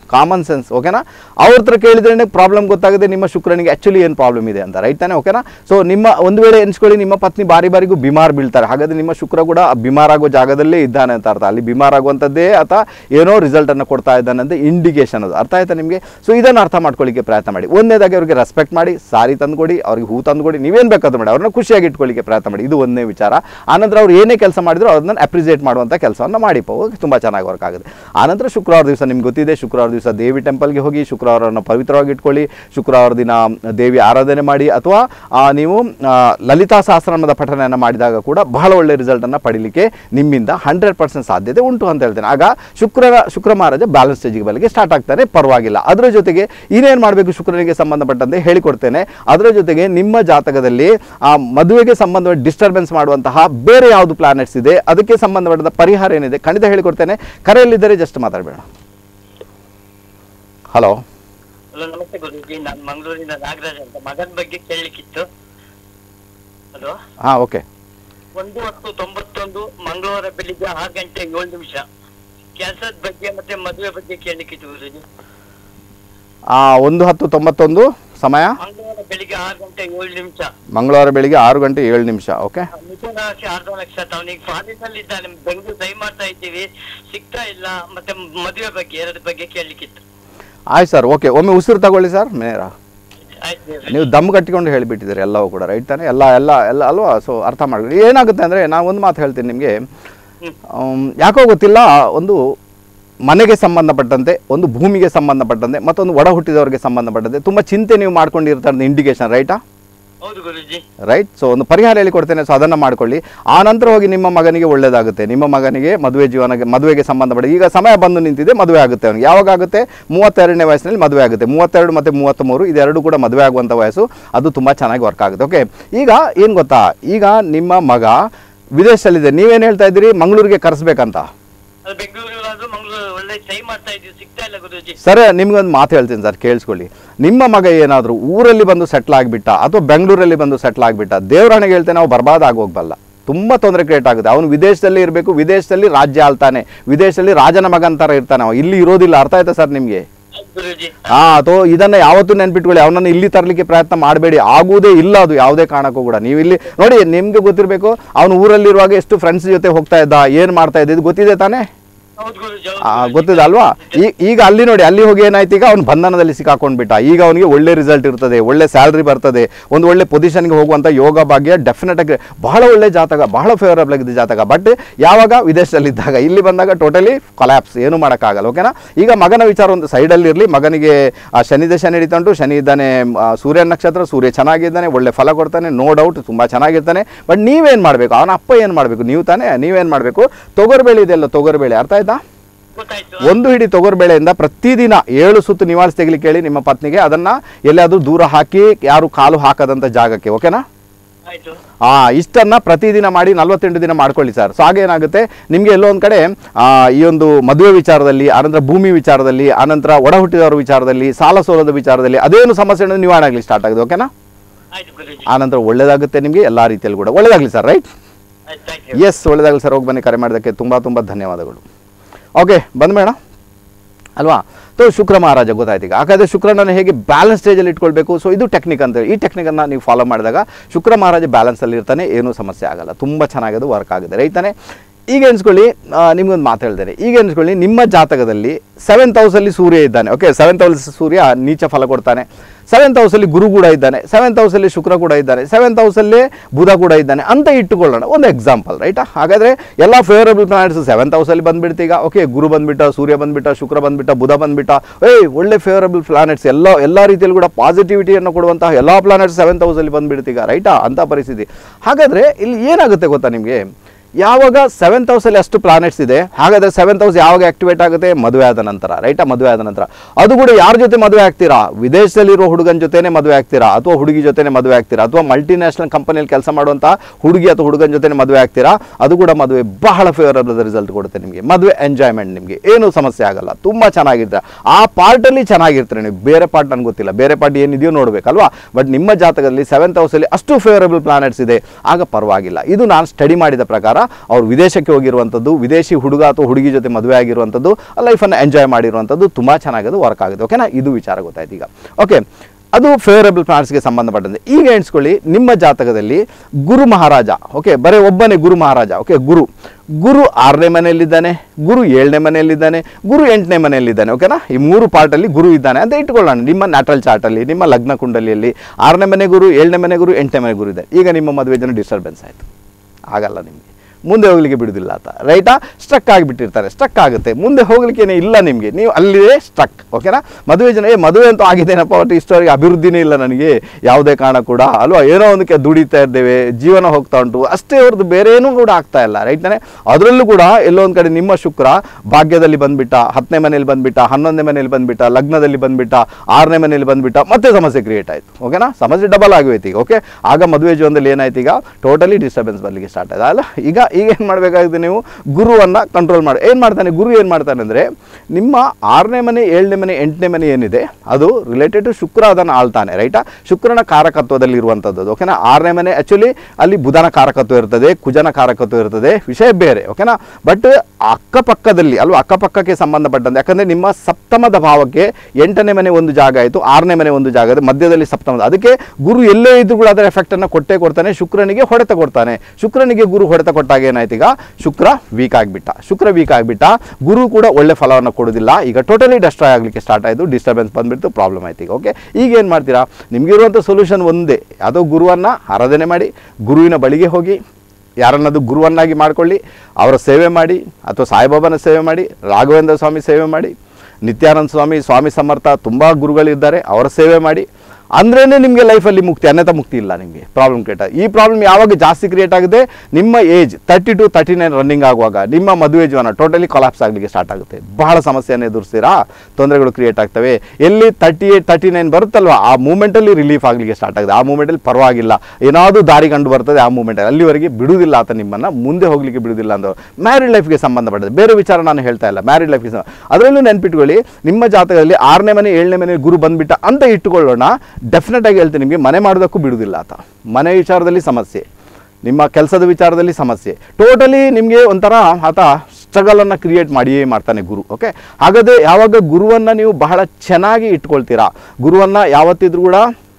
ಕಾಮನ್ ಸೆನ್ಸ್ ಓಕೆನಾ ಅವ್ರ ಹತ್ರ ಕೇಳಿದ್ರೆ ಪ್ರಾಬ್ಲಮ್ ಗೊತ್ತಾಗುತ್ತೆ ನಿಮ್ಮ ಶುಕ್ರನಿಗೆ ಆ್ಯಕ್ಚುಲಿ ಏನು ಪ್ರಾಬ್ಲಮ್ ಇದೆ ಅಂತ ರೈಟ್ ತಾನೆ ಓಕೆನಾ ಸೊ ನಿಮ್ಮ ಒಂದು ವೇಳೆ ಎನ್ಸ್ಕೊಳ್ಳಿ ನಿಮ್ಮ ಪತ್ನಿ ಬಾರಿ ಬಾರಿಗೂ ಬಿಮಾರ್ ಬೀಳ್ತಾರೆ ಹಾಗಾದ್ರೆ ನಿಮ್ಮ ಶುಕ್ರ ಕೂಡ ಆ ಬಿಮಾರ್ ಆಗೋ ಜಾಗದಲ್ಲೇ ಇದ್ದಾನೆ ಅಂತ ಅರ್ಥ ಅಲ್ಲಿ ಬಿಮಾರ್ ಆಗುವಂಥದ್ದೇ ಅಥವಾ ಏನೋ ರಿಸಲ್ಟನ್ನು ಕೊಡ್ತಾ ಇದ್ದಾನೆ ಅಂತ ಇಂಡಿಕೇಶನ್ ಅದು ಅರ್ಥ ಆಯ್ತಾ ನಿಮಗೆ ಸೊ ಇದನ್ನು ಅರ್ಥ ಮಾಡ್ಕೊಳ್ಳಿಕ್ಕೆ ಪ್ರಯತ್ನ ಮಾಡಿ ಒಂದನೇದಾಗಿ ಅವ್ರಿಗೆ ರೆಸ್ಪೆಕ್ಟ್ ಮಾಡಿ ಸಾರಿ ತಂದುಕೊಡಿ ಅವ್ರಿಗೆ ಹೂ ತಂದುಕೊಡಿ ನೀವೇನು ಬೇಕಾದ್ರೂ ಮಾಡಿ ಅವ್ರನ್ನ ಖುಷಿಯಾಗಿ ಇಟ್ಕೊಳ್ಳಿಕ್ಕೆ ಪ್ರಯತ್ನ ಮಾಡಿ ಇದು ಒಂದನೇ ವಿಚಾರ ಆನಂತರ ಅವ್ರು ಏನೇ ಕೆಲಸ ಮಾಡಿದ್ರು ಅದನ್ನ ಅಪ್ರಿಸಿಯೇಟ್ ಮಾಡುವಂಥ ಕೆಲಸವನ್ನು ಮಾಡಿ ಹೋಗಿ ತುಂಬ ಚೆನ್ನಾಗಿ ವರ್ಕ್ ಆಗುತ್ತೆ ಆನಂತರ ಶುಕ್ರವಾರ ದಿವಸ ನಿಮ್ಗೆ ಗೊತ್ತಿದೆ ಶುಕ್ರವಾರ ದಿವಸ ದೇವಿ ಟೆಂಪಲ್ಗೆ ಹೋಗಿ ಶುಕ್ರವಾರವನ್ನು ಪವಿತ್ರವಾಗಿ ಇಟ್ಕೊಳ್ಳಿ ಶುಕ್ರವಾರ ದಿನ ದೇವಿ ಆರಾಧನೆ ಮಾಡಿ ಅಥವಾ ಆ, ನೀವು ಆ, ಲಲಿತಾ ಸಹಸ್ರನಾಮದ ಪಠಣೆಯನ್ನು ಮಾಡಿದಾಗ ಕೂಡ ಬಹಳ ಒಳ್ಳೆ ರಿಸಲ್ಟನ್ನು ಪಡೀಲಿಕ್ಕೆ ನಿಮ್ಮಿಂದ ಹಂಡ್ರೆಡ್ ಪರ್ಸೆಂಟ್ ಸಾಧ್ಯತೆ ಉಂಟು ಅಂತ ಹೇಳ್ತೇನೆ ಆಗ ಶುಕ್ರ ಶುಕ್ರ ಮಹಾರಾಜ ಬ್ಯಾಲೆನ್ಸ್ ಸ್ಟೇಜಿಗೆ ಬಲಿಗೆ ಸ್ಟಾರ್ಟ್ ಆಗ್ತಾನೆ ಪರವಾಗಿಲ್ಲ ಅದರ ಜೊತೆಗೆ ಇನ್ನೇನು ಮಾಡಬೇಕು ಶುಕ್ರನಿಗೆ ಸಂಬಂಧಪಟ್ಟಂತೆ ಹೇಳಿಕೊಡ್ತೇನೆ ಅದರ ಜೊತೆಗೆ ನಿಮ್ಮ ಜಾತಕದಲ್ಲಿ ಆ ಮದುವೆಗೆ ಸಂಬಂಧ ಡಿಸ್ಟರ್ಬೆನ್ಸ್ ಮಾಡುವಂತಹ ಬೇರೆ ಯಾವುದು ಪ್ಲಾನೆಟ್ಸ್ ಇದೆ ಅದಕ್ಕೆ ಸಂಬಂಧಪಟ್ಟ ಪರಿಹಾರ ಏನಿದೆ ಖಂಡಿತ ಹೇಳಿಕೊಡ್ತೇನೆ ಕರೆಯಲ್ಲಿದ್ದರೆ ಜಸ್ಟ್ ಮಾತಾಡಬೇಡ ಹಲೋ ಹಲೋ ನಮಸ್ತೆ ಗುರುಜಿ ನಾನು ಮಂಗಳೂರಿನ ನಾಗರಾಜ್ ಅಂತ ಮಗನ ಬಗ್ಗೆ ಕೇಳಲಿಕ್ಕಿತ್ತು ಹಲೋ ಹಾಂ ಓಕೆ ಒಂದು ಹತ್ತು ತೊಂಬತ್ತೊಂದು ಮಂಗಳವಾರ ಬೆಳಿಗ್ಗೆ ಆರು ಗಂಟೆ ಏಳು ನಿಮಿಷ ಕೆಲಸದ ಬಗ್ಗೆ ಮತ್ತೆ ಮದುವೆ ಬಗ್ಗೆ ಕೇಳಲಿಕ್ಕಿತ್ತು ಗುರುಜಿ ಒಂದು ಹತ್ತು ತೊಂಬತ್ತೊಂದು ಸಮಯ ಮಂಗಳವಾರ ಬೆಳಿಗ್ಗೆ ಆರು ಗಂಟೆ ಏಳು ನಿಮಿಷ ಮಂಗಳವಾರ ಬೆಳಿಗ್ಗೆ ಆರು ಗಂಟೆ ಏಳು ನಿಮಿಷ ಓಕೆ ಮಿಥುನ ರಾಶಿ ಅರ್ಧ ನಕ್ಷತ್ರ ಅವನಿಗೆ ಫಾರಿನಲ್ಲಿ ಇದ್ದಾನೆ ಬೆಂಗಳೂರು ದಯ ಮಾಡ್ತಾ ಇದ್ದೀವಿ ಸಿಗ್ತಾ ಇಲ್ಲ ಮತ್ತೆ ಮದುವೆ ಬಗ್ಗೆ ಎರಡು ಬಗ್ಗೆ ಕೇಳಲಿಕ್ಕಿತ್ತು ಆಯ್ತು ಸರ್ ಓಕೆ ಒಮ್ಮೆ ಉಸಿರು ತಗೊಳ್ಳಿ ಸರ್ ಮೇರ ಆಯ್ತು ಗುರೂಜಿ. ನೀವು ದಮ್ ಕಟ್ಟಿಕೊಂಡು ಹೇಳಿಬಿಟ್ಟಿದ್ದೀರಿ ಎಲ್ಲವೂ ಕೂಡ ರೈಟ್ ತಾನೆ ಎಲ್ಲ ಎಲ್ಲ ಎಲ್ಲ ಅಲ್ವಾ ಸೊ ಅರ್ಥ ಮಾಡಿ ಏನಾಗುತ್ತೆ ಅಂದರೆ ನಾನು ಒಂದು ಮಾತು ಹೇಳ್ತೀನಿ ನಿಮಗೆ ಯಾಕೋ ಗೊತ್ತಿಲ್ಲ ಒಂದು ಮನೆಗೆ ಸಂಬಂಧಪಟ್ಟಂತೆ ಒಂದು ಭೂಮಿಗೆ ಸಂಬಂಧಪಟ್ಟಂತೆ ಮತ್ತೊಂದು ಒಡ ಹುಟ್ಟಿದವರಿಗೆ ಸಂಬಂಧಪಟ್ಟಂತೆ ತುಂಬ ಚಿಂತೆ ನೀವು ಮಾಡ್ಕೊಂಡಿರ್ತಾರೆ ಇಂಡಿಕೇಶನ್ ರೈಟಾ ಹೌದು ಗುರುಜಿ ರೈಟ್ ಸೊ ಒಂದು ಪರಿಹಾರ ಹೇಳಿ ಕೊಡ್ತೇನೆ ಸೊ ಅದನ್ನು ಮಾಡ್ಕೊಳ್ಳಿ ಆ ನಂತರ ಹೋಗಿ ನಿಮ್ಮ ಮಗನಿಗೆ ಒಳ್ಳೇದಾಗುತ್ತೆ ನಿಮ್ಮ ಮಗನಿಗೆ ಮದುವೆ ಜೀವನಕ್ಕೆ ಮದುವೆಗೆ ಸಂಬಂಧಪಟ್ಟ ಈಗ ಸಮಯ ಬಂದು ನಿಂತಿದೆ ಮದುವೆ ಆಗುತ್ತೆ ಅವನಿಗೆ ಯಾವಾಗ ಆಗುತ್ತೆ ಮೂವತ್ತೆರಡನೇ ವಯಸ್ಸಿನಲ್ಲಿ ಮದುವೆ ಆಗುತ್ತೆ ಮೂವತ್ತೆರಡು ಮತ್ತು ಮೂವತ್ತ್ಮೂರು ಇದೆರಡು ಕೂಡ ಮದುವೆ ಆಗುವಂಥ ವಯಸ್ಸು ಅದು ತುಂಬ ಚೆನ್ನಾಗಿ ವರ್ಕ್ ಆಗುತ್ತೆ ಓಕೆ ಈಗ ಏನು ಗೊತ್ತಾ ಈಗ ನಿಮ್ಮ ಮಗ ವಿದೇಶದಲ್ಲಿದೆ ನೀವೇನು ಹೇಳ್ತಾ ಇದ್ದೀರಿ ಮಂಗಳೂರಿಗೆ ಕರೆಸ್ಬೇಕಂತ ಅದು ಬೆಂಗಳೂರು ಮಂಗಳೂರು ಒಳ್ಳೆ ಟ್ರೈ ಮಾಡ್ತಾ ಇದ್ದೀವಿ ಸಿಗ್ತಾ ಇಲ್ಲ ಗುರುಜಿ ಸರ್ ನಿಮ್ಗೊಂದು ಮಾತು ಹೇಳ್ತೀನಿ ಸರ್ ಕೇಳಿಸ್ಕೊಳ್ಳಿ ನಿಮ್ಮ ಮಗ ಏನಾದರೂ ಊರಲ್ಲಿ ಬಂದು ಸೆಟ್ಲ್ ಆಗಿಬಿಟ್ಟ ಅಥವಾ ಬೆಂಗಳೂರಲ್ಲಿ ಬಂದು ಸೆಟ್ಲ್ ಆಗಿಬಿಟ್ಟ ದೇವರಾಣಿಗೆ ಹೇಳ್ತೇನೆ ನಾವು ಬರ್ಬಾದ್ ಆಗೋಗ್ಬಲ್ಲ ತುಂಬ ತೊಂದರೆ ಕ್ರಿಯೇಟ್ ಆಗುತ್ತೆ ಅವನು ವಿದೇಶದಲ್ಲಿ ಇರಬೇಕು ವಿದೇಶದಲ್ಲಿ ರಾಜ್ಯ ಆಳ್ತಾನೆ ವಿದೇಶದಲ್ಲಿ ರಾಜನ ಮಗನ ಥರ ಇರ್ತಾನೆ ಅವ ಇಲ್ಲಿ ಇರೋದಿಲ್ಲ ಅರ್ಥ ಆಯ್ತಾ ಸರ್ ನಿಮಗೆ ಆಯ್ತು ಗುರುಜಿ ಹಾ ಅಥವಾ ಇದನ್ನ ಯಾವತ್ತೂ ನೆನ್ಪಿಟ್ಕೊಳ್ಳಿ ಅವನನ್ನು ಇಲ್ಲಿ ತರಲಿಕ್ಕೆ ಪ್ರಯತ್ನ ಮಾಡಬೇಡಿ ಆಗುವುದೇ ಇಲ್ಲ ಅದು ಯಾವುದೇ ಕಾರಣಕ್ಕೂ ಕೂಡ ನೀವು ಇಲ್ಲಿ ನೋಡಿ ನಿಮ್ಗೆ ಗೊತ್ತಿರಬೇಕು ಅವನು ಊರಲ್ಲಿರುವಾಗ ಎಷ್ಟು ಫ್ರೆಂಡ್ಸ್ ಜೊತೆ ಹೋಗ್ತಾ ಇದ್ದ ಏನು ಮಾಡ್ತಾ ಇದ್ದ ಇದು ಗೊತ್ತಿದೆ ತಾನೇ ಹೌದು ಗುರುಜಿ ಆ, ಹೌದು ಗುರೂಜಿ. ಗೊತ್ತಿದೆ ಅಲ್ವಾ ಈ- ಈಗ ಅಲ್ಲಿ ನೋಡಿ ಅಲ್ಲಿ ಹೋಗಿ ಏನಾಯ್ತು ಈಗ ಅವ್ನು ಬಂಧನದಲ್ಲಿ ಸಿಕ್ಕಾಕೊಂಡ್ಬಿಟ್ಟ ಈಗ ಅವನಿಗೆ ಒಳ್ಳೆ ರಿಸಲ್ಟ್ ಇರ್ತದೆ ಒಳ್ಳೆ ಸ್ಯಾಲ್ರಿ ಬರ್ತದೆ ಒಂದು ಒಳ್ಳೆ ಪೊಸಿಷನ್ಗೆ ಹೋಗುವಂಥ ಯೋಗ ಭಾಗ್ಯ ಡೆಫಿನೆಟ್ ಆಗಿ ಬಹಳ ಒಳ್ಳೆ ಜಾತಕ ಬಹಳ ಫೇವರಬಲ್ ಆಗಿದೆ ಜಾತಕ ಬಟ್ ಯಾವಾಗ ವಿದೇಶದಲ್ಲಿದ್ದಾಗ ಇಲ್ಲಿ ಬಂದಾಗ ಟೋಟಲಿ ಕೊಲ್ಯಾಪ್ಸ್ ಏನು ಮಾಡೋಕ್ಕಾಗಲ್ಲ ಓಕೆನಾ ಈಗ ಮಗನ ವಿಚಾರ ಒಂದು ಸೈಡಲ್ಲಿ ಇರಲಿ ಮಗನಿಗೆ ಆ ಶನಿ ದಶ ನಡೀತಾ ಉಂಟು ಶನಿ ಇದ್ದಾನೆ ಆ, ಸೂರ್ಯ ನಕ್ಷತ್ರ ಸೂರ್ಯ ಚೆನ್ನಾಗಿದ್ದಾನೆ ಒಳ್ಳೆ ಫಲ ಕೊಡ್ತಾನೆ ನೋ ಡೌಟ್ ತುಂಬ ಚೆನ್ನಾಗಿರ್ತಾನೆ ಬಟ್ ನೀವೇನು ಮಾಡಬೇಕು ಅವನ ಅಪ್ಪ ಏನು ಮಾಡಬೇಕು ನೀವು ತಾನೇ ನೀವೇನು ಮಾಡಬೇಕು ತೊಗರ್ಬೇಳೆ ಇದೆಯಲ್ಲ ತೊಗರ್ಬೇಳೆ ಅರ್ಥ ಆಯ್ತಾ ಗೊತ್ತಾಯ್ತು ಒಂದು ಹಿಡಿ ತೊಗರ್ಬೇಳೆಯಿಂದ ಪ್ರತಿದಿನ ಏಳು ಸುತ್ತು ನಿವಾಳಿಸಿ ತೆಗಿಲಿಕ್ಕೆ ಹೇಳಿ ನಿಮ್ಮ ಪತ್ನಿಗೆ ಅದನ್ನ ಎಲ್ಲಾದ್ರೂ ದೂರ ಹಾಕಿ ಯಾರು ಕಾಲು ಹಾಕದಂತ ಜಾಗಕ್ಕೆ ಓಕೆನಾ ಆಯ್ತು ಆ ಇಷ್ಟನ್ನ ಪ್ರತಿದಿನ ಮಾಡಿ ನಲ್ವತ್ತೆಂಟು ದಿನ ಮಾಡ್ಕೊಳ್ಳಿ ಸರ್ ಸೊ ಹಾಗೇನಾಗುತ್ತೆ ನಿಮಗೆ ಎಲ್ಲೋ ಒಂದು ಕಡೆ ಆ, ಈ ಒಂದು ಮದುವೆ ವಿಚಾರದಲ್ಲಿ ಆನಂತರ ಭೂಮಿ ವಿಚಾರದಲ್ಲಿ ಆನಂತರ ಒಡ ಹುಟ್ಟಿದವರ ವಿಚಾರದಲ್ಲಿ ಸಾಲ ಸೋಲದ ವಿಚಾರದಲ್ಲಿ ಅದೇನು ಸಮಸ್ಯೆ ಅನ್ನೋದು ನಿವಾರಣೆ ಆಗಲಿ ಸ್ಟಾರ್ಟ್ ಆಗಿದೆ ಓಕೆನಾ ಆಯ್ತು ಗುರುಜಿ ಆನಂತರ ಒಳ್ಳೇದಾಗುತ್ತೆ ನಿಮಗೆ ಎಲ್ಲ ರೀತಿಯಲ್ಲಿ ಕೂಡ ಒಳ್ಳೇದಾಗಲಿ ಸರ್ ರೈಟ್ ಆಯ್ತು ಥ್ಯಾಂಕ್ ಯು ಎಸ್ ಒಳ್ಳೆದಾಗಲಿ ಸರ್ ಹೋಗಿ ಬನ್ನಿ ಕರೆ ಮಾಡೋದಕ್ಕೆ ತುಂಬ ತುಂಬ ಧನ್ಯವಾದಗಳು ಓಕೆ ಬಂದ್ಬೇಡ ಅಲ್ವಾ ಸೊ ಶುಕ್ರ ಮಹಾರಾಜ ಗೊತ್ತಾಯ್ತು ಈಗ ಹಾಗಾದರೆ ಶುಕ್ರನನ್ನು ಹೇಗೆ ಬ್ಯಾಲೆನ್ಸ್ ಸ್ಟೇಜಲ್ಲಿ ಇಟ್ಕೊಳ್ಬೇಕು ಸೊ ಇದು ಟೆಕ್ನಿಕ್ ಅಂತ ಈ ಟೆಕ್ನಿಕನ್ನು ನೀವು ಫಾಲೋ ಮಾಡಿದಾಗ ಶುಕ್ರ ಮಹಾರಾಜ ಬ್ಯಾಲೆನ್ಸಲ್ಲಿ ಇರ್ತಾನೆ ಏನೂ ಸಮಸ್ಯೆ ಆಗಲ್ಲ ತುಂಬ ಚೆನ್ನಾಗಿ ವರ್ಕ್ ಆಗಿದೆ ರೈತಾನೆ ಈಗ ಎನ್ಸ್ಕೊಳ್ಳಿ ಆ, ನಿಮ್ಗೊಂದು ಮಾತು ಹೇಳ್ತೇನೆ ಈಗ ಎನ್ಸ್ಕೊಳ್ಳಿ ನಿಮ್ಮ ಜಾತಕದಲ್ಲಿ ಸೆವೆಂತ್ ಹೌಸಲ್ಲಿ ಸೂರ್ಯ ಇದ್ದಾನೆ ಓಕೆ ಸೆವೆಂತ್ ಹೌಸ್ ಸೂರ್ಯ ನೀಚ ಫಲ ಕೊಡ್ತಾನೆ ಸೆವೆಂತ್ ಹೌಸಲ್ಲಿ ಗುರು ಕೂಡ ಇದ್ದಾನೆ ಸೆವೆಂತ್ ಹೌಸಲ್ಲಿ ಶುಕ್ರ ಕೂಡ ಇದ್ದಾನೆ ಸೆವೆಂತ್ ಹೌಸಲ್ಲಿ ಬುಧ ಕೂಡ ಇದ್ದಾನೆ ಅಂತ ಇಟ್ಟುಕೊಳ್ಳೋಣ ಒಂದು ಎಕ್ಸಾಂಪಲ್ ರೈಟಾ ಹಾಗಾದರೆ ಎಲ್ಲ ಫೇವರಬಲ್ ಪ್ಲಾನೆಟ್ಸ್ ಸೆವೆಂತ್ ಹೌಸಲ್ಲಿ ಬಂದ್ಬಿಡ್ತು ಈಗ ಓಕೆ ಗುರು ಬಂದ್ಬಿಟ್ಟ ಸೂರ್ಯ ಬಂದ್ಬಿಟ್ಟ ಶುಕ್ರ ಬಂದ್ಬಿಟ್ಟ ಬುಧ ಬಂದ್ಬಿಟ್ಟ ಏಯ್ ಒಳ್ಳೆ ಫೇವರಬಲ್ ಪ್ಲಾನೆಟ್ಸ್ ಎಲ್ಲ ಎಲ್ಲ ರೀತಿಯಲ್ಲಿ ಕೂಡ ಪಾಸಿಟಿವಿಟಿಯನ್ನು ಕೊಡುವಂತಹ ಎಲ್ಲ ಪ್ಲಾನೆಟ್ಸ್ ಸೆವೆಂತ್ ಹೌಸಲ್ಲಿ ಬಂದ್ಬಿಡ್ತು ಈಗ ರೈಟಾ ಅಂತ ಪರಿಸ್ಥಿತಿ ಹಾಗಾದರೆ ಇಲ್ಲಿ ಏನಾಗುತ್ತೆ ಗೊತ್ತಾ ನಿಮಗೆ ಯಾವಾಗ ಸೆವೆಂತ್ ಹೌಸಲ್ಲಿ ಅಷ್ಟು ಪ್ಲಾನೆಟ್ಸ್ ಇದೆ ಹಾಗಾದ್ರೆ ಸೆವೆಂತ್ ಹೌಸ್ ಯಾವಾಗ ಆಕ್ಟಿವೇಟ್ ಆಗುತ್ತೆ ಮದುವೆ ಆದ ನಂತರ ರೈಟಾ ಮದುವೆ ಆದ ನಂತರ ಅದು ಕೂಡ ಯಾರ ಜೊತೆ ಮದುವೆ ಆಗ್ತೀರಾ ವಿದೇಶದಲ್ಲಿರೋ ಹುಡುಗನ ಜೊತೆನೇ ಮದುವೆ ಆಗ್ತೀರಾ ಅಥವಾ ಹುಡುಗಿ ಜೊತೆನೇ ಮದುವೆ ಆಗ್ತೀರಾ ಅಥವಾ ಮಲ್ಟಿನ್ಯಾಷನಲ್ ಕಂಪನಿಯಲ್ಲಿ ಕೆಲಸ ಮಾಡುವಂಥ ಹುಡುಗಿ ಅಥವಾ ಹುಡುಗನ ಜೊತೆನೇ ಮದುವೆ ಆಗ್ತೀರಾ ಅದು ಕೂಡ ಮದುವೆ ಬಹಳ ಫೇವರಬಲ್ ರಿಸಲ್ಟ್ ಕೊಡುತ್ತೆ ನಿಮಗೆ ಮದುವೆ ಎಂಜಾಯ್ಮೆಂಟ್ ನಿಮಗೆ ಏನೂ ಸಮಸ್ಯೆ ಆಗಲ್ಲ ತುಂಬ ಚೆನ್ನಾಗಿರ್ತಾರೆ ಆ ಪಾರ್ಟಲ್ಲಿ ಚೆನ್ನಾಗಿರ್ತಾರೆ ನೀವು ಬೇರೆ ಪಾರ್ಟ್ ನನಗೆ ಗೊತ್ತಿಲ್ಲ ಬೇರೆ ಪಾರ್ಟ್ ಏನಿದೆಯೋ ನೋಡಬೇಕಲ್ವಾ ಬಟ್ ನಿಮ್ಮ ಜಾತಕದಲ್ಲಿ ಸೆವೆಂತ್ ಹೌಸಲ್ಲಿ ಅಷ್ಟು ಫೇವರಬಲ್ ಪ್ಲಾನೆಟ್ಸ್ ಇದೆ ಆಗ ಪರವಾಗಿಲ್ಲ ಇದು ನಾನು ಸ್ಟಡಿ ಮಾಡಿದ ಪ್ರಕಾರ ಅವ್ರು ವಿದೇಶಕ್ಕೆ ಹೋಗಿರುವಂಥದ್ದು ವಿದೇಶಿ ಹುಡುಗ ಅಥವಾ ಹುಡುಗಿ ಜೊತೆ ಮದುವೆ ಆಗಿರುವಂಥದ್ದು ಲೈಫನ್ನು ಎಂಜಾಯ್ ಮಾಡಿರುವಂಥದ್ದು ತುಂಬ ಚೆನ್ನಾಗದು ವರ್ಕ್ ಆಗುತ್ತೆ ಓಕೆನಾ ಇದು ವಿಚಾರ ಗೊತ್ತಾಯ್ತು ಈಗ ಓಕೆ ಅದು ಫೇವರಬಲ್ ಪ್ಲಾನೆಟ್ಸ್ಗೆ ಸಂಬಂಧಪಟ್ಟಂತೆ ಈಗ ಎಣಿಸ್ಕೊಳ್ಳಿ ನಿಮ್ಮ ಜಾತಕದಲ್ಲಿ ಗುರು ಮಹಾರಾಜ ಓಕೆ ಬರೀ ಒಬ್ಬನೇ ಗುರು ಮಹಾರಾಜ ಓಕೆ ಗುರು ಗುರು ಆರನೇ ಮನೆಯಲ್ಲಿದ್ದಾನೆ ಗುರು ಏಳನೇ ಮನೆಯಲ್ಲಿದ್ದಾನೆ ಗುರು ಎಂಟನೇ ಮನೆಯಲ್ಲಿದ್ದಾನೆ ಓಕೆನಾ ಈ ಮೂರು ಪಾರ್ಟಲ್ಲಿ ಗುರು ಇದ್ದಾನೆ ಅಂತ ಇಟ್ಕೊಳ್ಳೋಣ ನಿಮ್ಮ ನ್ಯಾಟ್ರಲ್ ಚಾರ್ಟಲ್ಲಿ ನಿಮ್ಮ ಲಗ್ನ ಕುಂಡಲಿಯಲ್ಲಿ ಆರನೇ ಮನೆ ಗುರು ಏಳನೇ ಮನೆ ಗುರು ಎಂಟನೇ ಮನೆ ಗುರು ಇದೆ ಈಗ ನಿಮ್ಮ ಮದುವೆ ಜನ ಡಿಸ್ಟರ್ಬೆನ್ಸ್ ಆಯಿತು ಆಗಲ್ಲ ನಿಮಗೆ ಮುಂದೆ ಹೋಗ್ಲಿಕ್ಕೆ ಬಿಡುವುದಿಲ್ಲ ಆತ ರೈಟಾ ಸ್ಟ್ರಕ್ ಆಗಿಬಿಟ್ಟಿರ್ತಾರೆ ಸ್ಟ್ರಕ್ ಆಗುತ್ತೆ ಮುಂದೆ ಹೋಗ್ಲಿಕ್ಕೇನೆ ಇಲ್ಲ ನಿಮಗೆ ನೀವು ಅಲ್ಲಿದೆ ಸ್ಟ್ರಕ್ ಓಕೆನಾ ಮದುವೆ ಜನ ಏ ಮದುವೆ ಅಂತೂ ಆಗಿದ್ದೇನಪ್ಪ ಒಟ್ಟು ಇಷ್ಟವರೆಗೆ ಅಭಿವೃದ್ಧಿನೇ ಇಲ್ಲ ನನಗೆ ಯಾವುದೇ ಕಾರಣ ಕೂಡ ಅಲ್ವಾ ಏನೋ ಒಂದಕ್ಕೆ ದುಡಿತಾ ಇದ್ದೇವೆ ಜೀವನ ಹೋಗ್ತಾ ಉಂಟು ಅಷ್ಟೇ ಅವ್ರದ್ದು ಬೇರೆ ಏನೂ ಕೂಡ ಆಗ್ತಾ ಇಲ್ಲ ರೈಟ್ ತಾನೆ ಅದರಲ್ಲೂ ಕೂಡ ಎಲ್ಲೋ ಒಂದು ಕಡೆ ನಿಮ್ಮ ಶುಕ್ರ ಭಾಗ್ಯದಲ್ಲಿ ಬಂದ್ಬಿಟ್ಟ ಹತ್ತನೇ ಮನೆಯಲ್ಲಿ ಬಂದ್ಬಿಟ್ಟ ಹನ್ನೊಂದನೇ ಮನೆಯಲ್ಲಿ ಬಂದ್ಬಿಟ್ಟ ಲಗ್ನದಲ್ಲಿ ಬಂದ್ಬಿಟ್ಟ ಆರನೇ ಮನೆಯಲ್ಲಿ ಬಂದ್ಬಿಟ್ಟ ಮತ್ತೆ ಸಮಸ್ಯೆ ಕ್ರಿಯೇಟ್ ಆಯಿತು ಓಕೆನಾ ಸಮಸ್ಯೆ ಡಬಲ್ ಆಗೋಯ್ತು ಈಗ ಓಕೆ ಆಗ ಮದುವೆ ಜೀವನದಲ್ಲಿ ಏನಾಯ್ತು ಈಗ ಟೋಟಲಿ ಡಿಸ್ಟರ್ಬೆನ್ಸ್ ಬರಲಿಕ್ಕೆ ಸ್ಟಾರ್ಟ್ ಆಯ್ತು ಅಲ್ಲ ಈಗ ಈಗ ಏನು ಮಾಡಬೇಕಾಗಿದೆ ನೀವು ಗುರುವನ್ನು ಕಂಟ್ರೋಲ್ ಮಾಡಿ ಏನು ಮಾಡ್ತಾನೆ ಗುರು ಏನು ಮಾಡ್ತಾನೆ ಅಂದರೆ ನಿಮ್ಮ ಆರನೇ ಮನೆ ಏಳನೇ ಮನೆ ಎಂಟನೇ ಮನೆ ಏನಿದೆ ಅದು ರಿಲೇಟೆಡ್ ಟು ಶುಕ್ರ ಅದನ್ನು ಆಳ್ತಾನೆ ರೈಟಾ ಶುಕ್ರನ ಕಾರಕತ್ವದಲ್ಲಿ ಇರುವಂಥದ್ದು ಅದು, ಓಕೆನಾ ಆರನೇ ಮನೆ ಆ್ಯಕ್ಚುಲಿ ಅಲ್ಲಿ ಬುಧನ ಕಾರಕತ್ವ ಇರ್ತದೆ ಕುಜನ ಕಾರಕತ್ವ ಇರ್ತದೆ ವಿಷಯ ಬೇರೆ ಓಕೆನಾ ಬಟ್ ಅಕ್ಕಪಕ್ಕದಲ್ಲಿ ಅಲ್ವಾ ಅಕ್ಕಪಕ್ಕಕ್ಕೆ ಸಂಬಂಧಪಟ್ಟಂತೆ ಯಾಕಂದರೆ ನಿಮ್ಮ ಸಪ್ತಮದ ಭಾವಕ್ಕೆ ಎಂಟನೇ ಮನೆ ಒಂದು ಜಾಗ ಆಯಿತು ಆರನೇ ಮನೆ ಒಂದು ಜಾಗ ಇದೆ ಮಧ್ಯದಲ್ಲಿ ಸಪ್ತಮದ ಅದಕ್ಕೆ ಗುರು ಎಲ್ಲೇ ಇದ್ರೂ ಕೂಡ ಅದರ ಎಫೆಕ್ಟನ್ನು ಕೊಟ್ಟೇ ಕೊಡ್ತಾನೆ ಶುಕ್ರನಿಗೆ ಹೊಡೆತ ಕೊಡ್ತಾನೆ ಶುಕ್ರನಿಗೆ ಗುರು ಹೊಡೆತ ಕೊಟ್ಟಾಗ ಏನಾಯ್ತು ಈಗ ಶುಕ್ರ ವೀಕ್ ಆಗಿಬಿಟ್ಟ ಶುಕ್ರ ವೀಕ್ ಆಗಿಬಿಟ್ಟ ಗುರು ಕೂಡ ಒಳ್ಳೆ ಫಲವನ್ನು ಕೊಡೋದಿಲ್ಲ ಈಗ ಟೋಟಲಿ ಡೆಸ್ಟ್ರಾಯ್ ಆಗಲಿಕ್ಕೆ ಸ್ಟಾರ್ಟ್ ಆಯಿತು ಡಿಸ್ಟರ್ಬೆನ್ಸ್ ಬಂದ್ಬಿಟ್ಟು ಪ್ರಾಬ್ಲಮ್ ಆಯ್ತು ಈಗ ಓಕೆ ಈಗ ಏನು ಮಾಡ್ತೀರಾ ನಿಮಗಿರುವಂಥ ಸೊಲ್ಯೂಷನ್ ಒಂದೇ ಅದು ಗುರುವನ್ನು ಆರಾಧನೆ ಮಾಡಿ ಗುರುವಿನ ಬಳಿಗೆ ಹೋಗಿ ಯಾರನ್ನದು ಗುರುವನ್ನಾಗಿ ಮಾಡ್ಕೊಳ್ಳಿ ಅವರ ಸೇವೆ ಮಾಡಿ ಅಥವಾ ಸಾಯಿಬಾಬಾನ ಸೇವೆ ಮಾಡಿ ರಾಘವೇಂದ್ರ ಸ್ವಾಮಿ ಸೇವೆ ಮಾಡಿ ನಿತ್ಯಾನಂದ ಸ್ವಾಮಿ ಸ್ವಾಮಿ ಸಮರ್ಥ ತುಂಬ ಗುರುಗಳಿದ್ದಾರೆ ಅವರ ಸೇವೆ ಮಾಡಿ ಅಂದ್ರೇ ನಿಮಗೆ ಲೈಫಲ್ಲಿ ಮುಕ್ತಿ ಅನ್ಯತಾ ಮುಕ್ತಿ ಇಲ್ಲ ನಿಮಗೆ ಪ್ರಾಬ್ಲಮ್ ಕ್ರಿಯೇಟ್ ಆಗಿ ಈ ಪ್ರಾಬ್ಲಮ್ ಯಾವಾಗ ಜಾಸ್ತಿ ಕ್ರಿಯೇಟ್ ಆಗುತ್ತೆ ನಿಮ್ಮ age thirty two thirty nine running ಆಗುವಾಗ ನಿಮ್ಮ ಮದುವೆ ಜೀವನ ಟೋಟಲಿ ಕೊಲಾಪ್ಸ್ ಆಗಲಿಕ್ಕೆ ಸ್ಟಾರ್ಟ್ ಆಗುತ್ತೆ ಬಹಳ ಸಮಸ್ಯೆಯನ್ನು ಎದುರಿಸ್ತೀರಾ ತೊಂದರೆಗಳು ಕ್ರಿಯೇಟ್ ಆಗ್ತವೆ ಎಲ್ಲಿ ತರ್ಟಿ ಏಟ್ ತರ್ಟಿ ನೈನ್ ಬರುತ್ತಲ್ವ ಆ ಮೂಮೆಂಟಲ್ಲಿ ರಿಲೀಫ್ ಆಗಲಿಕ್ಕೆ ಸ್ಟಾರ್ಟ್ ಆಗುತ್ತೆ ಆ ಮೂಮೆಂಟಲ್ಲಿ ಪರವಾಗಿಲ್ಲ ಏನಾದರೂ ದಾರಿ ಕಂಡು ಬರ್ತದೆ ಆ ಮೂಮೆಂಟಲ್ಲಿ ಅಲ್ಲಿವರೆಗೆ ಬಿಡುವುದಿಲ್ಲ ಆತ ನಿಮ್ಮನ್ನು ಮುಂದೆ ಹೋಗಲಿಕ್ಕೆ ಬಿಡುವುದಿಲ್ಲ ಅಂದವರು ಮ್ಯಾರಿಡ್ ಲೈಫ್ಗೆ ಸಂಬಂಧಪಟ್ಟದ್ದು ಬೇರೆ ವಿಚಾರ ನಾನು ಹೇಳ್ತಾ ಇಲ್ಲ ಮ್ಯಾರಿಡ್ ಲೈಫ್ಗೆ ಸಂಬಂಧ ಅದರಲ್ಲೂ ನೆನ್ಪಿಟ್ಕೊಳ್ಳಿ ನಿಮ್ಮ ಜಾತಕದಲ್ಲಿ ಆರನೇ ಮನೆ ಏಳನೇ ಮನೆ ಗುರು ಬಂದ್ಬಿಟ್ಟ ಅಂತ ಇಟ್ಟುಕೊಳ್ಳೋಣ ಡೆಫಿನೆಟ್ ಆಗಿ ಹೇಳ್ತೀನಿ ನಿಮಗೆ ಮನೆ ಮಾಡೋದಕ್ಕೂ ಬಿಡುವುದಿಲ್ಲ ಆತ ಮನೆ ವಿಚಾರದಲ್ಲಿ ಸಮಸ್ಯೆ ನಿಮ್ಮ ಕೆಲಸದ ವಿಚಾರದಲ್ಲಿ ಸಮಸ್ಯೆ ಟೋಟಲಿ ನಿಮಗೆ ಒಂಥರ ಆತ ಸ್ಟ್ರಗಲನ್ನು ಕ್ರಿಯೇಟ್ ಮಾಡಿಯೇ ಮಾಡ್ತಾನೆ ಗುರು ಓಕೆ ಹಾಗಾದರೆ ಯಾವಾಗ ಗುರುವನ್ನು ನೀವು ಬಹಳ ಚೆನ್ನಾಗಿ ಇಟ್ಕೊಳ್ತೀರಾ ಗುರುವನ್ನು ಯಾವತ್ತಿದ್ರೂ ಕೂಡ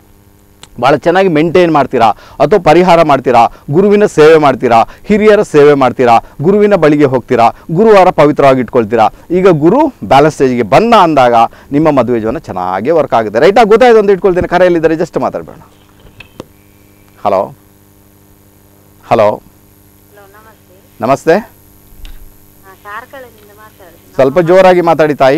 ಭಾಳ ಚೆನ್ನಾಗಿ ಮೇಂಟೈನ್ ಮಾಡ್ತೀರಾ ಅಥವಾ ಪರಿಹಾರ ಮಾಡ್ತೀರಾ ಗುರುವಿನ ಸೇವೆ ಮಾಡ್ತೀರಾ ಹಿರಿಯರ ಸೇವೆ ಮಾಡ್ತೀರಾ ಗುರುವಿನ ಬಳಿಗೆ ಹೋಗ್ತೀರಾ ಗುರುವಾರ ಪವಿತ್ರವಾಗಿ ಇಟ್ಕೊಳ್ತೀರಾ ಈಗ ಗುರು ಬ್ಯಾಲೆನ್ಸ್ ಸ್ಟೇಜ್ಗೆ ಬಂದ ಅಂದಾಗ ನಿಮ್ಮ ಮದುವೆ ಜೀವನ ಚೆನ್ನಾಗಿ ವರ್ಕ್ ಆಗುತ್ತೆ ರೈಟಾಗಿ ಗೊತ್ತಾಯ್ತು ಅಂತ ಇಟ್ಕೊಳ್ತೀನಿ ಕರೆಯಲ್ಲಿದ್ದಾರೆ ಜಸ್ಟ್ ಮಾತಾಡಬೇಡ ಹಲೋ ಹಲೋ ಹಲೋ ನಮಸ್ತೆ ನಮಸ್ತೆ ಹಾ ಕಾರ್ಕಳದಿಂದ ಮಾತಾಡುದು ಸ್ವಲ್ಪ ಜೋರಾಗಿ ಮಾತಾಡಿ ತಾಯಿ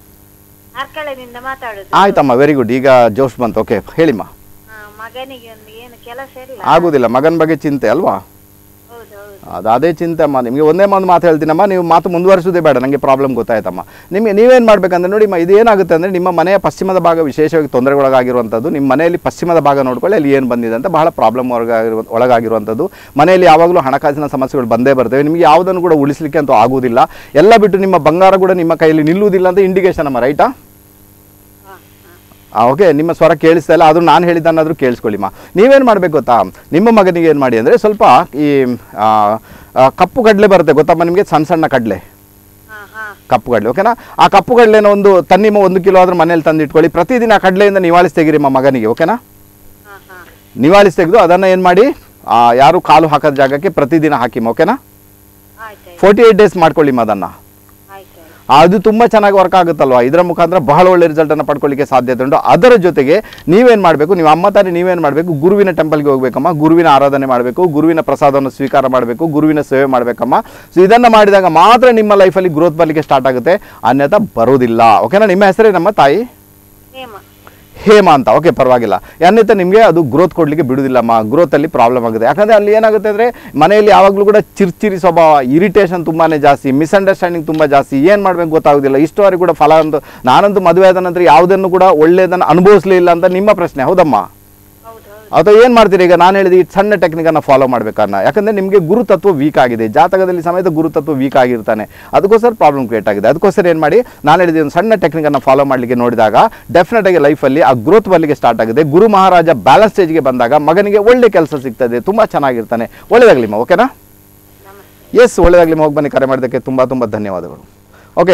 ಕಾರ್ಕಳದಿಂದ ಮಾತಾಡುದು ಆಯ್ತಮ್ಮ ವೆರಿ ಗುಡ್ ಈಗ ಜೋಶ್ ಬಂತು ಓಕೆ ಹೇಳಿಮ್ಮ ಹಾ, ಮಗನಿಗೆ ಒಂದು ಏನು ಕೆಲಸ ಇಲ್ಲ ಆಗೋದಿಲ್ಲ ಮಗನ ಬಗ್ಗೆ ಚಿಂತೆ ಅಲ್ವಾ ಹೌದು ಹೌದು ಅದು ಅದೇ ಚಿಂತೆ ಅಮ್ಮ ನಿಮಗೆ ಒಂದೇ ಒಂದು ಮಾತು ಹೇಳ್ತೀನಮ್ಮ ನೀವು ಮಾತು ಮುಂದುವರಿಸೋದೇ ಬೇಡ ನನಗೆ ಪ್ರಾಬ್ಲಮ್ ಗೊತ್ತಾಯ್ತಮ್ಮ ನಿಮಗೆ ನೀವೇನು ಮಾಡಬೇಕಂದ್ರೆ ನೋಡಿ ಮ- ಇದು ಏನಾಗುತ್ತೆ ಅಂದರೆ ನಿಮ್ಮ ಮನೆಯ ಪಶ್ಚಿಮದ ಭಾಗ ವಿಶೇಷವಾಗಿ ತೊಂದರೆಗೊಳಗಾಗಿರುವಂಥದ್ದು ನಿಮ್ಮ ಮನೆಯಲ್ಲಿ ಪಶ್ಚಿಮದ ಭಾಗ ನೋಡ್ಕೊಳ್ಳಿ ಅಲ್ಲಿ ಏನು ಬಂದಿದೆ ಅಂತ ಬಹಳ ಪ್ರಾಬ್ಲಮ್ ಒಳಗಾಗಿರುವ ಒಳಗಾಗಿರುವಂಥದ್ದು ಮನೆಯಲ್ಲಿ ಯಾವಾಗಲೂ ಹಣಕಾಸಿನ ಸಮಸ್ಯೆಗಳು ಬಂದೇ ಬರ್ತವೆ ನಿಮಗೆ ಯಾವುದನ್ನು ಕೂಡ ಉಳಿಸಲಿಕ್ಕೆ ಅಂತೂ ಆಗುವುದಿಲ್ಲ ಎಲ್ಲ ಬಿಟ್ಟು ನಿಮ್ಮ ಬಂಗಾರ ಕೂಡ ನಿಮ್ಮ ಕೈಯಲ್ಲಿ ನಿಲ್ಲುವುದಿಲ್ಲ ಅಂತ ಇಂಡಿಕೇಶನ್ ಅಮ್ಮ ರೈಟಾ ಹಾ ಹಾ ಓಕೆ ನಿಮ್ಮ ಸ್ವರ ಕೇಳಿಸ್ತಾ ಇಲ್ಲ ಅದು ನಾನು ಹೇಳಿದ್ದನ್ನಾದರೂ ಕೇಳಿಸ್ಕೊಳ್ಳಿಮ್ಮ ನೀವೇನು ಮಾಡಬೇಕು ಗೊತ್ತಾ ನಿಮ್ಮ ಮಗನಿಗೆ ಏನು ಮಾಡಿ ಅಂದರೆ ಸ್ವಲ್ಪ ಈ ಆ, ಆ, ಕಪ್ಪು ಕಡಲೆ ಬರುತ್ತೆ ಗೊತ್ತಮ್ಮ ನಿಮಗೆ ಸಣ್ಣ ಸಣ್ಣ ಕಡಲೆ ಹಾ ಹಾ ಕಪ್ಪು ಕಡಲೆ ಓಕೆನಾ ಆ ಕಪ್ಪು ಕಡಲೆನ ಒಂದು ತನ್ನಿಮ್ಮ ಒಂದು ಕಿಲೋ ಆದ್ರೂ ಮನೇಲಿ ತಂದು ಇಟ್ಕೊಳ್ಳಿ ಪ್ರತಿದಿನ ಆ ಕಡಲೆಯಿಂದ ನಿವಾಳಿಸಿ ತೆಗೀರಿ ನಿಮ್ಮ ಮಗನಿಗೆ ಓಕೆನಾ ಹಾ ಹಾ ನಿವಾಳಿಸಿ ತೆಗೆದು ಅದನ್ನು ಏನು ಮಾಡಿ ಆ, ಯಾರು ಕಾಲು ಹಾಕೋದ ಜಾಗಕ್ಕೆ ಪ್ರತಿದಿನ ಹಾಕಿಮ್ಮ ಓಕೆನಾ ಆಯ್ತಾಯ್ತು ಫೋರ್ಟಿ ಏಯ್ಟ್ ಡೇಸ್ ಮಾಡ್ಕೊಳ್ಳಿಮ್ಮ ಅದನ್ನು ಆಯ್ತಾಯ್ತು ಅದು ತುಂಬ ಚೆನ್ನಾಗಿ ವರ್ಕ್ ಆಗುತ್ತಲ್ವಾ ಇದರ ಮುಖಾಂತರ ಬಹಳ ಒಳ್ಳೆ ರಿಸಲ್ಟನ್ನು ಪಡ್ಕೊಳ್ಳಿಕ್ಕೆ ಸಾಧ್ಯತೆ ಉಂಟು ಅದರ ಜೊತೆಗೆ ನೀವೇನು ಮಾಡಬೇಕು ನೀವು ಅಮ್ಮ ತಾನೇ ನೀವೇನು ಮಾಡಬೇಕು ಗುರುವಿನ ಟೆಂಪಲ್ಗೆ ಹೋಗ್ಬೇಕಮ್ಮ ಗುರುವಿನ ಆರಾಧನೆ ಮಾಡಬೇಕು ಗುರುವಿನ ಪ್ರಸಾದವನ್ನು ಸ್ವೀಕಾರ ಮಾಡಬೇಕು ಗುರುವಿನ ಸೇವೆ ಮಾಡಬೇಕಮ್ಮ ಸೊ ಇದನ್ನು ಮಾಡಿದಾಗ ಮಾತ್ರ ನಿಮ್ಮ ಲೈಫಲ್ಲಿ ಗ್ರೋತ್ ಬರಲಿಕ್ಕೆ ಸ್ಟಾರ್ಟ್ ಆಗುತ್ತೆ ಅನ್ಯथा ಬರೋದಿಲ್ಲ ಓಕೆನಾ ನಿಮ್ಮ ಹೆಸರೇ ನಮ್ಮ ತಾಯಿ ಹೇಮ ಹೇಮ ಅಂತ ಓಕೆ ಪರವಾಗಿಲ್ಲ ಅನ್ಯಥ ನಿಮಗೆ ಅದು ಗ್ರೋತ್ ಕೊಡಲಿಕ್ಕೆ ಬಿಡುವುದಿಲ್ಲಮ್ಮ ಗ್ರೋತಲ್ಲಿ ಪ್ರಾಬ್ಲಮ್ ಆಗುತ್ತೆ ಯಾಕಂದರೆ ಅಲ್ಲಿ ಏನಾಗುತ್ತೆ ಅಂದರೆ ಮನೆಯಲ್ಲಿ ಯಾವಾಗಲೂ ಕೂಡ ಚಿರ್ಚಿರಿ ಸ್ವಭಾವ ಇರಿಟೇಷನ್ ತುಂಬಾ ಜಾಸ್ತಿ ಮಿಸ್ಅಂಡರ್ಸ್ಟ್ಯಾಂಡಿಂಗ್ ತುಂಬ ಜಾಸ್ತಿ ಏನು ಮಾಡಬೇಕು ಗೊತ್ತಾಗೋದಿಲ್ಲ ಇಷ್ಟುವರೆಗೂ ಕೂಡ ಫಲ ಅಂತ ನಾನಂತೂ ಮದುವೆ ಆದ ನಂತರ ಯಾವುದನ್ನು ಕೂಡ ಒಳ್ಳೆಯದನ್ನು ಅನುಭವಿಸಲಿಲ್ಲ ಅಂತ ನಿಮ್ಮ ಪ್ರಶ್ನೆ ಹೌದಮ್ಮ ಹೌದು ಹೌದು ಅಥವಾ ಏನು ಮಾಡ್ತೀರಿ ಈಗ ನಾನು ಹೇಳಿದ ಈ ಸಣ್ಣ ಟೆಕ್ನಿಕನ್ನು ಫಾಲೋ ಮಾಡಬೇಕನ್ನ ಯಾಕಂದರೆ ನಿಮಗೆ ಗುರುತತ್ವ ವೀಕ್ ಆಗಿದೆ ಜಾತಕದಲ್ಲಿ ಸಮೇತ ಗುರುತತ್ವ ವೀಕ್ ಆಗಿರ್ತಾನೆ ಅದಕ್ಕೋಸ್ಕರ ಪ್ರಾಬ್ಲಮ್ ಕ್ರಿಯೇಟ್ ಆಗಿದೆ ಅದಕ್ಕೋಸ್ಕರ ಏನು ಮಾಡಿ ನಾನು ಹೇಳಿದ ಒಂದು ಸಣ್ಣ ಟೆಕ್ನಿಕನ್ನು ಫಾಲೋ ಮಾಡಲಿಕ್ಕೆ ನೋಡಿದಾಗ ಡೆಫಿನೆಟ್ ಆಗಿ ಲೈಫಲ್ಲಿ ಆ ಗ್ರೋತ್ ಬರಲಿಕ್ಕೆ ಸ್ಟಾರ್ಟ್ ಆಗಿದೆ ಗುರು ಮಹಾರಾಜ ಬ್ಯಾಲೆನ್ಸ್ ಸ್ಟೇಜ್ಗೆ ಬಂದಾಗ ಮಗನಿಗೆ ಒಳ್ಳೆ ಕೆಲಸ ಸಿಗ್ತದೆ ತುಂಬ ಚೆನ್ನಾಗಿರ್ತಾನೆ ಒಳ್ಳೆಯದಾಗಲಿಮ್ಮ ಓಕೆನಾ ನಮಸ್ತೆ ಎಸ್ ಒಳ್ಳೆಯದಾಗಲಿ ಹೋಗಿ ಬನ್ನಿ ಕರೆ ಮಾಡೋದಕ್ಕೆ ತುಂಬ ತುಂಬ ಧನ್ಯವಾದಗಳು ಓಕೆ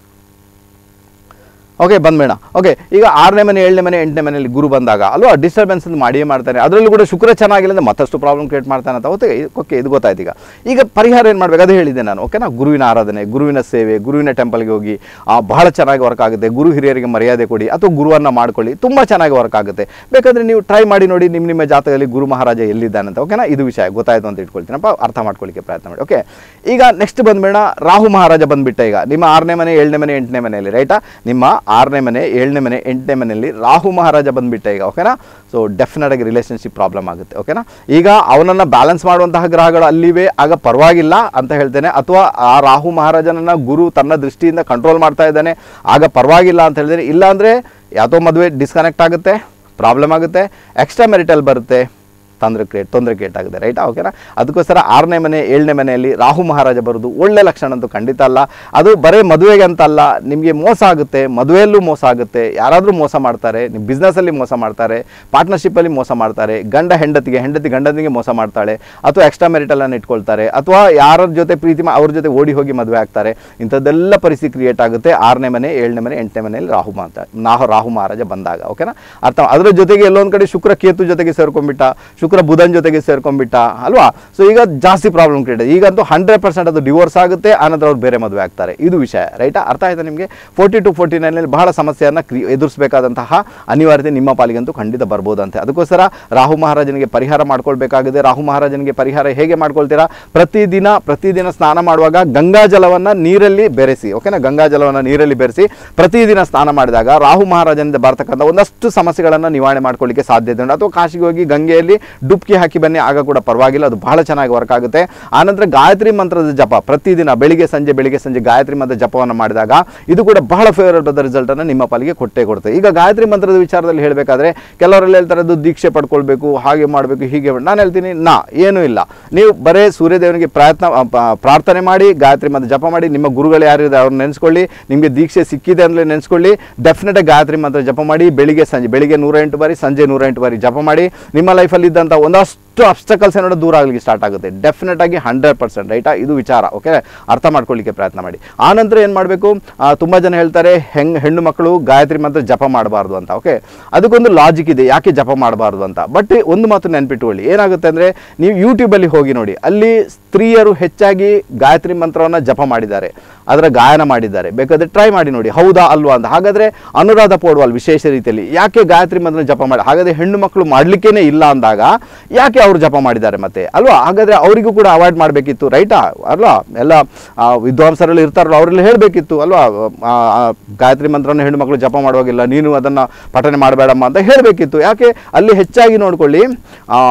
ಓಕೆ ಬಂದ್ಬೇಡ ಓಕೆ ಈಗ ಆರನೇ ಮನೆ ಏಳನೇ ಮನೆ ಎಂಟನೇ ಮನೆಯಲ್ಲಿ ಗುರು ಬಂದಾಗ ಅಲ್ವಾ ಡಿಸ್ಟರ್ಬೆನ್ಸ್ ಮಾಡಿಯೇ ಮಾಡ್ತಾನೆ ಅದರಲ್ಲೂ ಕೂಡ ಶುಕ್ರ ಚೆನ್ನಾಗಿಲ್ಲ ಅಂದ್ರೆ ಮತ್ತಷ್ಟು ಪ್ರಾಬ್ಲಮ್ ಕ್ರಿಯೇಟ್ ಮಾಡ್ತಾನೆ ಅಂತ ಓಕೆ ಓಕೆ ಇದು ಗೊತ್ತಾಯ್ತು ಈಗ ಈಗ ಪರಿಹಾರ ಏನು ಮಾಡಬೇಕು ಅದೇ ಹೇಳಿದ್ದೆ ನಾನು ಓಕೆನಾ ಗುರುವಿನ ಆರಾಧನೆ ಗುರುವಿನ ಸೇವೆ ಗುರುವಿನ ಟೆಂಪಲ್ಗೆ ಹೋಗಿ ಆ, ಬಹಳ ಚೆನ್ನಾಗಿ ವರ್ಕ್ ಆಗುತ್ತೆ ಗುರು ಹಿರಿಯರಿಗೆ ಮರ್ಯಾದೆ ಕೊಡಿ ಅಥವಾ ಗುರುವನ್ನು ಮಾಡ್ಕೊಳ್ಳಿ ತುಂಬ ಚೆನ್ನಾಗಿ ವರ್ಕ್ ಆಗುತ್ತೆ ಬೇಕಾದರೆ ನೀವು ಟ್ರೈ ಮಾಡಿ ನೋಡಿ ನಿಮ್ಮ ನಿಮ್ಮ ಜಾತಕದಲ್ಲಿ ಗುರು ಮಹಾರಾಜ ಎಲ್ಲಿದ್ದಾನೆ ಅಂತ ಓಕೆನಾ ಇದು ವಿಷಯ ಗೊತ್ತಾಯ್ತು ಅಂತ ಇಟ್ಕೊಳ್ತೀನಪ್ಪ ಅರ್ಥ ಮಾಡ್ಕೊಳ್ಳಿಕ್ಕೆ ಪ್ರಯತ್ನ ಮಾಡಿ ಓಕೆ ಈಗ ನೆಕ್ಸ್ಟ್ ಬಂದ್ಬೇಡ ರಾಹು ಮಹಾರಾಜ ಬಂದ್ಬಿಟ್ಟ ಈಗ ನಿಮ್ಮ ಆರನೇ ಮನೆ ಏಳನೇ ಮನೆ ಎಂಟನೇ ಮನೆಯಲ್ಲಿ ರೈಟಾ ನಿಮ್ಮ ಆರನೇ ಮನೆ ಏಳನೇ ಮನೆ ಎಂಟನೇ ಮನೆಯಲ್ಲಿ ರಾಹು ಮಹಾರಾಜ ಬಂದ್ಬಿಟ್ಟ ಈಗ ಓಕೆನಾ ಸೊ ಡೆಫಿನೆಟ್ ಆಗಿ ರಿಲೇಷನ್ಶಿಪ್ ಪ್ರಾಬ್ಲಮ್ ಆಗುತ್ತೆ ಓಕೆನಾ ಈಗ ಅವನನ್ನು ಬ್ಯಾಲೆನ್ಸ್ ಮಾಡುವಂತಹ ಗ್ರಹಗಳು ಅಲ್ಲಿವೆ ಆಗ ಪರವಾಗಿಲ್ಲ ಅಂತ ಹೇಳ್ತೇನೆ ಅಥವಾ ಆ ರಾಹು ಮಹಾರಾಜನನ್ನ ಗುರು ತನ್ನ ದೃಷ್ಟಿಯಿಂದ ಕಂಟ್ರೋಲ್ ಮಾಡ್ತಾ ಇದ್ದಾನೆ ಆಗ ಪರವಾಗಿಲ್ಲ ಅಂತ ಹೇಳಿದ್ರೆ ಇಲ್ಲಾಂದರೆ ಯಾವುದೋ ಮದುವೆ ಡಿಸ್ಕನೆಕ್ಟ್ ಆಗುತ್ತೆ ಪ್ರಾಬ್ಲಮ್ ಆಗುತ್ತೆ ಎಕ್ಸ್ಟ್ರಾ ಮೆರಿಟಲ್ ಬರುತ್ತೆ ತೊಂದರೆ ಕ್ರಿಯೇಟ್ ತೊಂದರೆ ಕ್ರಿಯೇಟ್ ಆಗಿದೆ ರೈಟಾ ಓಕೆನಾ ಅದಕ್ಕೋಸ್ಕರ ಆರನೇ ಮನೆ ಏಳನೇ ಮನೆಯಲ್ಲಿ ರಾಹು ಮಹಾರಾಜ ಬರೋದು ಒಳ್ಳೆ ಲಕ್ಷಣ ಅಂತೂ ಖಂಡಿತ ಅಲ್ಲ ಅದು ಬರೀ ಮದುವೆಗೆ ಅಂತ ಅಲ್ಲ ನಿಮಗೆ ಮೋಸ ಆಗುತ್ತೆ ಮದುವೆಯಲ್ಲೂ ಮೋಸ ಆಗುತ್ತೆ ಯಾರಾದರೂ ಮೋಸ ಮಾಡ್ತಾರೆ ನಿಮ್ಮ ಬಿಸ್ನೆಸ್ಸಲ್ಲಿ ಮೋಸ ಮಾಡ್ತಾರೆ ಪಾರ್ಟ್ನರ್ಶಿಪ್ಪಲ್ಲಿ ಮೋಸ ಮಾಡ್ತಾರೆ ಗಂಡ ಹೆಂಡತಿಗೆ ಹೆಂಡತಿ ಗಂಡನಿಗೆ ಮೋಸ ಮಾಡ್ತಾಳೆ ಅಥವಾ ಎಕ್ಸ್ಟ್ರಾ ಮೆರಿಟಲನ್ನು ಇಟ್ಕೊಳ್ತಾರೆ ಅಥವಾ ಯಾರ ಜೊತೆ ಪ್ರೀತಿ ಮಾ- ಅವ್ರ ಜೊತೆ ಓಡಿ ಹೋಗಿ ಮದುವೆ ಆಗ್ತಾರೆ ಇಂಥದ್ದೆಲ್ಲ ಪರಿಸ್ಥಿತಿ ಕ್ರಿಯೇಟ್ ಆಗುತ್ತೆ ಆರನೇ ಮನೆ ಏಳನೇ ಮನೆ ಎಂಟನೇ ಮನೆಯಲ್ಲಿ ರಾಹು ಮಾತ ನಾಹ ರಾಹು ಮಹಾರಾಜ ಬಂದಾಗ ಓಕೆನಾ ಅರ್ಥ ಅದರ ಜೊತೆಗೆ ಎಲ್ಲೊಂದು ಕಡೆ ಶುಕ್ರ ಕೇತು ಜೊತೆಗೆ ಸೇರ್ಕೊಂಡ್ಬಿಟ್ಟ ಶುಕ್ರ ಬುಧನ್ ಜೊತೆಗೆ ಸೇರ್ಕೊಂಡ್ಬಿಟ್ಟ ಅಲ್ವಾ ಸೊ ಈಗ ಜಾಸ್ತಿ ಪ್ರಾಬ್ಲಮ್ ಕ್ರಿಯೇಟ್ ಈಗಂತೂ ಹಂಡ್ರೆಡ್ ಪರ್ಸೆಂಟ್ ಅದು ಡಿವೋರ್ಸ್ ಆಗುತ್ತೆ ಆನಂತರ ಅವ್ರು ಬೇರೆ ಮದುವೆ ಆಗ್ತಾರೆ ಇದು ವಿಷಯ ರೈಟಾ ಅರ್ಥ ಆಯ್ತಾ ನಿಮಗೆ ಫೋರ್ಟಿ ಟು ಫೋರ್ಟಿ ನೈನಲ್ಲಿ ಬಹಳ ಸಮಸ್ಯೆಯನ್ನು ಕ್ರಿ ಎದುರಿಸಬೇಕಾದಂತಹ ಅನಿವಾರ್ಯತೆ ನಿಮ್ಮ ಪಾಲಿಗಂತೂ ಖಂಡಿತ ಬರ್ಬೋದಂತೆ ಅದಕ್ಕೋಸ್ಕರ ರಾಹು ಮಹಾರಾಜನಿಗೆ ಪರಿಹಾರ ಮಾಡ್ಕೊಳ್ಬೇಕಾಗಿದೆ ರಾಹು ಮಹಾರಾಜನಿಗೆ ಪರಿಹಾರ ಹೇಗೆ ಮಾಡ್ಕೊಳ್ತೀರಾ ಪ್ರತಿದಿನ ಪ್ರತಿದಿನ ಸ್ನಾನ ಮಾಡುವಾಗ ಗಂಗಾ ಜಲವನ್ನು ನೀರಲ್ಲಿ ಬೆರೆಸಿ ಓಕೆನಾ ಗಂಗಾ ಜಲವನ್ನು ನೀರಲ್ಲಿ ಬೆರೆಸಿ ಪ್ರತಿದಿನ ಸ್ನಾನ ಮಾಡಿದಾಗ ರಾಹು ಮಹಾರಾಜನಿಂದ ಬರ್ತಕ್ಕಂಥ ಒಂದಷ್ಟು ಸಮಸ್ಯೆಗಳನ್ನು ನಿವಾರಣೆ ಮಾಡ್ಕೊಳ್ಳಿಕ್ಕೆ ಸಾಧ್ಯತೆ ಉಂಟು ಅಥವಾ ಕಾಶಿಗೆ ಹೋಗಿ ಗಂಗೆಯಲ್ಲಿ ಡುಬ್ಕಿ ಹಾಕಿ ಬನ್ನಿ ಆಗ ಕೂಡ ಪರವಾಗಿಲ್ಲ ಅದು ಬಹಳ ಚೆನ್ನಾಗಿ ವರ್ಕ್ ಆಗುತ್ತೆ ಆನಂತರ ಗಾಯತ್ರಿ ಮಂತ್ರದ ಜಪ ಪ್ರತಿದಿನ ಬೆಳಿಗ್ಗೆ ಸಂಜೆ ಬೆಳಿಗ್ಗೆ ಸಂಜೆ ಗಾಯತ್ರಿ ಮಂತ್ರ ಜಪವನ್ನು ಮಾಡಿದಾಗ ಇದು ಕೂಡ ಬಹಳ ಫೇವರಬಲ್ ರಿಸಲ್ಟನ್ನು ನಿಮ್ಮ ಪಾಲಿಗೆ ಕೊಟ್ಟೇ ಕೊಡುತ್ತೆ ಈಗ ಗಾಯತ್ರಿ ಮಂತ್ರದ ವಿಚಾರದಲ್ಲಿ ಹೇಳಬೇಕಾದ್ರೆ ಕೆಲವರೆಲ್ಲ ಹೇಳ್ತಾರೆ ಅದು ದೀಕ್ಷೆ ಪಡ್ಕೊಳ್ಬೇಕು ಹಾಗೆ ಮಾಡಬೇಕು ಹೀಗೆ ಮಾಡ್- ನಾನು ಹೇಳ್ತೀನಿ ನಾ ಏನೂ ಇಲ್ಲ ನೀವು ಬರೇ ಸೂರ್ಯದೇವನಿಗೆ ಪ್ರಯತ್ನ ಆ, ಪ- ಪ್ರಾರ್ಥನೆ ಮಾಡಿ ಗಾಯತ್ರಿ ಮಂತ್ರ ಜಪ ಮಾಡಿ ನಿಮ್ಮ ಗುರುಗಳು ಯಾರಿದೆ ಅವ್ರನ್ನ ನೆನೆಸ್ಕೊಳ್ಳಿ ನಿಮಗೆ ದೀಕ್ಷೆ ಸಿಕ್ಕಿದೆ ಅಂದರೆ ನೆನೆಸ್ಕೊಳ್ಳಿ ಡೆಫಿನೆಟ್ ಗಾಯತ್ರಿ ಮಂತ್ರ ಜಪ ಮಾಡಿ ಬೆಳಿಗ್ಗೆ ಸಂಜೆ ಬೆಳಿಗ್ಗೆ ನೂರ ಎಂಟು ಬಾರಿ ಸಂಜೆ ನೂರ ಎಂಟು ಬಾರಿ ಜಪ ಮಾಡಿ ನಿಮ್ಮ ಲೈಫಲ್ಲಿ ಇದ್ದಂಥ ಒಂದಷ್ಟು ಅಬ್ಸ್ಟಕಲ್ಸ್ ಏನೋ ದೂರ ಆಗಲಿಕ್ಕೆ ಸ್ಟಾರ್ಟ್ ಆಗುತ್ತೆ ಡೆಫಿನೆಟ್ ಆಗಿ ಹಂಡ್ರೆಡ್ ಪರ್ಸೆಂಟ್ ರೈಟಾ ಇದು ವಿಚಾರ ಓಕೆ ಅರ್ಥ ಮಾಡ್ಕೊಳ್ಳಿಕ್ಕೆ ಪ್ರಯತ್ನ ಮಾಡಿ ಆನಂತರ ಏನು ಮಾಡಬೇಕು ತುಂಬ ಜನ ಹೇಳ್ತಾರೆ ಹೆಂಗ್ ಹೆಣ್ಣು ಮಕ್ಕಳು ಗಾಯತ್ರಿ ಮಂತ್ರ ಜಪ ಮಾಡಬಾರ್ದು ಅಂತ ಓಕೆ ಅದಕ್ಕೊಂದು ಲಾಜಿಕ್ ಇದೆ ಯಾಕೆ ಜಪ ಮಾಡಬಾರ್ದು ಅಂತ ಬಟ್ ಒಂದು ಮಾತು ನೆನ್ಪಿಟ್ಟುಕೊಳ್ಳಿ ಏನಾಗುತ್ತೆ ಅಂದರೆ ನೀವು ಯೂಟ್ಯೂಬಲ್ಲಿ ಹೋಗಿ ನೋಡಿ ಅಲ್ಲಿ ಸ್ತ್ರೀಯರು ಹೆಚ್ಚಾಗಿ ಗಾಯತ್ರಿ ಮಂತ್ರವನ್ನು ಜಪ ಮಾಡಿದ್ದಾರೆ ಅದರ ಗಾಯನ ಮಾಡಿದ್ದಾರೆ ಬೇಕಾದರೆ ಟ್ರೈ ಮಾಡಿ ನೋಡಿ ಹೌದಾ ಅಲ್ವಾ ಅಂತ ಹಾಗಾದರೆ ಅನುರಾಧ ಪೋಡ್ವಾಲ್ ವಿಶೇಷ ರೀತಿಯಲ್ಲಿ ಯಾಕೆ ಗಾಯತ್ರಿ ಮಂತ್ರ ಜಪ ಮಾಡಿ ಹಾಗಾದರೆ ಹೆಣ್ಣು ಮಕ್ಕಳು ಮಾಡಲಿಕ್ಕೇ ಇಲ್ಲ ಅಂದಾಗ ಯಾಕೆ ಅವರು ಜಪ ಮಾಡಿದ್ದಾರೆ ಮತ್ತೆ ಅಲ್ವಾ ಹಾಗಾದರೆ ಅವರಿಗೂ ಕೂಡ ಅವಾಯ್ಡ್ ಮಾಡಬೇಕಿತ್ತು ರೈಟಾ ಅಲ್ವಾ ಎಲ್ಲ ಆ, ವಿದ್ವಾಂಸರೆಲ್ಲ ಇರ್ತಾರಲ್ಲ ಅವರೆಲ್ಲ ಹೇಳಬೇಕಿತ್ತು ಅಲ್ವಾ ಆ, ಆ, ಗಾಯತ್ರಿ ಮಂತ್ರವನ್ನು ಹೆಣ್ಣು ಮಕ್ಕಳು ಜಪ ಮಾಡುವಾಗಿಲ್ಲ ನೀನು ಅದನ್ನು ಪಠನೆ ಮಾಡಬೇಡಮ್ಮ ಅಂತ ಹೇಳಬೇಕಿತ್ತು ಯಾಕೆ ಅಲ್ಲಿ ಹೆಚ್ಚಾಗಿ ನೋಡ್ಕೊಳ್ಳಿ ಆ,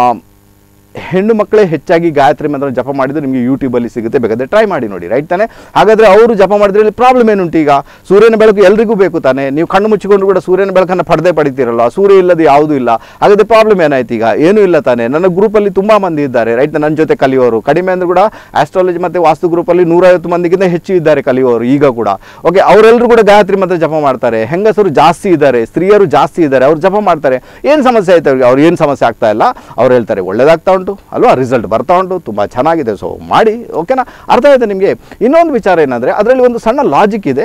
ಹೆಣ್ಣು ಮಕ್ಕಳೇ ಹೆಚ್ಚಾಗಿ ಗಾಯತ್ರಿ ಮಂತ್ರ ಜಪ ಮಾಡಿದ್ರೆ ನಿಮಗೆ ಯೂಟ್ಯೂಬಲ್ಲಿ ಸಿಗುತ್ತೆ ಬೇಕಾದ್ರೆ ಟ್ರೈ ಮಾಡಿ ನೋಡಿ ರೈಟ್ ತಾನೆ ಹಾಗಾದರೆ ಅವರು ಜಪ ಮಾಡಿದ್ರೆ ಪ್ರಾಬ್ಲಮ್ ಏನುಂಟು ಈಗ ಸೂರ್ಯನ ಬೆಳಕು ಎಲ್ರಿಗೂ ಬೇಕು ತಾನೆ ನೀವು ಕಣ್ಣು ಮುಚ್ಚಿಕೊಂಡು ಕೂಡ ಸೂರ್ಯನ ಬೆಳಕನ್ನು ಪಡೆದೇ ಪಡಿತೀರಲ್ಲ ಸೂರ್ಯ ಇಲ್ಲದೆ ಯಾವುದೂ ಇಲ್ಲ ಹಾಗಾದರೆ ಪ್ರಾಬ್ಲಮ್ ಏನಾಯ್ತು ಈಗ ಏನೂ ಇಲ್ಲ ತಾನೆ ನನ್ನ ಗ್ರೂಪಲ್ಲಿ ತುಂಬ ಮಂದಿ ಇದ್ದಾರೆ ರೈಟ್ ನನ್ನ ಜೊತೆ ಕಲಿಯೋರು ಕಡಿಮೆ ಅಂದರೂ ಕೂಡ ಆಸ್ಟ್ರಾಲಜಿ ಮತ್ತು ವಾಸ್ತು ಗ್ರೂಪಲ್ಲಿ ನೂರೈವತ್ತು ಮಂದಿಗಿಂತ ಹೆಚ್ಚು ಇದ್ದಾರೆ ಕಲಿಯೋರು ಈಗ ಕೂಡ ಓಕೆ ಅವರೆಲ್ಲರೂ ಕೂಡ ಗಾಯತ್ರಿ ಮಂತ್ರ ಜಪ ಮಾಡ್ತಾರೆ ಹೆಂಗಸರು ಜಾಸ್ತಿ ಇದ್ದಾರೆ ಸ್ತ್ರೀಯರು ಜಾಸ್ತಿ ಇದ್ದಾರೆ ಅವ್ರು ಜಪ ಮಾಡ್ತಾರೆ ಏನು ಸಮಸ್ಯೆ ಆಯ್ತು ಅವ್ರಿಗೆ ಅವ್ರು ಏನು ಸಮಸ್ಯೆ ಆಗ್ತಾ ಇಲ್ಲ ಅವ್ರು ಹೇಳ್ತಾರೆ ಒಳ್ಳೇದಾಗ್ತಾ ಉಂಟು ಅಲ್ವಾ ರಿಸಲ್ಟ್ ಬರ್ತಾ ಉಂಟು ತುಂಬ ಚೆನ್ನಾಗಿದೆ ಸೊ ಮಾಡಿ ಓಕೆನಾ ಅರ್ಥ ಆಯ್ತು ನಿಮಗೆ ಇನ್ನೊಂದು ವಿಚಾರ ಏನಂದರೆ ಅದರಲ್ಲಿ ಒಂದು ಸಣ್ಣ ಲಾಜಿಕ್ ಇದೆ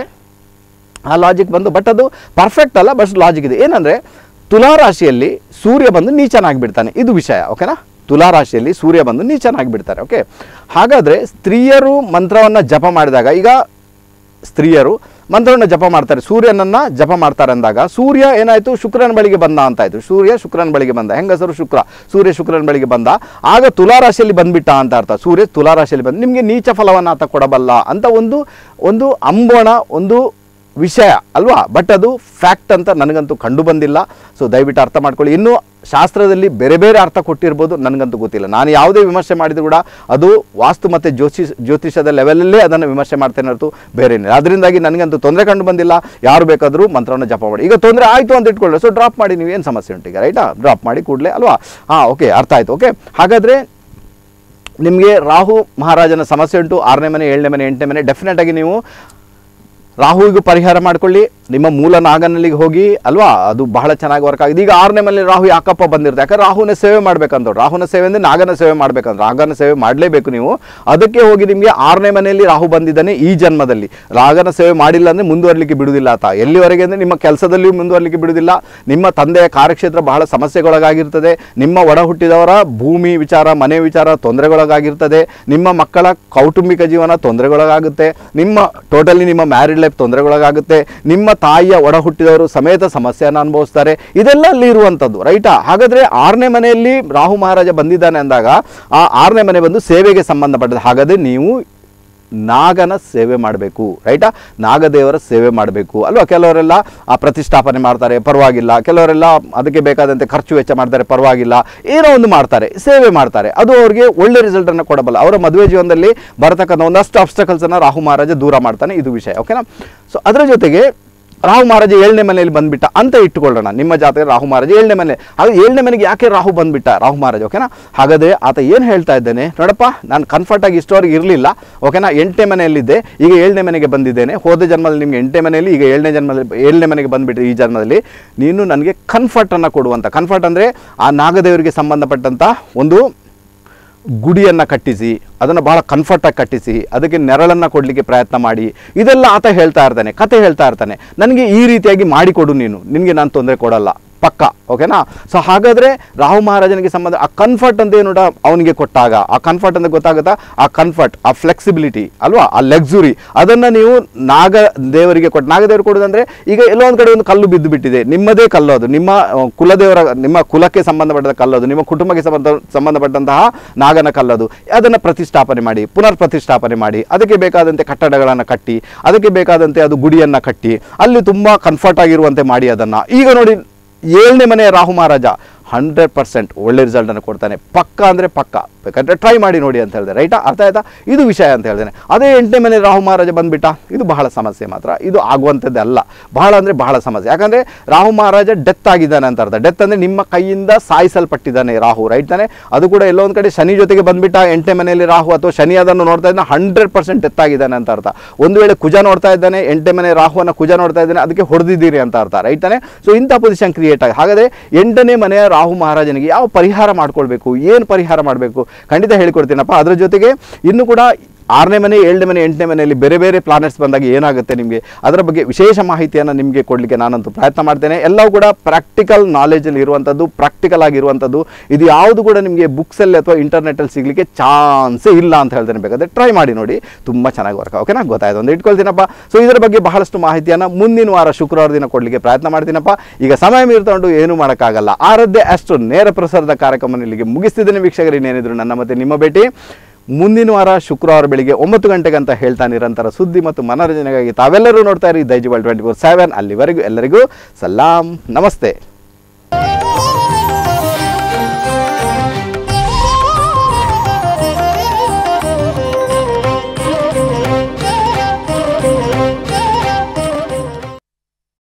ಆ ಲಾಜಿಕ್ ಬಂದು ಬಟ್ ಅದು ಪರ್ಫೆಕ್ಟ್ ಅಲ್ಲ ಬಟ್ ಲಾಜಿಕ್ ಇದೆ ಏನಂದರೆ ತುಲಾರಾಶಿಯಲ್ಲಿ ಸೂರ್ಯ ಬಂದು ನೀಚನಾಗಿಬಿಡ್ತಾನೆ ಇದು ವಿಷಯ ಓಕೆನಾ ತುಲಾರಾಶಿಯಲ್ಲಿ ಸೂರ್ಯ ಬಂದು ನೀಚನಾಗಿಬಿಡ್ತಾರೆ ಓಕೆ ಹಾಗಾದರೆ ಸ್ತ್ರೀಯರು ಮಂತ್ರವನ್ನು ಜಪ ಮಾಡಿದಾಗ ಈಗ ಸ್ತ್ರೀಯರು ಮಂತ್ರವನ್ನು ಜಪ ಮಾಡ್ತಾರೆ ಸೂರ್ಯನನ್ನು ಜಪ ಮಾಡ್ತಾರೆ ಅಂದಾಗ ಸೂರ್ಯ ಏನಾಯಿತು ಶುಕ್ರನ ಬಳಿಗೆ ಬಂದ ಅಂತಾಯಿತು ಸೂರ್ಯ ಶುಕ್ರನ ಬಳಿಗೆ ಬಂದ ಹೆಂಗಸರು ಶುಕ್ರ ಸೂರ್ಯ ಶುಕ್ರನ ಬಳಿಗೆ ಬಂದ ಆಗ ತುಲಾರಾಶಿಯಲ್ಲಿ ಬಂದ್ಬಿಟ್ಟ ಅಂತ ಅರ್ಥ ಸೂರ್ಯ ತುಲಾರಾಶಿಯಲ್ಲಿ ಬಂದು ನಿಮಗೆ ನೀಚ ಫಲವನ್ನು ಆತ ಕೊಡಬಲ್ಲ ಅಂತ ಒಂದು ಒಂದು ಅಂಬೋಣ ಒಂದು ವಿಷಯ ಅಲ್ವಾ ಬಟ್ ಅದು ಫ್ಯಾಕ್ಟ್ ಅಂತ ನನಗಂತೂ ಕಂಡು ಬಂದಿಲ್ಲ ಸೊ ದಯವಿಟ್ಟು ಅರ್ಥ ಮಾಡ್ಕೊಳ್ಳಿ ಇನ್ನು ಶಾಸ್ತ್ರದಲ್ಲಿ ಬೇರೆ ಬೇರೆ ಅರ್ಥ ಕೊಟ್ಟಿರ್ಬೋದು ನನಗಂತೂ ಗೊತ್ತಿಲ್ಲ ನಾನು ಯಾವುದೇ ವಿಮರ್ಶೆ ಮಾಡಿದ್ರು ಕೂಡ ಅದು ವಾಸ್ತು ಮತ್ತು ಜ್ಯೋತಿಷ್ ಜ್ಯೋತಿಷದ ಲೆವೆಲಲ್ಲೇ ಅದನ್ನು ವಿಮರ್ಶೆ ಮಾಡ್ತೇನೆ ಹೊರತು ಬೇರೆ ಏನಿಲ್ಲ ಅದರಿಂದಾಗಿ ನನಗಂತೂ ತೊಂದರೆ ಕಂಡು ಬಂದಿಲ್ಲ ಯಾರು ಬೇಕಾದರೂ ಮಂತ್ರವನ್ನು ಜಪ ಮಾಡಿ ಈಗ ತೊಂದರೆ ಆಯಿತು ಅಂತ ಇಟ್ಕೊಳ್ಳಿ ಸೊ ಡ್ರಾಪ್ ಮಾಡಿ ನೀವು ಏನು ಸಮಸ್ಯೆ ಉಂಟು ಈಗ ರೈಟಾ ಡ್ರಾಪ್ ಮಾಡಿ ಕೂಡಲೇ ಅಲ್ವಾ ಹಾಂ ಓಕೆ ಅರ್ಥ ಆಯಿತು ಓಕೆ ಹಾಗಾದರೆ ನಿಮಗೆ ರಾಹು ಮಹಾರಾಜನ ಸಮಸ್ಯೆ ಉಂಟು ಆರನೇ ಮನೆ ಏಳನೇ ಮನೆ ಎಂಟನೇ ಮನೆ ಡೆಫಿನೆಟ್ ಆಗಿ ನೀವು ರಾಹುವಿಗೂ ಪರಿಹಾರ ಮಾಡ್ಕೊಳ್ಳಿ ನಿಮ್ಮ ಮೂಲ ನಾಗನಲ್ಲಿಗೆ ಹೋಗಿ ಅಲ್ವಾ ಅದು ಬಹಳ ಚೆನ್ನಾಗಿ ವರ್ಕ್ ಆಗಿದೆ ಈಗ ಆರನೇ ಮನೆ ರಾಹು ಯಾಕಪ್ಪ ಬಂದಿರುತ್ತೆ ಯಾಕಂದ್ರೆ ರಾಹುನ ಸೇವೆ ಮಾಡ್ಬೇಕಂತ ರಾಹುನ ಸೇವೆ ಅಂದರೆ ನಾಗನ ಸೇವೆ ಮಾಡ್ಬೇಕಂತ ನಾಗನ ಸೇವೆ ಮಾಡಲೇಬೇಕು ನೀವು ಅದಕ್ಕೆ ಹೋಗಿ ನಿಮಗೆ ಆರನೇ ಮನೆಯಲ್ಲಿ ರಾಹು ಬಂದಿದ್ದಾನೆ ಈ ಜನ್ಮದಲ್ಲಿ ನಾಗನ ಸೇವೆ ಮಾಡಿಲ್ಲ ಅಂದರೆ ಮುಂದುವರಲಿಕ್ಕೆ ಬಿಡುವುದಿಲ್ಲ ಆತ ಎಲ್ಲಿವರೆಗೆ ಅಂದರೆ ನಿಮ್ಮ ಕೆಲಸದಲ್ಲಿಯೂ ಮುಂದುವರಲಿಕ್ಕೆ ಬಿಡುವುದಿಲ್ಲ ನಿಮ್ಮ ತಂದೆಯ ಕಾರ್ಯಕ್ಷೇತ್ರ ಬಹಳ ಸಮಸ್ಯೆಗೊಳಗಾಗಿರ್ತದೆ ನಿಮ್ಮ ಒಡ ಹುಟ್ಟಿದವರ ಭೂಮಿ ವಿಚಾರ ಮನೆ ವಿಚಾರ ತೊಂದರೆಗೊಳಗಾಗಿರ್ತದೆ ನಿಮ್ಮ ಮಕ್ಕಳ ಕೌಟುಂಬಿಕ ಜೀವನ ತೊಂದರೆಗೊಳಗಾಗುತ್ತೆ ನಿಮ್ಮ ಟೋಟಲಿ ನಿಮ್ಮ ಮ್ಯಾರಿಡ್ ಲೈಫ್ ತೊಂದರೆಗೊಳಗಾಗುತ್ತೆ ನಿಮ್ಮ ತಾಯಿಯ ಒಡ ಹುಟ್ಟಿದವರು ಸಮೇತ ಸಮಸ್ಯೆಯನ್ನು ಅನುಭವಿಸ್ತಾರೆ ಇದೆಲ್ಲ ಅಲ್ಲಿ ಇರುವಂಥದ್ದು ರೈಟಾ ಹಾಗಾದರೆ ಆರನೇ ಮನೆಯಲ್ಲಿ ರಾಹು ಮಹಾರಾಜ ಬಂದಿದ್ದಾನೆ ಅಂದಾಗ ಆ ಆರನೇ ಮನೆ ಬಂದು ಸೇವೆಗೆ ಸಂಬಂಧಪಟ್ಟದ್ದು ಹಾಗಾದರೆ ನೀವು ನಾಗನ ಸೇವೆ ಮಾಡಬೇಕು ರೈಟಾ ನಾಗದೇವರ ಸೇವೆ ಮಾಡಬೇಕು ಅಲ್ವಾ ಕೆಲವರೆಲ್ಲ ಆ ಪ್ರತಿಷ್ಠಾಪನೆ ಮಾಡ್ತಾರೆ ಪರವಾಗಿಲ್ಲ ಕೆಲವರೆಲ್ಲ ಅದಕ್ಕೆ ಬೇಕಾದಂತೆ ಖರ್ಚು ವೆಚ್ಚ ಮಾಡ್ತಾರೆ ಪರವಾಗಿಲ್ಲ ಏನೋ ಒಂದು ಮಾಡ್ತಾರೆ ಸೇವೆ ಮಾಡ್ತಾರೆ ಅದು ಅವ್ರಿಗೆ ಒಳ್ಳೆ ರಿಸಲ್ಟನ್ನು ಕೊಡಬಲ್ಲ ಅವರ ಮದುವೆ ಜೀವನದಲ್ಲಿ ಬರತಕ್ಕಂಥ ಒಂದಷ್ಟು ಅಬ್ಸ್ಟಕಲ್ಸನ್ನು ರಾಹು ಮಹಾರಾಜ ದೂರ ಮಾಡ್ತಾನೆ ಇದು ವಿಷಯ ಓಕೆನಾ ಸೊ ಅದರ ಜೊತೆಗೆ ರಾಹು ಮಹಾರಾಜ ಏಳನೇ ಮನೆಯಲ್ಲಿ ಬಂದ್ಬಿಟ್ಟ ಅಂತ ಇಟ್ಟುಕೊಳ್ಳೋಣ ನಿಮ್ಮ ಜಾತಕ ರಾಹು ಮಹಾರಾಜ ಏಳನೇ ಮನೆ ಹಾಗೆ ಏಳನೇ ಮನೆಗೆ ಯಾಕೆ ರಾಹು ಬಂದ್ಬಿಟ್ಟ ರಾಹು ಮಹಾರಾಜ ಓಕೆನಾ ಹಾಗಾದರೆ ಆತ ಏನು ಹೇಳ್ತಾ ಇದ್ದೇನೆ ನೋಡಪ್ಪ ನಾನು ಕಂಫರ್ಟಾಗಿ ಇಷ್ಟವರೆಗೆ ಇರಲಿಲ್ಲ ಓಕೆನಾ ಎಂಟನೇ ಮನೆಯಲ್ಲಿದ್ದೆ ಈಗ ಏಳನೇ ಮನೆಗೆ ಬಂದಿದ್ದೇನೆ ಹೋದ ಜನ್ಮದಲ್ಲಿ ನಿಮಗೆ ಎಂಟನೇ ಮನೆಯಲ್ಲಿ ಈಗ ಏಳನೇ ಜನ್ಮದಲ್ಲಿ ಏಳನೇ ಮನೆಗೆ ಬಂದುಬಿಟ್ಟು ಈ ಜನ್ಮದಲ್ಲಿ ನೀನು ನನಗೆ ಕನ್ಫರ್ಟನ್ನು ಕೊಡುವಂಥ ಕನ್ಫರ್ಟ್ ಅಂದರೆ ಆ ನಾಗದೇವರಿಗೆ ಸಂಬಂಧಪಟ್ಟಂಥ ಒಂದು ಗುಡಿಯನ್ನು ಕಟ್ಟಿಸಿ ಅದನ್ನು ಬಹಳ ಕಂಫರ್ಟಾಗಿ ಕಟ್ಟಿಸಿ ಅದಕ್ಕೆ ನೆರಳನ್ನು ಕೊಡಲಿಕ್ಕೆ ಪ್ರಯತ್ನ ಮಾಡಿ ಇದೆಲ್ಲ ಆತ ಹೇಳ್ತಾ ಇರ್ತಾನೆ ಕತೆ ಹೇಳ್ತಾ ಇರ್ತಾನೆ ನನಗೆ ಈ ರೀತಿಯಾಗಿ ಮಾಡಿಕೊಡು ನೀನು ನಿನಗೆ ನಾನು ತೊಂದರೆ ಕೊಡಲ್ಲ ಪಕ್ಕ ಓಕೆನಾ ಸೊ ಹಾಗಾದರೆ ರಾಹು ಮಹಾರಾಜನಿಗೆ ಸಂಬಂಧ ಆ ಕನ್ಫರ್ಟ್ ಅಂತ ಏನು ಅವನಿಗೆ ಕೊಟ್ಟಾಗ ಆ ಕನ್ಫರ್ಟ್ ಅಂತ ಗೊತ್ತಾಗುತ್ತಾ ಆ ಕನ್ಫರ್ಟ್ ಆ ಫ್ಲೆಕ್ಸಿಬಿಲಿಟಿ ಅಲ್ವಾ ಆ ಲಕ್ಸುರಿ ಅದನ್ನು ನೀವು ನಾಗ ದೇವರಿಗೆ ಕೊಟ್ಟು ನಾಗದೇವರು ಕೊಡೋದಂದ್ರೆ ಈಗ ಎಲ್ಲೋ ಒಂದು ಕಡೆ ಒಂದು ಕಲ್ಲು ಬಿದ್ದು ಬಿಟ್ಟಿದೆ ನಿಮ್ಮದೇ ಕಲ್ಲು ಅದು ನಿಮ್ಮ ಆ, ಕುಲದೇವರ ನಿಮ್ಮ ಕುಲಕ್ಕೆ ಸಂಬಂಧಪಟ್ಟ ಕಲ್ಲದು ನಿಮ್ಮ ಕುಟುಂಬಕ್ಕೆ ಸಂಬಂಧ ಸಂಬಂಧಪಟ್ಟಂತಹ ನಾಗನ ಕಲ್ಲದು ಅದನ್ನು ಪ್ರತಿಷ್ಠಾಪನೆ ಮಾಡಿ ಪುನರ್ ಪ್ರತಿಷ್ಠಾಪನೆ ಮಾಡಿ ಅದಕ್ಕೆ ಬೇಕಾದಂತೆ ಕಟ್ಟಡಗಳನ್ನು ಕಟ್ಟಿ ಅದಕ್ಕೆ ಬೇಕಾದಂತೆ ಅದು ಗುಡಿಯನ್ನು ಕಟ್ಟಿ ಅಲ್ಲಿ ತುಂಬ ಕಂಫರ್ಟ್ ಆಗಿರುವಂತೆ ಮಾಡಿ ಅದನ್ನು ಈಗ ನೋಡಿ ಏಳನೇ ಮನೆಯ ರಾಹು ಮಹಾರಾಜ ಹಂಡ್ರೆಡ್ ಪರ್ಸೆಂಟ್ ಒಳ್ಳೆ ರಿಸಲ್ಟನ್ನು ಕೊಡ್ತಾನೆ ಪಕ್ಕ ಅಂದರೆ ಪಕ್ಕ ಬೇಕಾದ್ರೆ ಟ್ರೈ ಮಾಡಿ ನೋಡಿ ಅಂತ ಹೇಳಿದೆ ರೈಟಾ ಅರ್ಥ ಆಯ್ತಾ ಇದು ವಿಷಯ ಅಂತ ಹೇಳ್ತೇನೆ ಅದೇ ಎಂಟನೇ ಮನೆ ರಾಹು ಮಹಾರಾಜ ಬಂದುಬಿಟ್ಟ ಇದು ಬಹಳ ಸಮಸ್ಯೆ ಮಾತ್ರ ಇದು ಆಗುವಂಥದ್ದೇ ಅಲ್ಲ ಬಹಳ ಅಂದರೆ ಬಹಳ ಸಮಸ್ಯೆ ಯಾಕಂದರೆ ರಾಹು ಮಹಾರಾಜ ಡೆತ್ ಆಗಿದ್ದಾನೆ ಅಂತ ಅರ್ಥ ಡೆತ್ ಅಂದರೆ ನಿಮ್ಮ ಕೈಯಿಂದ ಸಾಯಿಸಲ್ಪಟ್ಟಿದ್ದಾನೆ ರಾಹು ರೈಟ್ ತಾನೆ ಅದು ಕೂಡ ಎಲ್ಲೋ ಒಂದು ಕಡೆ ಶನಿ ಜೊತೆಗೆ ಬಂದುಬಿಟ್ಟ ಎಂಟನೇ ಮನೆಯಲ್ಲಿ ರಾಹು ಅಥವಾ ಶನಿ ಅದನ್ನು ನೋಡ್ತಾ ಇದ್ದಾನೆ ಹಂಡ್ರೆಡ್ ಪರ್ಸೆಂಟ್ ಡೆತ್ ಆಗಿದ್ದಾನೆ ಅಂತ ಅರ್ಥ ಒಂದು ವೇಳೆ ಕುಜ ನೋಡ್ತಾ ಇದ್ದಾನೆ ಎಂಟನೇ ಮನೆ ರಾಹುವನ್ನು ಕುಜ ನೋಡ್ತಾ ಇದ್ದಾನೆ ಅದಕ್ಕೆ ಹೊಡೆದಿದ್ದೀರಿ ಅಂತ ಅರ್ಥ ರೈಟ್ ತಾನೆ ಸೊ ಇಂಥ ಪೊಸಿಷನ್ ಕ್ರಿಯೇಟ್ ಆಗಿ ಹಾಗಾದರೆ ಎಂಟನೇ ಮನೆಯ ರಾಹು ಮಹಾರಾಜನಿಗೆ ಯಾವ ಪರಿಹಾರ ಮಾಡ್ಕೊಳ್ಬೇಕು ಏನು ಪರಿಹಾರ ಮಾಡಬೇಕು ಖಂಡಿತ ಹೇಳಿಕೊಡ್ತೀನಪ್ಪ ಅದರ ಜೊತೆಗೆ ಇನ್ನು ಕೂಡ ಆರನೇ ಮನೆ ಏಳನೇ ಮನೆ ಎಂಟನೇ ಮನೆಯಲ್ಲಿ ಬೇರೆ ಬೇರೆ ಪ್ಲಾನೆಟ್ಸ್ ಬಂದಾಗ ಏನಾಗುತ್ತೆ ನಿಮಗೆ ಅದರ ಬಗ್ಗೆ ವಿಶೇಷ ಮಾಹಿತಿಯನ್ನು ನಿಮಗೆ ಕೊಡಲಿಕ್ಕೆ ನಾನಂತೂ ಪ್ರಯತ್ನ ಮಾಡ್ತೇನೆ ಎಲ್ಲವೂ ಕೂಡ ಪ್ರಾಕ್ಟಿಕಲ್ ನಾಲೆಜಲ್ಲಿ ಇರುವಂಥದ್ದು ಪ್ರಾಕ್ಟಿಕಲ್ ಆಗಿರುವಂಥದ್ದು ಇದು ಯಾವುದು ಕೂಡ ನಿಮಗೆ ಬುಕ್ಸಲ್ಲಿ ಅಥವಾ ಇಂಟರ್ನೆಟ್ಟಲ್ಲಿ ಸಿಗಲಿಕ್ಕೆ ಚಾನ್ಸೇ ಇಲ್ಲ ಅಂತ ಹೇಳ್ತೇನೆ ಬೇಕಾದ್ರೆ ಟ್ರೈ ಮಾಡಿ ನೋಡಿ ತುಂಬ ಚೆನ್ನಾಗಿ ವರ್ಕ್ ಓಕೆನಾ ಗೊತ್ತಾಯ್ತು ಒಂದು ಇಟ್ಕೊಳ್ತೀನಪ್ಪ ಸೊ ಇದರ ಬಗ್ಗೆ ಬಹಳಷ್ಟು ಮಾಹಿತಿಯನ್ನು ಮುಂದಿನ ವಾರ ಶುಕ್ರವಾರ ದಿನ ಕೊಡಲಿಕ್ಕೆ ಪ್ರಯತ್ನ ಮಾಡ್ತೀನಪ್ಪ ಈಗ ಸಮಯ ಮೀರ್ಕೊಂಡು ಏನೂ ಮಾಡೋಕ್ಕಾಗಲ್ಲ ಆರದ್ದೇ ಅಷ್ಟು ನೇರ ಪ್ರಸಾರದ ಕಾರ್ಯಕ್ರಮ ಇಲ್ಲಿಗೆ ಮುಗಿಸ್ತಿದ್ದೇನೆ ವೀಕ್ಷಕರು ಇನ್ನೇನಿದ್ರು ನನ್ನ ಮತ್ತೆ ನಿಮ್ಮ ಭೇಟಿ ಮುಂದಿನ ವಾರ ಶುಕ್ರವಾರ ಬೆಳಿಗ್ಗೆ ಒಂಬತ್ತು ಗಂಟೆಗೆ ಅಂತ ಹೇಳ್ತಾ ನಿರಂತರ ಸುದ್ದಿ ಮತ್ತು ಮನೋರಂಜನೆಗಾಗಿ ತಾವೆಲ್ಲರೂ ನೋಡ್ತಾ ಇರಿ ದೈಜಿವಲ್ ಟ್ವೆಂಟಿ ಫೋರ್ ಸೆವೆನ್ ಅಲ್ಲಿವರೆಗೂ ಎಲ್ಲರಿಗೂ ಸಲಾಂ ನಮಸ್ತೆ